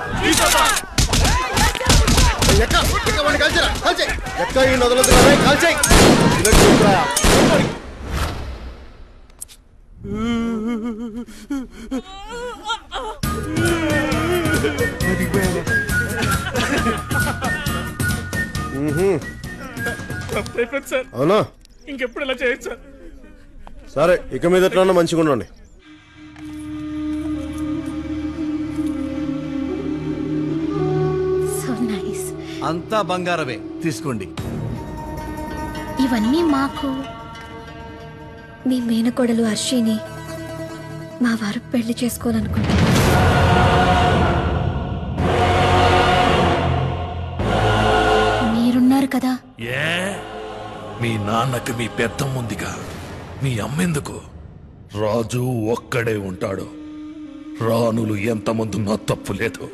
ఎక్క ఎక్క వాడిని కాల్చరా కాల్చేయ్ ఎక్క ఈ నదులు కాల్చేయ్ మ్మ్హ్మ్. అయిపోయింది సార్ అవునా ఇంకెప్పుడు ఇలా చేయొచ్చు సార్ సరే ఇక మీద ఎట్లా మంచిగా ఉండండి సో నైస్ అంతా బంగారమే తీసుకోండి ఇవన్నీ మాకు మీ మేనకోడలు హర్షిని మా వారు పెళ్లి చేసుకోవాలనుకుంటున్నారు మీరున్నారు కదా ఏ మీ నాన్నకి మీ పెద్దమ్ముందిగా మీ అమ్మెందుకు రాజు ఒక్కడే ఉంటాడు రాణులు ఎంతమందున్నా తప్పు లేదు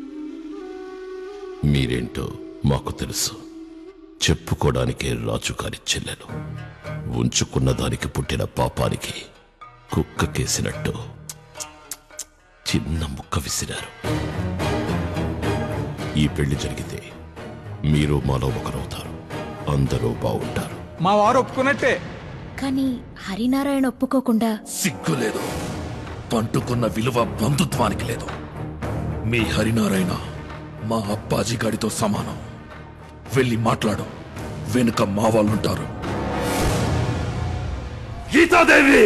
మీరేంటో మాకు తెలుసు చెప్పుకోవడానికే రాజుగారి చెల్లెలు ఉంచుకున్న దానికి పుట్టిన పాపానికి కుక్కకేసినట్టు చిన్న ముక్క విసిరారు ఈ పెళ్లి జరిగితే మీరు మాలో ఒకరవుతారు అందరూ బాగుంటారు మా వారు ఒప్పుకున్నట్టే కానీ హరినారాయణ ఒప్పుకోకుండా సిగ్గు లేదు పంటుకున్న విలువ బంధుత్వానికి లేదు మీ హరినారాయణ మా అప్పాజీ గాడితో సమానం వెళ్ళి మాట్లాడు వెనుక మా వాళ్ళుంటారు గీతాదేవి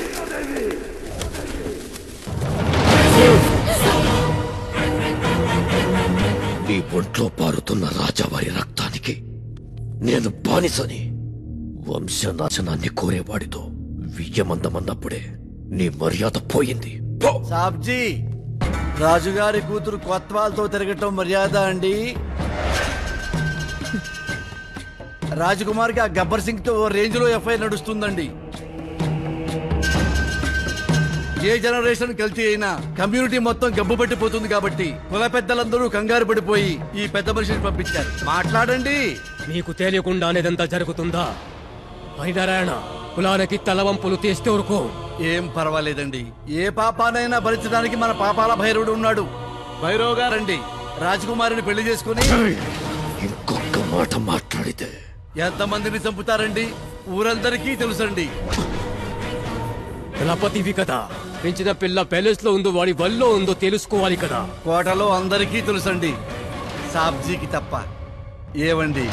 నీ ఒంట్లో పారుతున్న రాజావారి రక్తానికి నేను బానిసని వంశనాశనాన్ని కోరేవాడితో వియ్యమందమన్నప్పుడే నీ మర్యాద పోయింది సాబ్జీ రాజుగారి కూతురు కొత్వాల్తో తిరగటం మర్యాద అండి రాజకుమార్కి ఆ గబ్బర్ సింగ్ తో ఓ రేంజ్ లో ఎఫ్ఐఆర్ నడుస్తుందండి ఏ జనరేషన్ కల్తీ అయినా కమ్యూనిటీ మొత్తం గబ్బు పట్టిపోతుంది కాబట్టి కుల పెద్దలందరూ కంగారు పడిపోయి ఈ పెద్ద మనిషిని పంపించారు మాట్లాడండి నీకు తెలియకుండానే ఇదంతా జరుగుతుందా హరినారాయణ కులానికి తలవంపులు తీస్తే ఊరుకో ఏం పర్వాలేదండి ఏ పాపానైనా భరించడానికి మన పాపాల భైరవుడు ఉన్నాడు భైరవ్ గారండి రాజకుమారిని పెళ్లి చేసుకుని ఇంకొక మాట మాట్లాడితే ఎంతమందిని చంపుతారండి ఊరందరికీ తెలుసండి కులపతివి కదా పెంచిన పిల్ల ప్యాలెస్ లో ఉందో వాడి వల్లో ఉందో తెలుసుకోవాలి కదా కోటలో అందరికీ తెలుసండి సాబ్జీకి తప్ప ఏవండి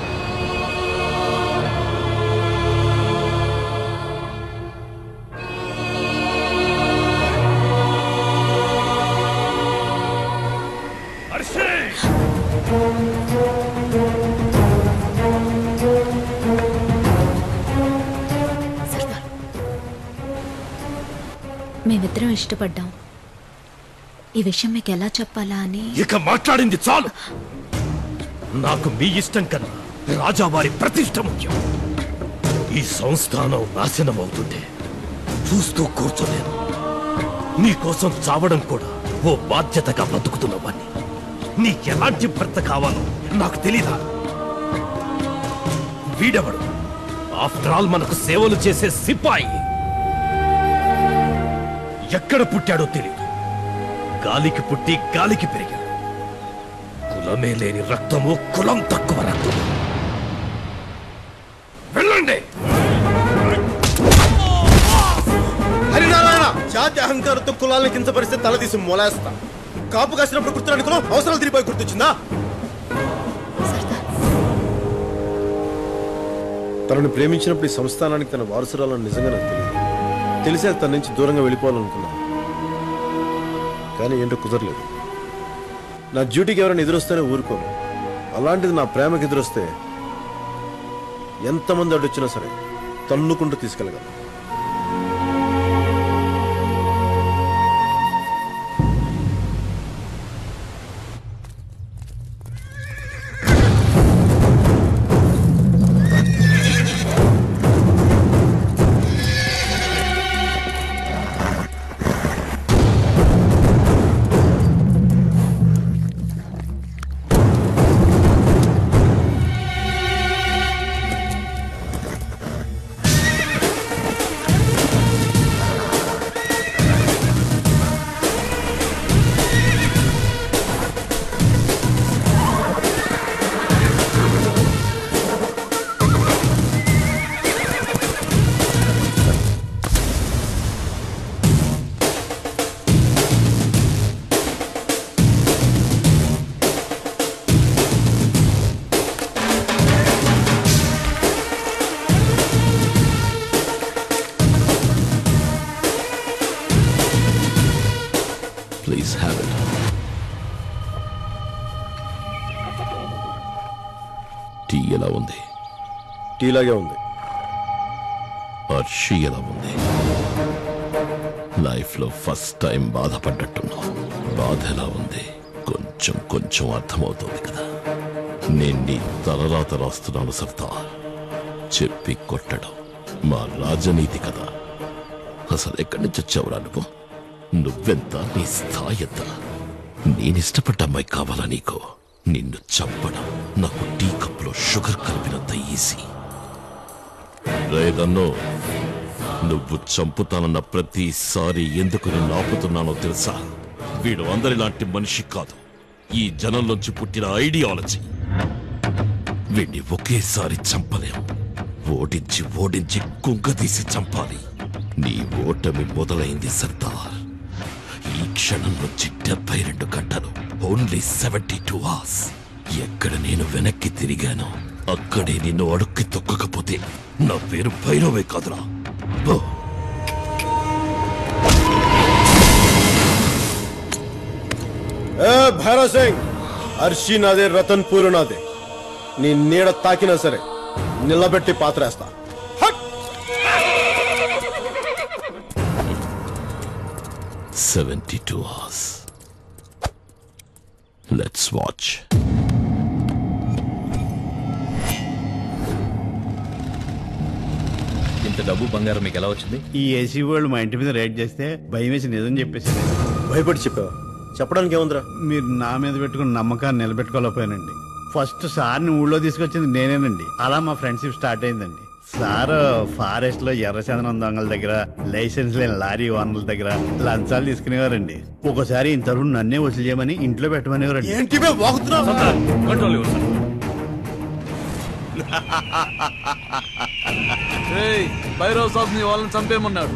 మేమిద్దరం ఇష్టపడ్డాం ఈ విషయం మీకు ఎలా చెప్పాలా అని ఇక మాట్లాడింది చాలు నాకు మీ ఇష్టం కన్నా రాజావారి ప్రతిష్ట ముఖ్యం ఈ సంస్థానం నాశనం అవుతుంటే చూస్తూ కూర్చోలేను నీకోసం చావడం కూడా ఓ బాధ్యతగా బతుకుతున్నవాణ్ణి నీకెలాంటి భర్త కావాలో నాకు తెలీదా వీడెవడు ఆఫ్టర్ ఆల్ మనకు సేవలు చేసే సిపాయి ఎక్కడ పుట్టాడో తెలియదు గాలికి పుట్టి గాలికి పెరిగాడు కులమే లేని రక్తము కులం తక్కువ రక్తము వెళ్ళండి హరినారాయణ జాతి అహంకారంతో కులాలను కించపరిస్తే తల తీసి మొలేస్తా కాపు కాసినప్పుడు గుర్తురాని కులం అవసరాలు తిరిగిపోయి గుర్తొచ్చిందా తనని ప్రేమించినప్పుడు ఈ సంస్థానానికి తన వారసురాలని నిజంగా నాకు తెలియదు తెలిసే తన నుంచి దూరంగా వెళ్ళిపోవాలనుకున్నాను కానీ ఏంటో కుదరలేదు నా డ్యూటీకి ఎవరైనా ఎదురొస్తేనే ఊరుకోను అలాంటిది నా ప్రేమకి ఎదురొస్తే ఎంతమంది అడ్డొచ్చినా సరే తన్నుకుంటూ తీసుకెళ్ళగలను టీ ఎలా ఉంది టీలాగే ఉంది హర్షి ఎలా ఉంది లైఫ్ లో ఫస్ట్ టైం బాధపడ్డట్టున్నావు బాధ ఎలా ఉంది కొంచెం కొంచెం అర్థమవుతుంది కదా నేను నీ తలరాత రాస్తున్నాను సర్దార్ చెప్పి కొట్టడం మా రాజనీతి కదా అసలు ఎక్కడి నుంచి వచ్చావురా నువ్వు నువ్వెంత నీ స్థాయి ఎంత నేనిష్టపడ్డ అమ్మాయి కావాలా నీకు నిన్ను చంపడం నాకు టీ కప్లో షుగర్ కలిపినంత ఈజీ రేదన్నో నువ్వు చంపుతానన్న ప్రతిసారి ఎందుకు నిన్ను ఆపుతున్నానో తెలుసా వీడు అందరిలాంటి మనిషి కాదు ఈ జనంలోంచి పుట్టిన ఐడియాలజీ వీడిని ఒకేసారి చంపలేం ఓడించి ఓడించి కుంగదీసి చంపాలి నీ ఓటమి మొదలైంది సర్దార్ ఈ క్షణం నుంచి డెబ్బై రెండు గంటలు ఓన్లీ సెవెంటీ టూ అవర్స్ ఎక్కడ నేను వెనక్కి తిరిగానో అక్కడే నిన్ను అడుక్కి తొక్కకపోతే నా పేరు భైరవే కాదురా పో. ఏ భైరవ్ సింగ్ హర్షి నాదే రతన్పూర్ నాదే నీ నీడ తాకినా సరే నిలబెట్టి పాత్రేస్తా seventy two hours let's watch ఇంత డబ్బు బంగారం మీకు ఎలా వచ్చింది ఈ ఏసీ వాళ్ళు మా ఇంటి మీద రైడ్ చేస్తే భయం వేసి నిజం చెప్పేసి భయపడి చెప్పావా చెప్పడానికి ఏముందిరా మీరు నా మీద పెట్టుకున్న నమ్మకాన్ని నిలబెట్టుకోలేకపోయానండి ఫస్ట్ సార్ని ఊళ్ళో తీసుకొచ్చింది నేనేనండి అలా మా ఫ్రెండ్షిప్ స్టార్ట్ అయిందండి సార్ ఫారెస్ట్ లో ఎర్రచందనం దొంగల దగ్గర లైసెన్స్ లేని లారీ ఓనర్ల దగ్గర లంచాలు తీసుకునేవారండి ఒకసారి ఇంతవరకు నన్నే వసూలు చేయమని ఇంట్లో పెట్టమనేవారండి ఏంటి వాగుతున్నావు కంట్రోల్ ఇవ్వండి సార్ ఏయ్, భైరవ్ సాబ్ నీ వాళ్ళని చంపేమన్నాడు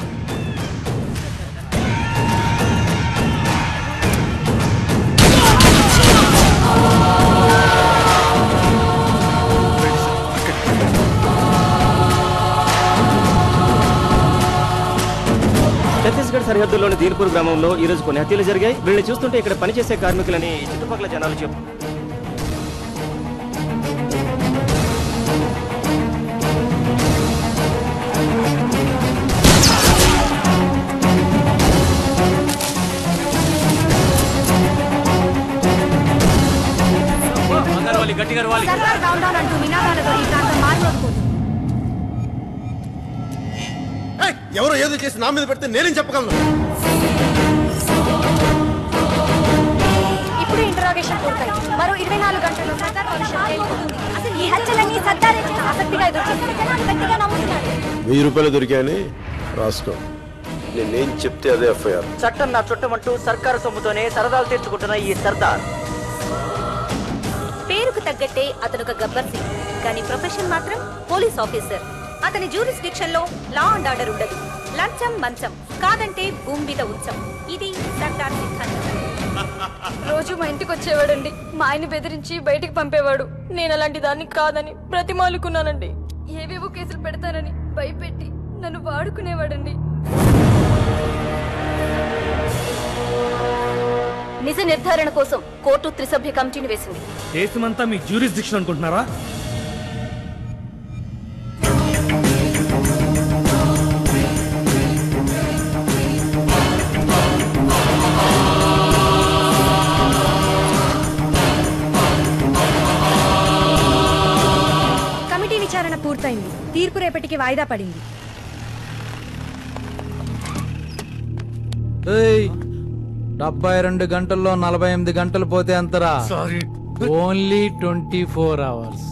ఛత్తీస్గఢ్ సరిహద్దుల్లోని దీర్పూర్ గ్రామంలో ఈ రోజు కొన్ని హత్యలు జరిగాయి వీళ్ళని చూస్తుంటే ఇక్కడ పనిచేసే కార్మికులని చుట్టుపక్కల జనాలు చెప్పు అగర్వాలి గట్టిగా అరవాలి సర్కార్ డౌన్ డౌన్ అంటూ నినాదాలతో ఈ ప్రాంతం మారిపోతుంది ఏయ్, ఎవరో ఏదో చేసి నా మీద పెడితే నేనేం చెప్పగలను ఇప్పుడు ఇంటరాగేషన్ పూర్తయింది మరో ఇరవై నాలుగు గంటల్లో సర్దార్ భవిష్యత్ తేలిపోతుంది అసలు ఈ హత్యలన్నీ సర్దారే చేసి ఆసక్తిగా ఎదుర్కొంటుంది జనాలు గట్టిగా నమ్ముతున్నారు వెయ్యి రూపాయలు దొరికాయని రాసుకో నేనేం చెప్తే అదే ఎఫ్ఐఆర్ చట్టం నా చుట్టమంటూ సర్కారు సొమ్ముతోనే సరదాలు తీర్చుకుంటున్న ఈ సర్దార్ పేరుకు తగ్గట్టే అతను ఒక గబ్బర్ సింగ్ కానీ ప్రొఫెషన్ మాత్రం పోలీస్ ఆఫీసర్ అతని జ్యూరిస్డిక్షన్ లో లా అండ్ ఆర్డర్ ఉండదు లంచం మంచం కాదంటే భూమి మీద ఉంచం ఇది సర్దార్ సిద్ధాంతం రోజు మా ఇంటికి వచ్చేవాడండి మా ఆయన బెదిరించి బయటికి పంపేవాడు నేను అలాంటి దాన్ని కాదని బ్రతిమాలుకున్నానండి ఏవేవో కేసులు పెడతానని భయపెట్టి నన్ను వాడుకునేవాడండి నిజ నిర్ధారణ కోసం కోర్టు త్రిసభ్య కమిటీని వేసింది దేశమంతా మీ జ్యూరిస్డిక్షన్ అనుకుంటున్నారా కమిటీ విచారణ పూర్తయింది తీర్పు రేపటికి వాయిదా పడింది ఏయ్, డెబ్బై రెండు గంటల్లో నలభై ఎనిమిది గంటలు పోతే అంతరా sorry only twenty four hours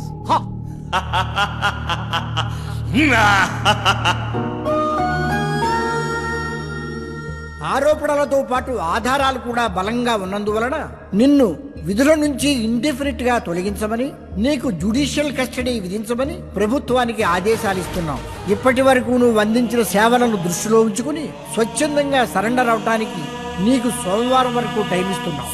ఆరోపణలతో పాటు ఆధారాలు కూడా బలంగా ఉన్నందువలన నిన్ను విధుల నుంచి ఇండెఫినిట్ గా తొలగించమని నీకు జుడిషియల్ కస్టడీ విధించమని ప్రభుత్వానికి ఆదేశాలు ఇస్తున్నాం ఇప్పటి వరకు నువ్వు అందించిన సేవలను దృష్టిలో ఉంచుకుని స్వచ్ఛందంగా సరెండర్ అవటానికి నీకు సోమవారం వరకు టైం ఇస్తున్నాం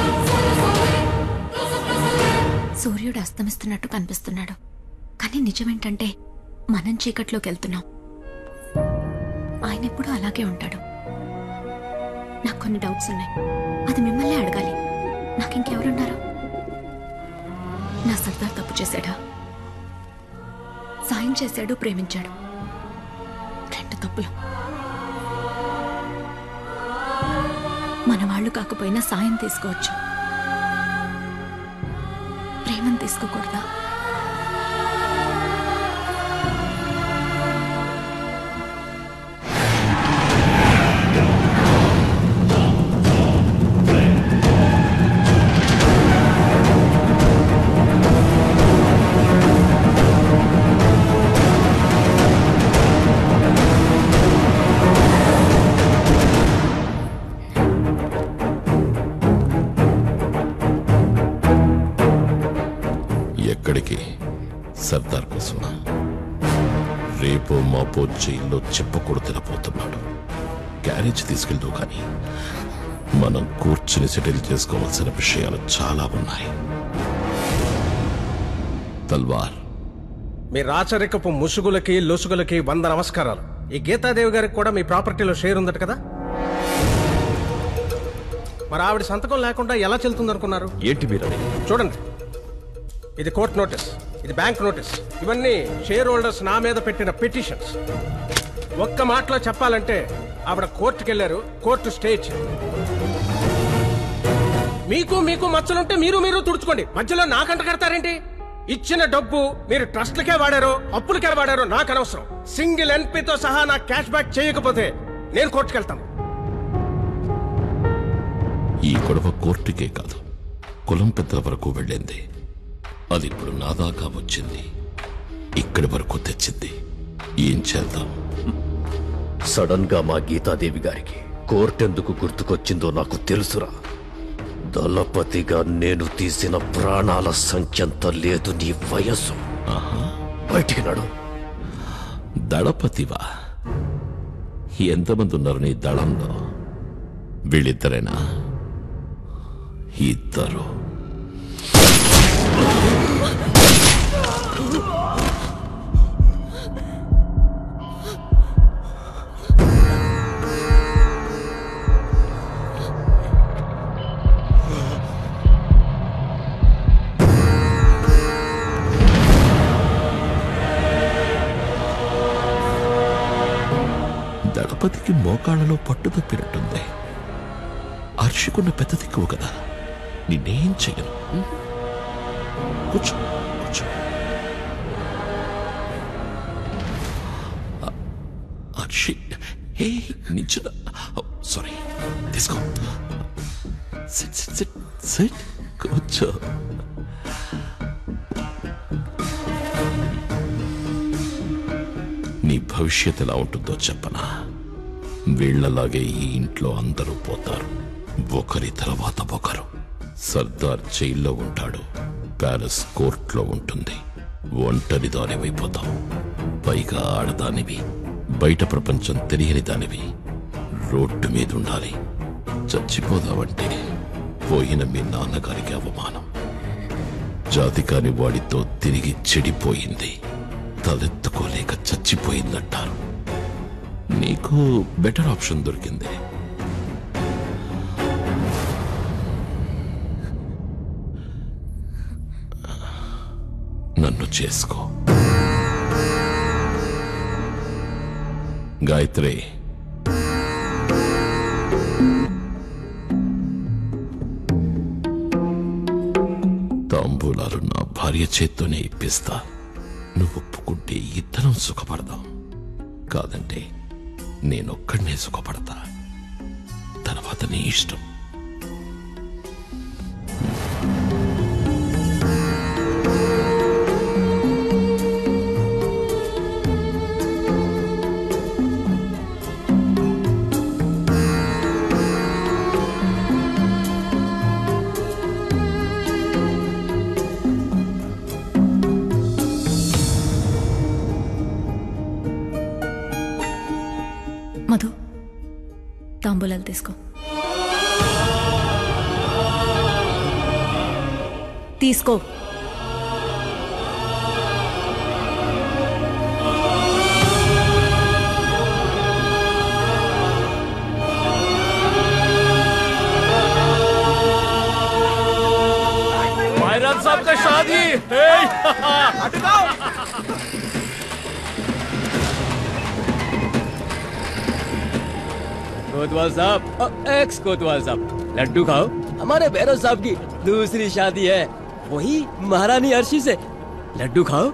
సూర్యుడు అస్తమిస్తున్నట్టు కనిపిస్తున్నాడు కానీ నిజమేంటంటే మనం చీకట్లోకి వెళ్తున్నాం ఆయన ఎప్పుడూ అలాగే ఉంటాడు నాకు కొన్ని డౌట్స్ ఉన్నాయి అది మిమ్మల్ని అడగాలి నాకు ఇంకెవరున్నారు నా సర్దార్ తప్పు చేశాడా సాయం చేశాడు ప్రేమించాడు రెండు తప్పులు మన వాళ్ళు కాకపోయినా సాయం తీసుకోవచ్చు ప్రేమను తీసుకోకూడదా ఎక్కడికి సర్దార్ కోసమా రేపో మాపో జైల్లో చెప్పకూడదు తినపోతున్నాడు క్యారేజ్ తీసుకెళ్తూ కానీ మనం కూర్చుని సెటిల్ చేసుకోవాల్సిన విషయాలు చాలా ఉన్నాయి తల్వార్ మీ రాచరికపు ముసుగులకి లొసుగులకి వంద నమస్కారాలు ఈ గీతాదేవి గారికి కూడా మీ ప్రాపర్టీలో షేర్ ఉందట కదా మరి ఆవిడ సంతకం లేకుండా ఎలా చెల్తుంది అనుకున్నారు ఏంటి మీరు చూడండి ఇది కోర్ట్ నోటీస్ ఇది బ్యాంక్ నోటీస్ ఇవన్నీ షేర్ హోల్డర్స్ నా మీద పెట్టిన పిటిషన్స్ ఒక్క మాటలో చెప్పాలంటే ఆవిడ కోర్టుకి వెళ్ళారు కోర్టు స్టే ఇచ్చింది మీకు మీకు మచ్చలుంటే మీరు మీరు తుడుచుకోండి మధ్యలో నాకంట కడతారేంటి ఇచ్చిన డబ్బు మీరు ట్రస్ట్లకే వాడారో అప్పులకే వాడారో నాకు అనవసరం సింగిల్ ఎన్పితో సహా నాకు క్యాష్ బ్యాక్ చేయకపోతే నేను కోర్టుకెళ్తాను ఈ గొడవ కోర్టుకే కాదు కులం పెద్దల వరకు వెళ్ళింది అది ఇప్పుడు నా దాకా వచ్చింది ఇక్కడి వరకు తెచ్చింది ఏం చేద్దాం సడన్ గా మా గీతాదేవి గారికి కోర్టెందుకు గుర్తుకొచ్చిందో నాకు తెలుసురా దళపతిగా నేను తీసిన ప్రాణాల సంఖ్యంత లేదు నీ వయస్సు బయటికి నడు దళపతివా ఎంతమంది ఉన్నారు నీ దళంలో వీళ్ళిద్దరేనా ఇద్దరు దళపతికి మోకాళ్ళలో పట్టు తప్పినట్టుంది హర్షికున్న పెద్ద దిక్కువు కదా నిన్నేం చెయ్యను ఉం? కూర్చో కూర్చో ఆ, హర్షి హే నించున సారీ తీసుకో సిట్ సిట్ సిట్ సిట్ కూర్చో నీ భవిష్యత్ ఎలా ఉంటుందో చెప్పనా వీళ్లలాగే ఈ ఇంట్లో అందరూ పోతారు ఒకరి తర్వాత ఒకరు సర్దార్ జైల్లో ఉంటాడు ప్యాలెస్ కోర్టులో ఉంటుంది ఒంటరి దానివైపోతావు పైగా ఆడదానివి బయట ప్రపంచం తెలియని దానివి రోడ్డు మీద ఉండాలి చచ్చిపోదావంటే పోయిన మీ నాన్నగారికి అవమానం జాతి కాని వాడితో తిరిగి చెడిపోయింది తలెత్తుకోలేక చచ్చిపోయిందంటారు నీకు బెటర్ ఆప్షన్ దొరికింది నన్ను చేసుకో గాయత్రి తాంబూలాలు నా భార్య చేత్తోనే ఇప్పిస్తా నువ్వు ఒప్పుకుంటే ఇద్దరం సుఖపడదాం కాదంటే నేనొక్కడనే సుఖపడతా తర్వాత నీ ఇష్టం మధు తాంబూలాలు తీసుకో తీసుకో मायरान साहब का शादी कोतवाल साहब एक्स कोतवाल साहब लड्डू खाओ हमारे भैरव साहब की दूसरी शादी है वही महारानी अर्शी से लड्डू खाओ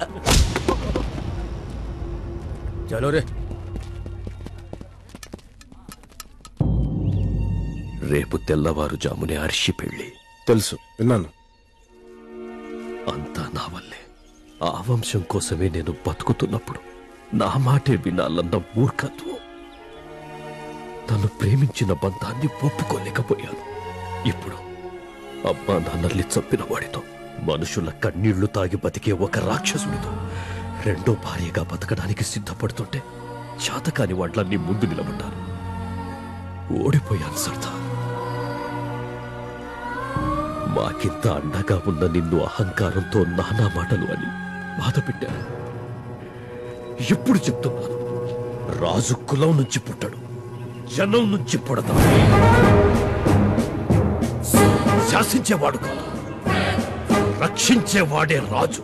चलो रे రేపు తెల్లవారుజామునే అర్షి పెళ్లి తెలుసు విన్నాను అంతా నా వల్లే ఆ వంశం కోసమే నేను బతుకుతున్నప్పుడు నా మాటే వినాలన్న మూర్ఖత్వం నన్ను ప్రేమించిన బంధాన్ని ఒప్పుకోలేకపోయాను ఇప్పుడు అమ్మా నాన్నల్ని చంపిన వాడితో మనుషుల కన్నీళ్లు తాగి బతికే ఒక రాక్షసుడితో రెండో భార్యగా బతకడానికి సిద్ధపడుతుంటే చాతకాని వాడ్లన్నీ ముందు నిలబడ్డాను ఓడిపోయాను సర్దార్ మాకింత అండగా ఉన్న నిన్ను అహంకారంతో నానా మాటలు అని బాధ పెట్టాను ఎప్పుడు చెప్తున్నాను రాజు కులం నుంచి పుట్టడు జనం నుంచి పుడతాడు శాసించేవాడు కాదు రక్షించేవాడే రాజు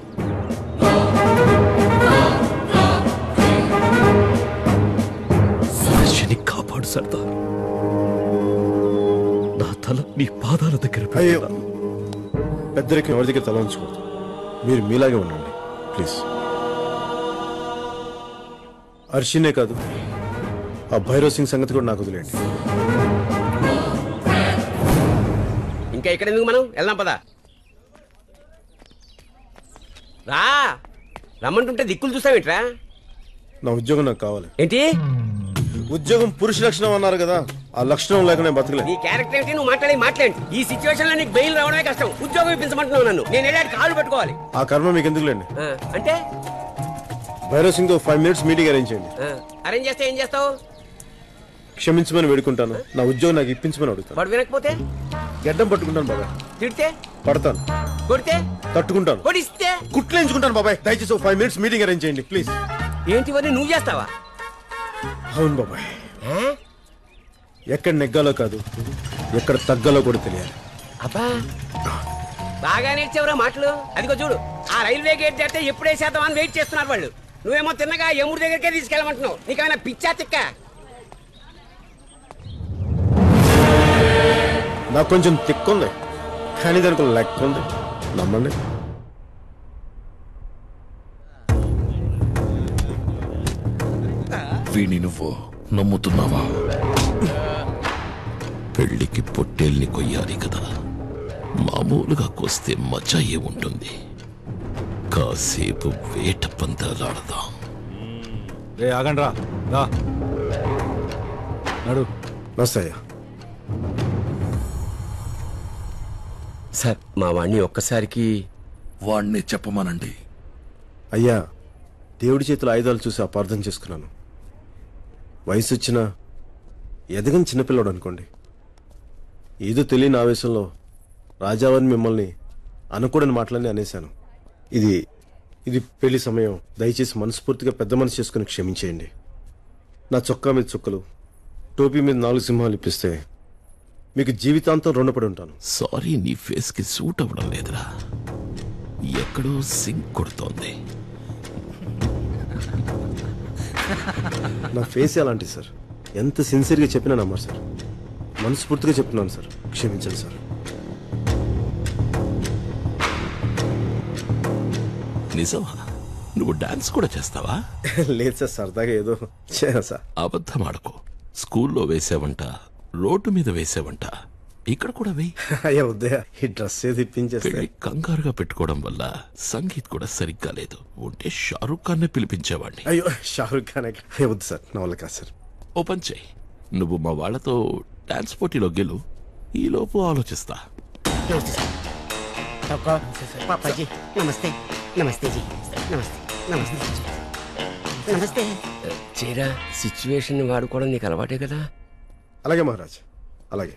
మనిషిని కాపాడు సర్దార్ నా తల నీ పాదాల దగ్గర అయ్యో పెద్దరికం ఎవరి దగ్గర తల ఉంచుకోవద్దు మీరు మీలాగే ఉండండి ప్లీజ్ అర్షినే కాదు ఆ భైరవ్ సింగ్ సంగతి కూడా నాకు వదిలేండి ఇంకా ఇక్కడ ఎందుకు మనం వెళ్దాం పదా రా రమ్మంటుంటే దిక్కులు చూస్తావేంట్రా నా ఉద్యోగం నాకు కావాలి ఏంటి ఉద్యోగం పురుష లక్షణం అన్నారు కదా ఆ లక్షణం లేక నేను బతకలే నీ క్యారెక్టర్ ఏంటి నువ్వు మాట్లాడి మాట్లాడి ఈ సిచ్యువేషన్ లో నీకు బెయిల్ రావడమే కష్టం ఉద్యోగం ఇప్పించమంటున్నావు నన్ను నేను వెళ్ళాడు కాళ్ళు పెట్టుకోవాలి ఆ కర్మ మీకు ఎందుకులేండి ఆ, అంటే భైరవ్ సింగ్ తో ఫైవ్ మినిట్స్ మీటింగ్ అరేంజ్ చేయండి అరేంజ్ చేస్తే ఏం చేస్తావు క్షమించమని వేడుకుంటాను నా ఉద్యోగం నాకు ఇప్పించమని అడుగుతాను వాడు వినకపోతే గడ్డం పట్టుకుంటాను బాబాయ్ తిడితే పడతాను కొడితే తట్టుకుంటాను కొడిస్తే కుట్లేంచుకుంటాను బాబాయ్ దయచేసి ఫైవ్ మినిట్స్ మీటింగ్ అరేంజ్ చేయండి ప్లీజ్ ఏంటివన్నీ నువ్వు చేస్తావా అవును బాబాయ్ ఎక్కడ నెగ్గాలో కాదు ఎక్కడ తగ్గాలో కూడా తెలియాలి అబ్బా బాగా నేర్చావురా మాటలు అదిగో చూడు ఆ రైల్వే గేట్ దాటితే ఎప్పుడే శాతం అని వెయిట్ చేస్తున్నారు వాళ్ళు నువ్వేమో తిన్నగా ఎముడి దగ్గరికే తీసుకెళ్ళమంటున్నావు నీకేమైనా పిచ్చా తిక్క నాకు కొంచెం తిక్కుంది కానీ దానికి ఒక లెక్క ఉంది నమ్మండి వీణి నువ్వు నమ్ముతున్నావా పెళ్లికి పొట్టేల్ని కొయ్యాలి కదా మామూలుగా కొస్తే మజా ఏముంటుంది కాసేపు వేట పందాలాడదాం రే ఆగండి రా రా నడు నమస్తే సార్ మా వాణ్ణి ఒక్కసారికి వాణ్ణి చెప్పమనండి అయ్యా దేవుడి చేతుల ఆయుధాలు చూసి అపార్థం చేసుకున్నాను వయసు వచ్చిన ఎదగని చిన్నపిల్లడు అనుకోండి ఏదో తెలియని ఆవేశంలో రాజావని మిమ్మల్ని అనకూడని మాటలన్నీ అనేశాను ఇది ఇది పెళ్లి సమయం దయచేసి మనస్ఫూర్తిగా పెద్ద మనసు చేసుకుని క్షమించేయండి నా చొక్కా మీద చుక్కలు టోపీ మీద నాలుగు సింహాలు ఇప్పిస్తే మీకు జీవితాంతం రుణపడి ఉంటాను సారీ నీ ఫేస్ కి సూట్ అవ్వడం లేదురా ఎక్కడో సింక్ కొడుతోంది నా ఫేస్ అలాంటి సార్ ఎంత సిన్సియర్గా చెప్పినా నమ్మరు సార్ మనస్ఫూర్తిగా చెప్తున్నాను సార్ క్షమించండి సార్ నిజమా నువ్వు డాన్స్ కూడా చేస్తావా లేదు సార్ సరదాగా ఏదో చేయను సార్ అబద్ధం ఆడకు స్కూల్లో వేసావంట రోడ్డు మీద వేసావంట ఇక్కడ కూడా వెయ్యి అయ్యా ఉదయ ఈ డ్రెస్ ఏది ఇప్పించేస్తే పెళ్లి కంగారుగా పెట్టుకోవడం వల్ల సంగీత్ కూడా సరిగ్గా లేదు ఉంటే షారుఖ్ ఖాన్ పిలిపించేవాడిని అయ్యో షారుఖ్ ఖాన్ ఎక్కడ? అయ్యో, వద్దు సార్ నా వల్ల కాదు సార్ ఓపెన్ చేయి నువ్వు మా వాళ్ళతో డాన్స్ పోటీలో గెలు ఈలోపు ఆలోచిస్తా పాపాజీ నమస్తే నమస్తే జీ నమస్తే నమస్తే నమస్తే చీరా సిచ్యువేషన్ వాడుకోవడం నీకు అలవాటే కదా అలాగే మహారాజ్ అలాగే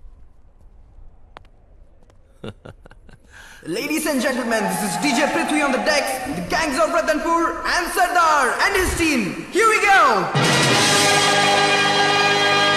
Ladies and gentlemen, this is DJ Prithvi on the decks, the gangs of Ratanpur, and Sardar and his team. Here we go!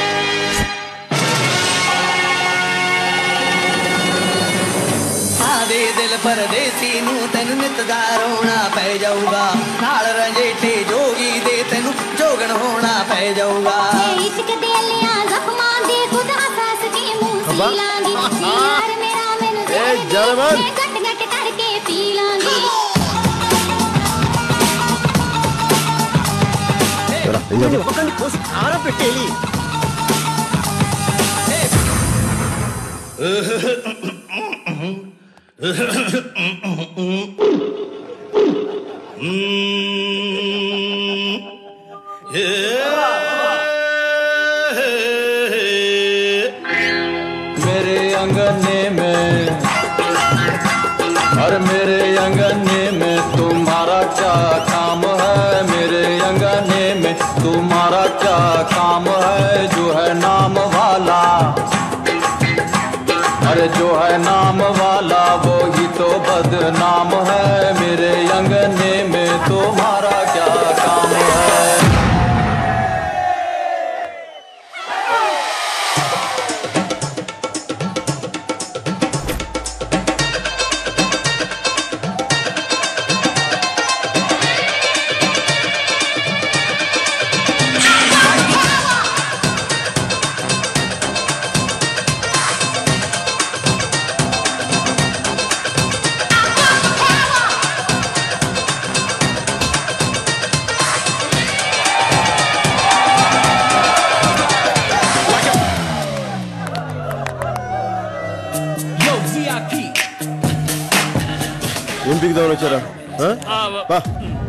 ఆవే तेरे दिल परदेसी नू तेन नित दा रोना पै जाऊगा नाल रंजेठे जोगी दे तेनू जोगन होना पै जाऊगा इश्क दे लिया जख्मां दे खुद हसास के मुंह सी लांगी यार मेरा मैनू ए जरमन गट गट करके पी लांगी ఒకరిని కోసి ఆరబెట్టేలి मेरे अंगने में और मेरे अंगने में तुम्हारा क्या काम है मेरे अंगने में तुम्हारा क्या काम है जो है नाम वाला अरे जो है नाम वाला वो ही तो बदनाम है मेरे अंगने में तुम्हारा क्या काम है Yo, VIP. ఏం పిగుదామని వచ్చారా ఆ? బా.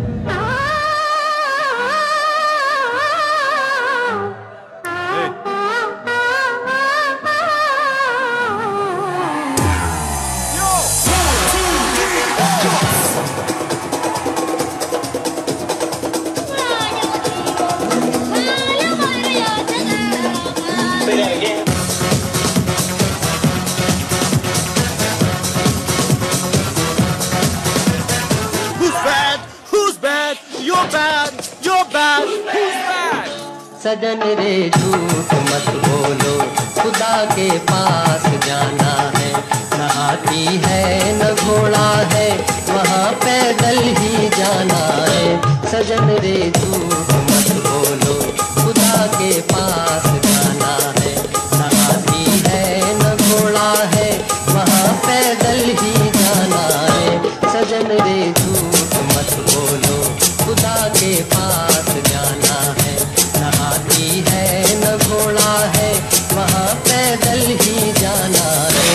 Who's bad? Who's bad? You're bad. You're bad. Who's bad? सजन रे झूठ मत बोलो खुदा के पास जाना है न हाथी है न घोड़ा है वहाँ पैदल ही जाना है सजन रे झूठ मत बोलो खुदा के पास जाना है न हाथी है न घोड़ा है वहाँ पैदल ही जाना है सजन रे झूठ मत बोलो खुदा के पास जाना है न हाथी है न घोड़ा है वहाँ पैदल ही जाना है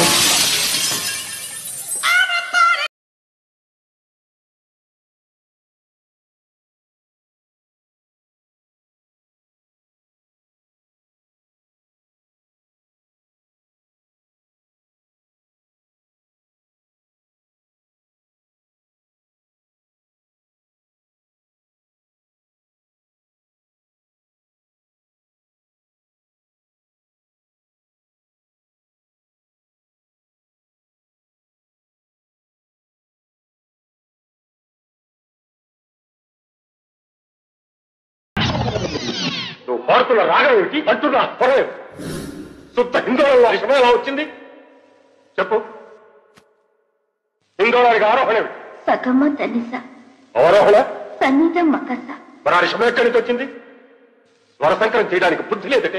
నువ్వు పాడుతున్న రాగం ఏమిటి అంటున్నా పొరవే శుద్ధ హిందోళంలో విషయం ఎలా వచ్చింది చెప్పు హిందోళానికి ఆరోహణ ఏమిటి సగమ తనిస అవరోహణ సన్నిధ మకస మరి ఆ విషయం ఎక్కడి నుంచి వచ్చింది స్వర సంకరం చేయడానికి బుద్ధి లేదటే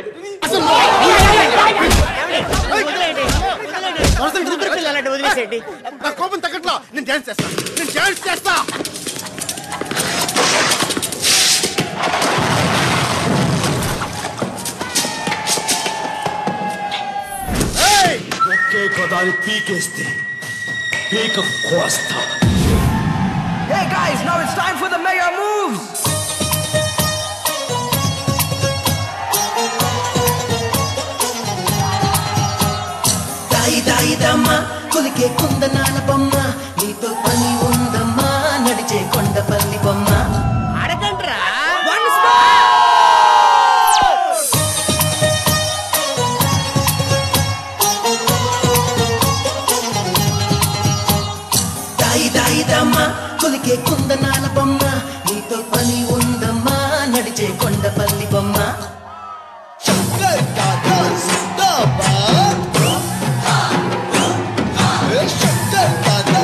వదిలేసేయండి నా కోపం తగ్గట్లా నేను డాన్స్ చేస్తా నేను డాన్స్ చేస్తా ఏయ్! ఒకే కొదాన్ని పీకేస్తే పీక కోస్తా Hey guys, now it's time for the mega moves! దాయి దాయి దమ్మ కొలికే కుందనాల బొమ్మ నీతో పని ఉందమ్మా నడిచే కొండపల్లి బొమ్మ అడగండ్రా దాయి దాయి దమ్మ కొలికే కుందనాల బొమ్మ నీతో పని ఉందమ్మా నడిచే కొండపల్లి బొమ్మ శంకర్ దాదా జిందాబాద్ ఏ శంకర్ దాదా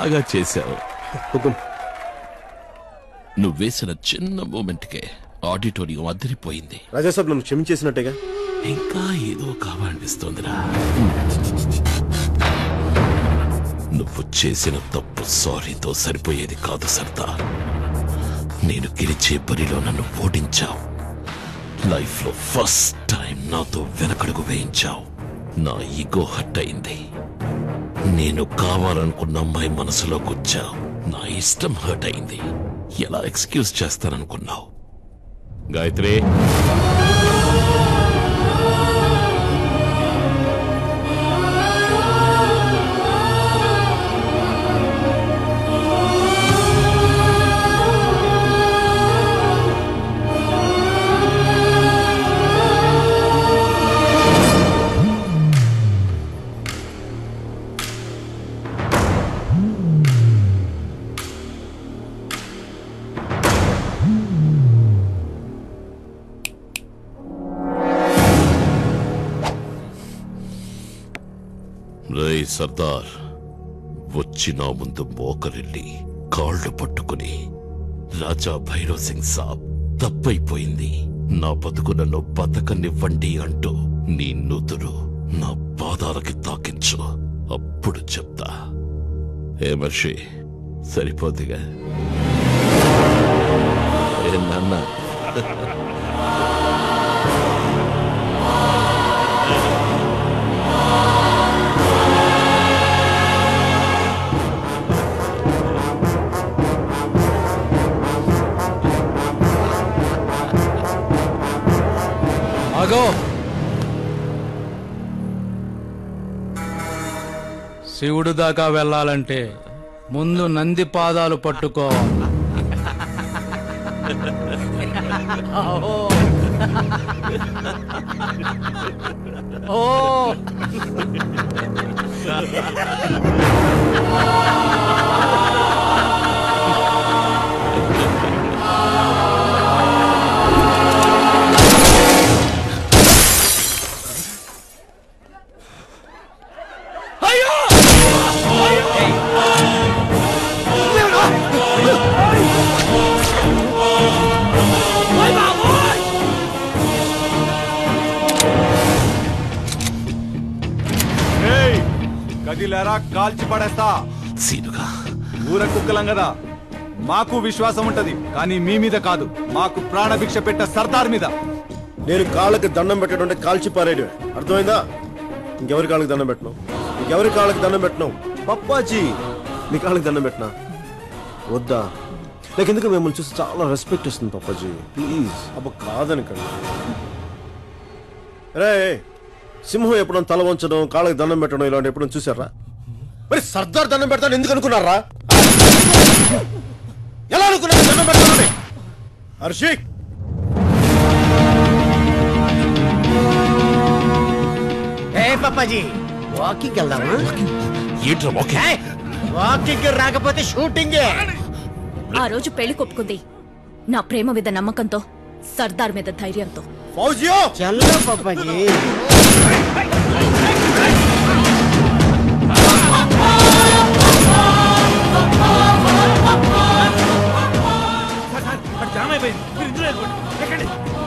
బాగా చేశావు నువ్వు వేసిన చిన్న మూమెంట్కే ఆడిటోరియం అదిరిపోయింది రాజాసాబ్ నన్ను క్షమించేసినట్టేగా ఇంకా ఏదో కావాలనిపిస్తోందిరా నువ్వు చేసిన తప్పు సారీతో సరిపోయేది కాదు సర్దార్ నేను గెలిచే బరిలో నన్ను ఓడించావు లైఫ్ లో ఫస్ట్ టైం నాతో వెనకడుగు వేయించావు నా ఈగో హట్ అయింది నేను కావాలనుకున్న అమ్మాయి మనసులోకి వచ్చావు నా ఇష్టం హర్ట్ అయింది ఎలా ఎక్స్క్యూజ్ చేస్తాననుకున్నావు గాయత్రి రే సర్దార్ వచ్చి నా ముందు మోకరిల్లి కాళ్ళు పట్టుకుని రాజా భైరవ్ సింగ్ సాబ్ తప్పైపోయింది నా బతుకు నన్ను బతకనివ్వండి అంటూ నీ నుదురు నా పాదాలకి తాకించు అప్పుడు చెప్తా ఏ మర్షి సరిపోద్దిగా ఏ నాన్న ఆగో శివుడు దాకా వెళ్ళాలంటే ముందు నంది పాదాలు పట్టుకోవాలి ఓ ఏయ్, కదిలేరా కాల్చి పడేస్తా సీనుగా ఊర కుక్కలం కదా మాకు విశ్వాసం ఉంటది కానీ మీ మీద కాదు మాకు ప్రాణభిక్ష పెట్ట సర్దార్ మీద నేను కాళ్ళకి దండం పెట్టడం అంటే కాల్చి పారేయడమే అర్థమైందా ఇంకెవరి కాళ్ళకి దండం పెట్టను ఇంకెవరి కాళ్ళకి దండం పెట్టను పప్పాజీ నీ కాళ్ళకి దండం పెట్టనా వద్దా నాకు ఎందుకు మిమ్మల్ని చూసి చాలా రెస్పెక్ట్ వస్తుంది పప్పాజీ ప్లీజ్ అబ్బ కాదనకండి రే సింహం ఎప్పుడైనా తల వంచడం కాళ్ళకి దండం పెట్టడం ఇలాంటి ఎప్పుడైనా చూసారా మరి సర్దార్ దండం పెడతాను ఎందుకు అనుకున్నారా ఎలా అనుకున్నారు దండం పెడతానని హర్షి ఏ పప్పాజీ వాకింగ్ వెళ్దామా ఏంట్రా వాకింగ్ వాకింగ్ రాకపోతే షూటింగే ఆ రోజు పెళ్లి కొప్పుకుంది నా ప్రేమ మీద నమ్మకంతో సర్దార్ మీద ధైర్యంతో ఫౌజియో చల్లో పప్పాజీ జామ్ అయిపోయింది మీరు ఇందులో వెళ్ళిపోండి ఎక్కండి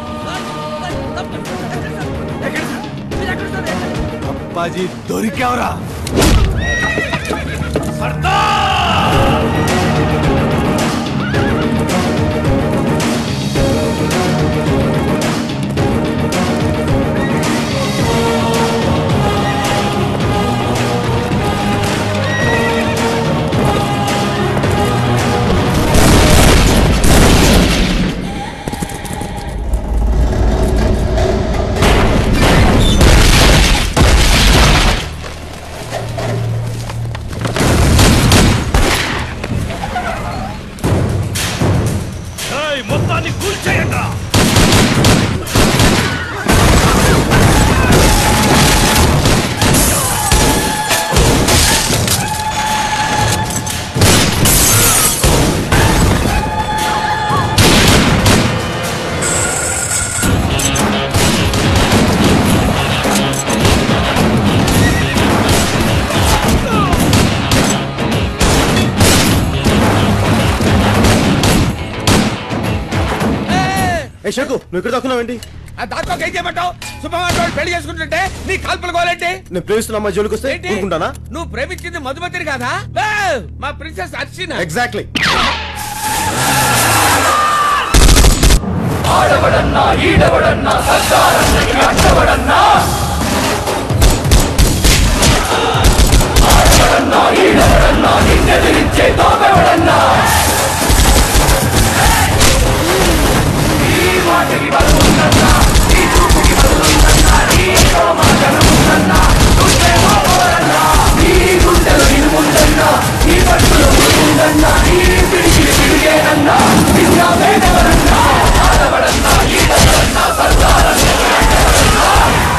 అప్పాజీ దొరికావరా ఏయ్, మొత్తాన్ని కూల్చేయండి ఆ ఏ షకు నువ్వు ఇక్కడ దాక్కున్నావేంటి ఆ దాంతో ఏం చేయమంటావు సుబ్బమ్మ వాళ్ళు పెళ్లి చేసుకుంటుంటే నీ కాల్పులు కోలేంటి నేను ప్రేమిస్తున్న అమ్మాయి జోలికి వస్తే ఏంటి? ఊరుకుంటానా నువ్వు ప్రేమించింది మధుమతిని కాదా ఏ, మా ప్రిన్సెస్ అర్చన ఎగ్జాక్ట్లీ ఆడవడన్నా ఈడవడన్నా సర్దారన్నకి అడ్డవడన్నా ఆడవడన్నా ఈడవడన్నా నిన్నెదిరించే తోపెవడన్నా ఈ మాటకి బలముందన్నా ఈ చూపుకి బలముందన్నా నీతో మాటలుందన్నా నువ్వేమో పోరన్నా నీ గుండెలు నిలుముందన్నా నీ పట్టులు ముందుందన్నా నీ పిడికి పిడిగేనన్నా నిన్న వేదవరన్నా ఆడవడన్నా ఈడవడన్నా సర్దారన్నకి అడ్డవడన్నా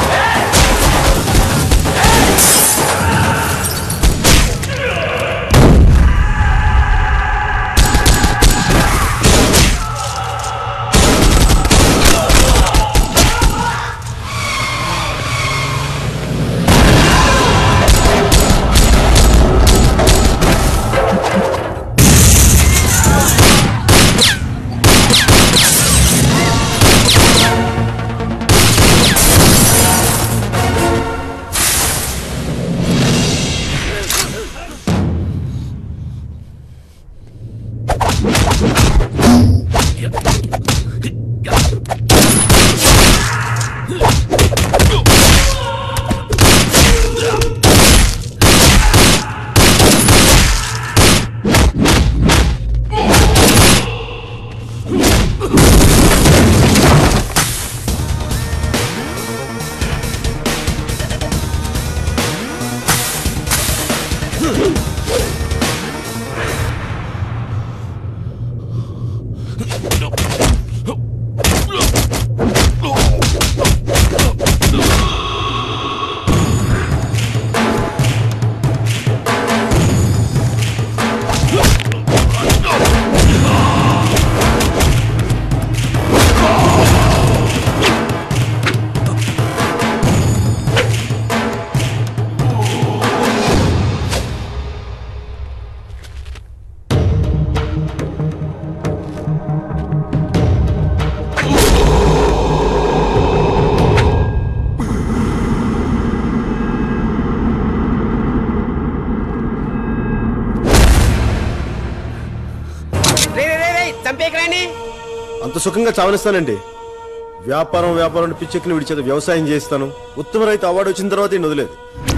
రే రే రే రే చంపేకరాని అంత సుఖంగా చావనిస్తానండి వ్యాపారం వ్యాపారం పిచ్చెక్కిన విడిచేది వ్యవసాయం చేస్తాను ఉత్తమ రైతు అవార్డు వచ్చిన తర్వాత ఈయన వదిలేదు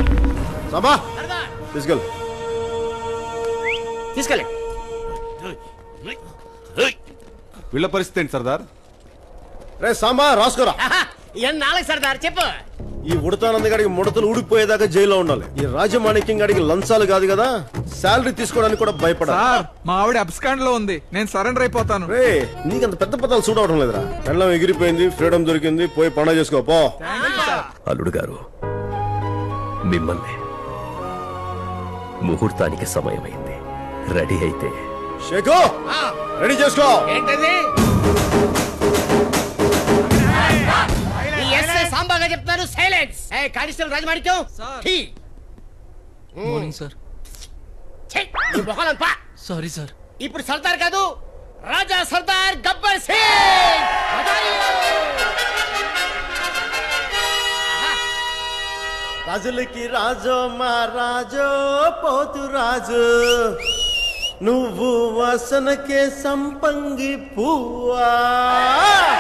సాబా తీసుకెళ్ళు తీసుకెళ్ళి వీళ్ళ పరిస్థితి ఏంటి సర్దార్ రే సాంబా రాసుకోరా ఎన్నాళ్ళకి సర్దార్ చెప్పు ఈ ఉడతానంద గడికి ముడతలు ఊడిపోయేదాకా జైల్లో ఉండాలి ఈ రాజమాణిక్యం గడికి లంచాలు కాదు కదా శాలరీ తీసుకోవడానికి కూడా భయపడాలి సార్ మా ఆవిడ అబ్స్కాండ్ లో ఉంది నేను సరెండర్ అయిపోతాను రే నీకంత పెద్ద పదాలు సూట్ అవడం లేదురా పెళ్ళం ఎగిరిపోయింది ఫ్రీడమ్ దొరికింది పోయి పండగ చేసుకో పో అల్లుడు గారు మిమ్మల్ని ముహూర్తానికి సమయమైంది రెడీ అయితే షేకు రెడీ చేసుకో ఏంటది ఈ ఎస్ఐ సాంబాగా చెప్తున్నారు సైలెన్స్ ఏ కానిస్టేబుల్ రాజమాణిక్యం టీ మార్నింగ్ సార్ ఛీ, నీ మొహాలంతా సారీ సార్ ఇప్పుడు సర్దార్ కాదు రాజా సర్దార్ గబ్బర్ సింగ్ రాజులకి రాజో మా రాజో పోతు రాజు నువ్వు వసనకే సంపంగి పువ్వా